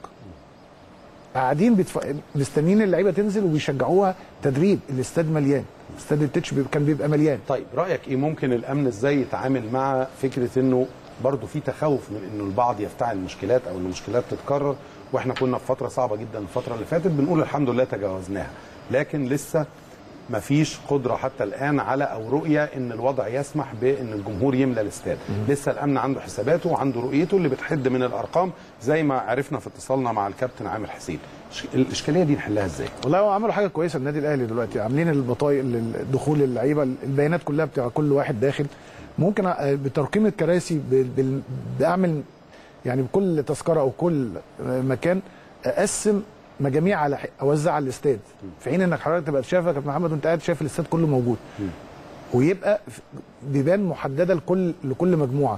قاعدين بيتف... مستنيين اللعيبه تنزل وبيشجعوها تدريب الاستاد مليان استاد التتش بيبقى- كان بيبقى مليان طيب رايك ايه ممكن الامن ازاي يتعامل مع فكره انه برضه في تخوف من انه البعض يفتعل مشكلات او ان المشكلات تتكرر واحنا كنا في فتره صعبه جدا الفتره اللي فاتت بنقول الحمد لله تجاوزناها لكن لسه ما فيش قدره حتى الان على او رؤيه ان الوضع يسمح بان الجمهور يملى الاستاد لسه الامن عنده حساباته وعنده رؤيته اللي بتحد من الارقام زي ما عرفنا في اتصالنا مع الكابتن عامر حسين الاشكاليه دي نحلها ازاي والله هو عملوا حاجه كويسه النادي الاهلي دلوقتي عاملين البطايق دخول اللعيبه البيانات كلها بتاع كل واحد داخل ممكن أ- بترقيم الكراسي ب- بال- بعمل يعني بكل تذكره او كل مكان اقسم مجاميع على ح- اوزع على الاستاد في حين انك حضرتك تبقى شايف يا كابتن محمد وانت قاعد شايف الاستاد كله موجود ويبقى ف- بيبان محدده لكل لكل مجموعه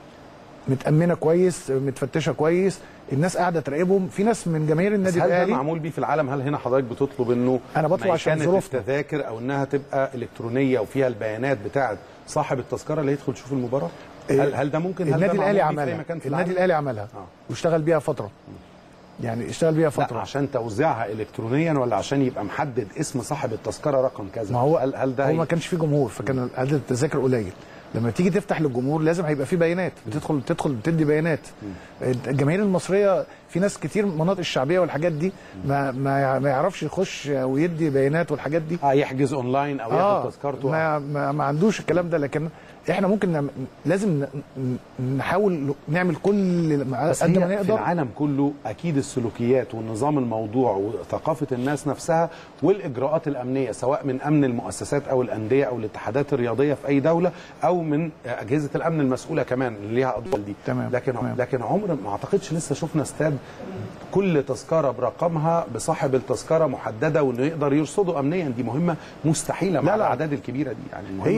متامنه كويس متفتشه كويس الناس قاعده تراقبهم في ناس من جماهير بس النادي هل ده الاهلي معمول بيه في العالم هل هنا حضرتك بتطلب انه أنا بطلب عشان ميكنة ظروفنا. التذاكر او انها تبقى الكترونيه وفيها البيانات بتاعه صاحب التذكره اللي يدخل يشوف المباراه هل هل ده ممكن هل ده النادي الاهلي معمول بيه في أي عملها مكان في النادي العالم؟ الاهلي عملها واشتغل بيها فتره يعني اشتغل بيها لا فتره عشان توزيعها الكترونيا ولا عشان يبقى محدد اسم صاحب التذكره رقم كذا ما هو هل, هل ده هو هي- ما كانش فيه جمهور فكان عدد التذاكر قليل لما تيجي تفتح للجمهور لازم هيبقى فيه بيانات بتدخل تدخل بتدي بيانات الجماهير المصريه في ناس كتير مناطق الشعبيه والحاجات دي ما ما ما يعرفش يخش ويدي بيانات والحاجات دي اه يحجز اونلاين او ياخد تذكرته ما, ما, ما عندوش الكلام ده لكن احنا ممكن نعم- لازم ن- ن- نحاول نعمل كل ما- بس قد ما هي في نقدر العالم كله اكيد السلوكيات والنظام الموضوع وثقافه الناس نفسها والاجراءات الامنيه سواء من امن المؤسسات او الانديه او الاتحادات الرياضيه في اي دوله او من اجهزه الامن المسؤوله كمان اللي ليها ادوار دي تمام. لكن تمام. لكن عمر ما اعتقدش لسه شفنا استاد كل تذكره برقمها بصاحب التذكره محدده وانه يقدر يرصده امنيا دي مهمه مستحيله مع لا، لا. الاعداد الكبيره دي يعني مهمه هي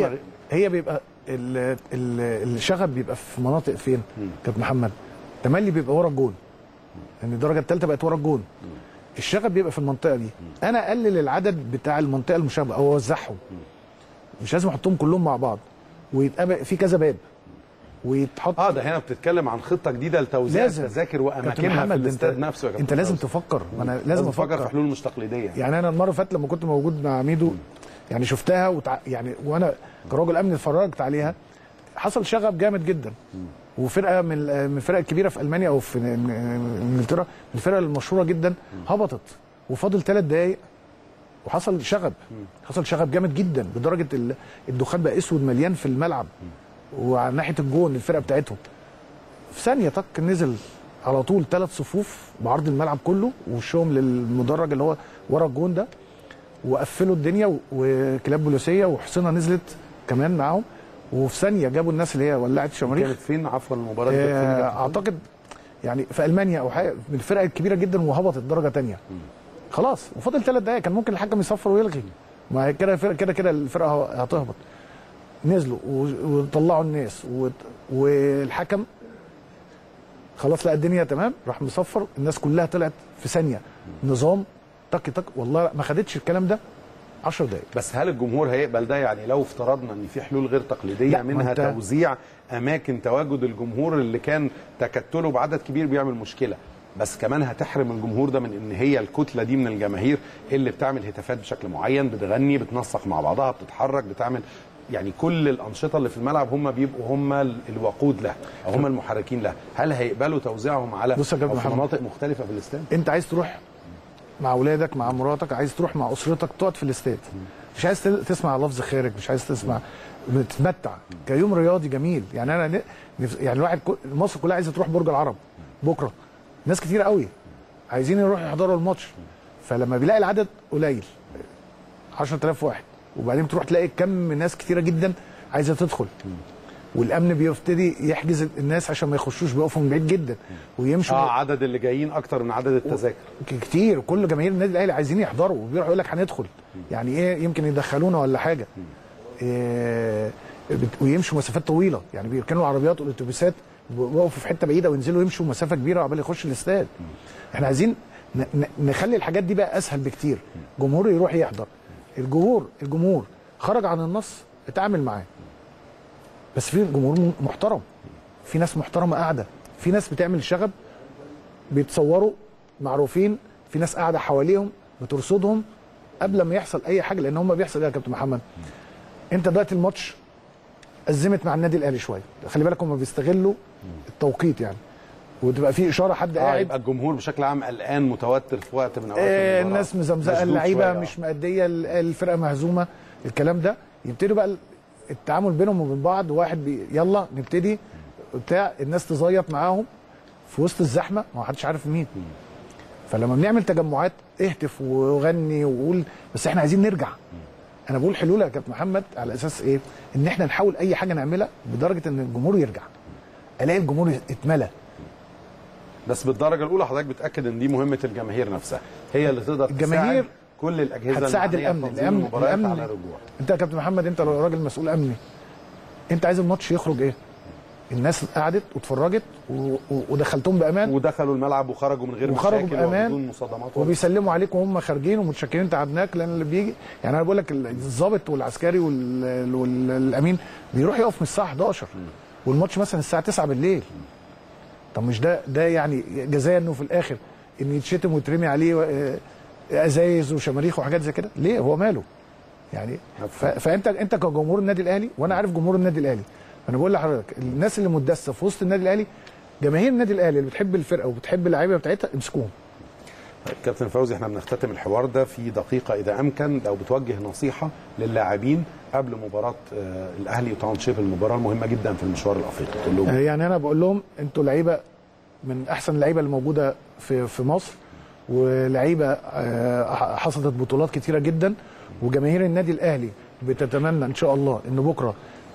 هي بيبقى ال- ال- الشغب بيبقى في مناطق فين كابتن محمد تملي بيبقى ورا الجون لان الدرجه الثالثه بقت ورا الجون الشغب بيبقى في المنطقه دي انا اقلل العدد بتاع المنطقه المشابهه او اوزعهم مش لازم احطهم كلهم مع بعض ويتقابل في كذا باب ويتحط اه ده هنا بتتكلم عن خطه جديده لتوزيع لازم. التذاكر كابتن واماكنها في محمد، الاستاد انت- نفسه يا كابتن انت لازم فوزي. تفكر ما انا لازم تفكر افكر في حلول مش تقليديه يعني انا المره اللي فاتت لما كنت موجود مع ميدو يعني شفتها وتع... يعني وانا كراجل امن اتفرجت عليها حصل شغب جامد جدا وفرقه من من الفرق الكبيره في المانيا او في انجلترا من الفرق المشهوره جدا هبطت وفاضل ثلاث دقائق وحصل شغب حصل شغب جامد جدا لدرجه ال- الدخان بقى اسود مليان في الملعب وعلى ناحيه الجون الفرقه بتاعتهم في ثانيه طق نزل على طول ثلاث صفوف بعرض الملعب كله ووشهم للمدرج اللي هو ورا الجون ده وقفلوا الدنيا و- وكلاب بوليسيه وحصينه نزلت كمان معاهم وفي ثانيه جابوا الناس اللي هي ولعت شماريخ كانت فين عفوا المباراه دي كانت فين يا آه، كابتن فوزي؟ اعتقد يعني في المانيا او حاجه من الفرق الكبيره جدا وهبطت درجه تانية خلاص وفاضل ثلاث دقائق كان ممكن الحكم يصفر ويلغي ما هي كده كده كده الفرقه هتهبط نزلوا و- وطلعوا الناس و- والحكم خلاص لقى الدنيا تمام راح مصفر الناس كلها طلعت في ثانيه نظام تك تك والله ما خدتش الكلام ده 10 دقائق بس هل الجمهور هيقبل ده يعني لو افترضنا ان في حلول غير تقليديه لا، ما منها أنت- توزيع اماكن تواجد الجمهور اللي كان تكتله بعدد كبير بيعمل مشكله بس كمان هتحرم الجمهور ده من ان هي الكتله دي من الجماهير اللي بتعمل هتافات بشكل معين بتغني بتنسق مع بعضها بتتحرك بتعمل يعني كل الانشطه اللي في الملعب هم بيبقوا هم الوقود لها او هم المحركين لها هل هيقبلوا توزيعهم على بص يا كابتن أو في محمد. مناطق مختلفه في الاستاد انت عايز تروح مع اولادك مع مراتك عايز تروح مع اسرتك تقعد في الاستاد مش عايز تل- تسمع لفظ خارج مش عايز تسمع بتتمتع كيوم رياضي جميل يعني انا ن- نف- يعني الواحد كل- مصر كلها عايزه تروح برج العرب بكره ناس كتير قوي عايزين يروحوا يحضروا الماتش فلما بيلاقي العدد قليل 10000 واحد وبعدين تروح تلاقي كم ناس كتيره جدا عايزه تدخل والامن بيبتدي يحجز الناس عشان ما يخشوش بيقفوا من بعيد جدا ويمشوا اه عدد اللي جايين اكتر من عدد التذاكر ك- كتير كل جماهير النادي الاهلي عايزين يحضروا وبيروح يقول لك هندخل يعني ايه يمكن يدخلونا ولا حاجه إيه بت- ويمشوا مسافات طويله يعني بيركنوا العربيات والاتوبيسات ويقفوا في حته بعيده وينزلوا يمشوا مسافه كبيره قبل يخش الاستاد احنا عايزين ن- ن- نخلي الحاجات دي بقى اسهل بكتير جمهور يروح يحضر الجمهور الجمهور خرج عن النص اتعامل معاه بس في جمهور م- محترم في ناس محترمه قاعده في ناس بتعمل شغب بيتصوروا معروفين في ناس قاعده حواليهم بترصدهم قبل ما يحصل اي حاجه لان هم بيحصل ايه يا كابتن محمد انت دلوقتي الماتش ازمت مع النادي الاهلي شويه خلي بالك هم بيستغلوا التوقيت يعني وتبقى في اشاره حد اه قاعد يبقى الجمهور بشكل عام قلقان متوتر في وقت من اوقات آه، المباراة. الناس مزمزقه مشدود اللعيبه شوية، آه. مش مأديه ال- الفرقه مهزومه الكلام ده يبتدوا بقى التعامل بينهم وبين بعض واحد بي يلا نبتدي بتاع الناس تزيط معاهم في وسط الزحمه ما حدش عارف مين فلما بنعمل تجمعات اهتف وغني وقول بس احنا عايزين نرجع انا بقول حلول يا كابتن محمد على اساس ايه ان احنا نحاول اي حاجه نعملها بدرجه ان الجمهور يرجع الاقي الجمهور اتملى بس بالدرجه الاولى حضرتك بتاكد ان دي مهمه الجماهير نفسها هي اللي تقدر الجماهير تساعد كل الاجهزه هتساعد المعنية الامن بتنظيم الامن المباريات الامن على الرجوع انت يا كابتن محمد انت لو راجل مسؤول امني انت عايز الماتش يخرج ايه الناس قعدت واتفرجت و- و- ودخلتهم بامان ودخلوا الملعب وخرجوا من غير وخرجوا مشاكل بأمان وبدون مصادمات ولا- وبيسلموا عليك وهم خارجين ومتشكرين تعبناك لان اللي بيجي يعني انا بقول لك الضابط والعسكري وال- والامين بيروح يقف من الساعه 11 والماتش مثلا الساعه 9 بالليل طب مش ده ده يعني جزاء انه في الاخر ان يتشتم ويترمي عليه آه، ازايز وشماريخ وحاجات زي كده ليه هو ماله يعني ف- فانت انت كجمهور النادي الاهلي وانا عارف جمهور النادي الاهلي انا بقول لحضرتك الناس اللي مدسه في وسط النادي الاهلي جماهير النادي الاهلي اللي بتحب الفرقه وبتحب اللعيبه بتاعتها امسكوهم كابتن فوزي احنا بنختتم الحوار ده في دقيقه اذا امكن لو بتوجه نصيحه للاعبين قبل مباراه آه، الاهلي وتاونشيب المباراه المهمه جدا في المشوار الافريقي تقول لهم آه، يعني انا بقول لهم انتوا لعيبه من احسن اللعيبه اللي موجوده في في مصر ولعيبه آه، حصدت بطولات كتيره جدا وجماهير النادي الاهلي بتتمنى ان شاء الله ان بكره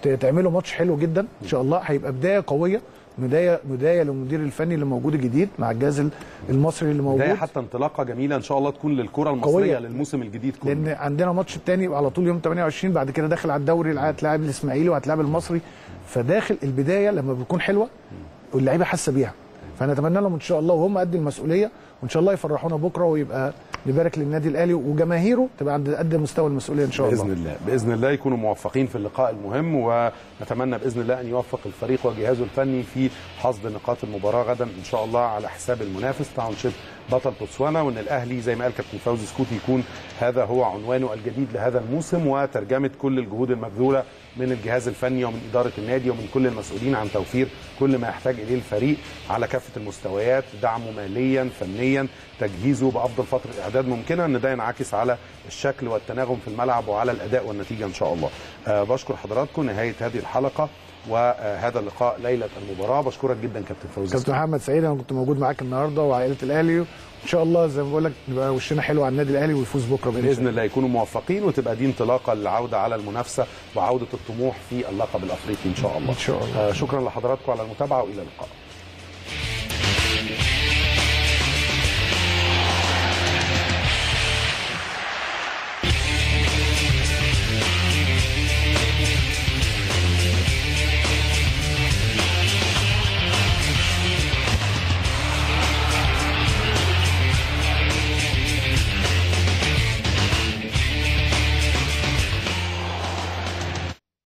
ت- تعملوا ماتش حلو جدا ان شاء الله هيبقى بدايه قويه بدايه بدايه للمدير الفني اللي موجود الجديد مع الجهاز ال- المصري اللي موجود بدايه حتى انطلاقه جميله ان شاء الله تكون للكره المصريه قوية. للموسم الجديد كله لان عندنا ماتش التاني على طول يوم 28 بعد كده داخل على الدوري اللي هتلاعب الاسماعيلي وهتلاعب المصري فداخل البدايه لما بتكون حلوه واللعيبه حاسه بيها فنتمنى لهم ان شاء الله وهم قد المسؤوليه وان شاء الله يفرحونا بكره ويبقى نبارك للنادي الاهلي وجماهيره تبقى عند قد مستوى المسؤوليه ان شاء الله باذن الله باذن الله يكونوا موفقين في اللقاء المهم ونتمنى باذن الله ان يوفق الفريق وجهازه الفني في حصد نقاط المباراه غدا ان شاء الله على حساب المنافس تاون شيب بطل بوتسوانا وان الاهلي زي ما قال كابتن فوزي سكوتي يكون هذا هو عنوانه الجديد لهذا الموسم وترجمه كل الجهود المبذوله من الجهاز الفني ومن اداره النادي ومن كل المسؤولين عن توفير كل ما يحتاج اليه الفريق على كافه المستويات دعمه ماليا فنيا تجهيزه بافضل فتره اعداد ممكنه ان ده ينعكس على الشكل والتناغم في الملعب وعلى الاداء والنتيجه ان شاء الله. أه بشكر حضراتكم نهايه هذه الحلقه وهذا اللقاء ليله المباراه بشكرك جدا كابتن فوزي كابتن محمد سعيد انا كنت موجود معاك النهارده وعائله الاهلي وان شاء الله زي ما بقول لك نبقى وشنا حلو على النادي الاهلي ويفوز بكره باذن, باذن الله يكونوا موفقين وتبقى دي انطلاقه للعوده على المنافسه وعوده الطموح في اللقب الافريقي ان شاء الله. ان شاء الله. آه شكرا لحضراتكم على المتابعه والى اللقاء.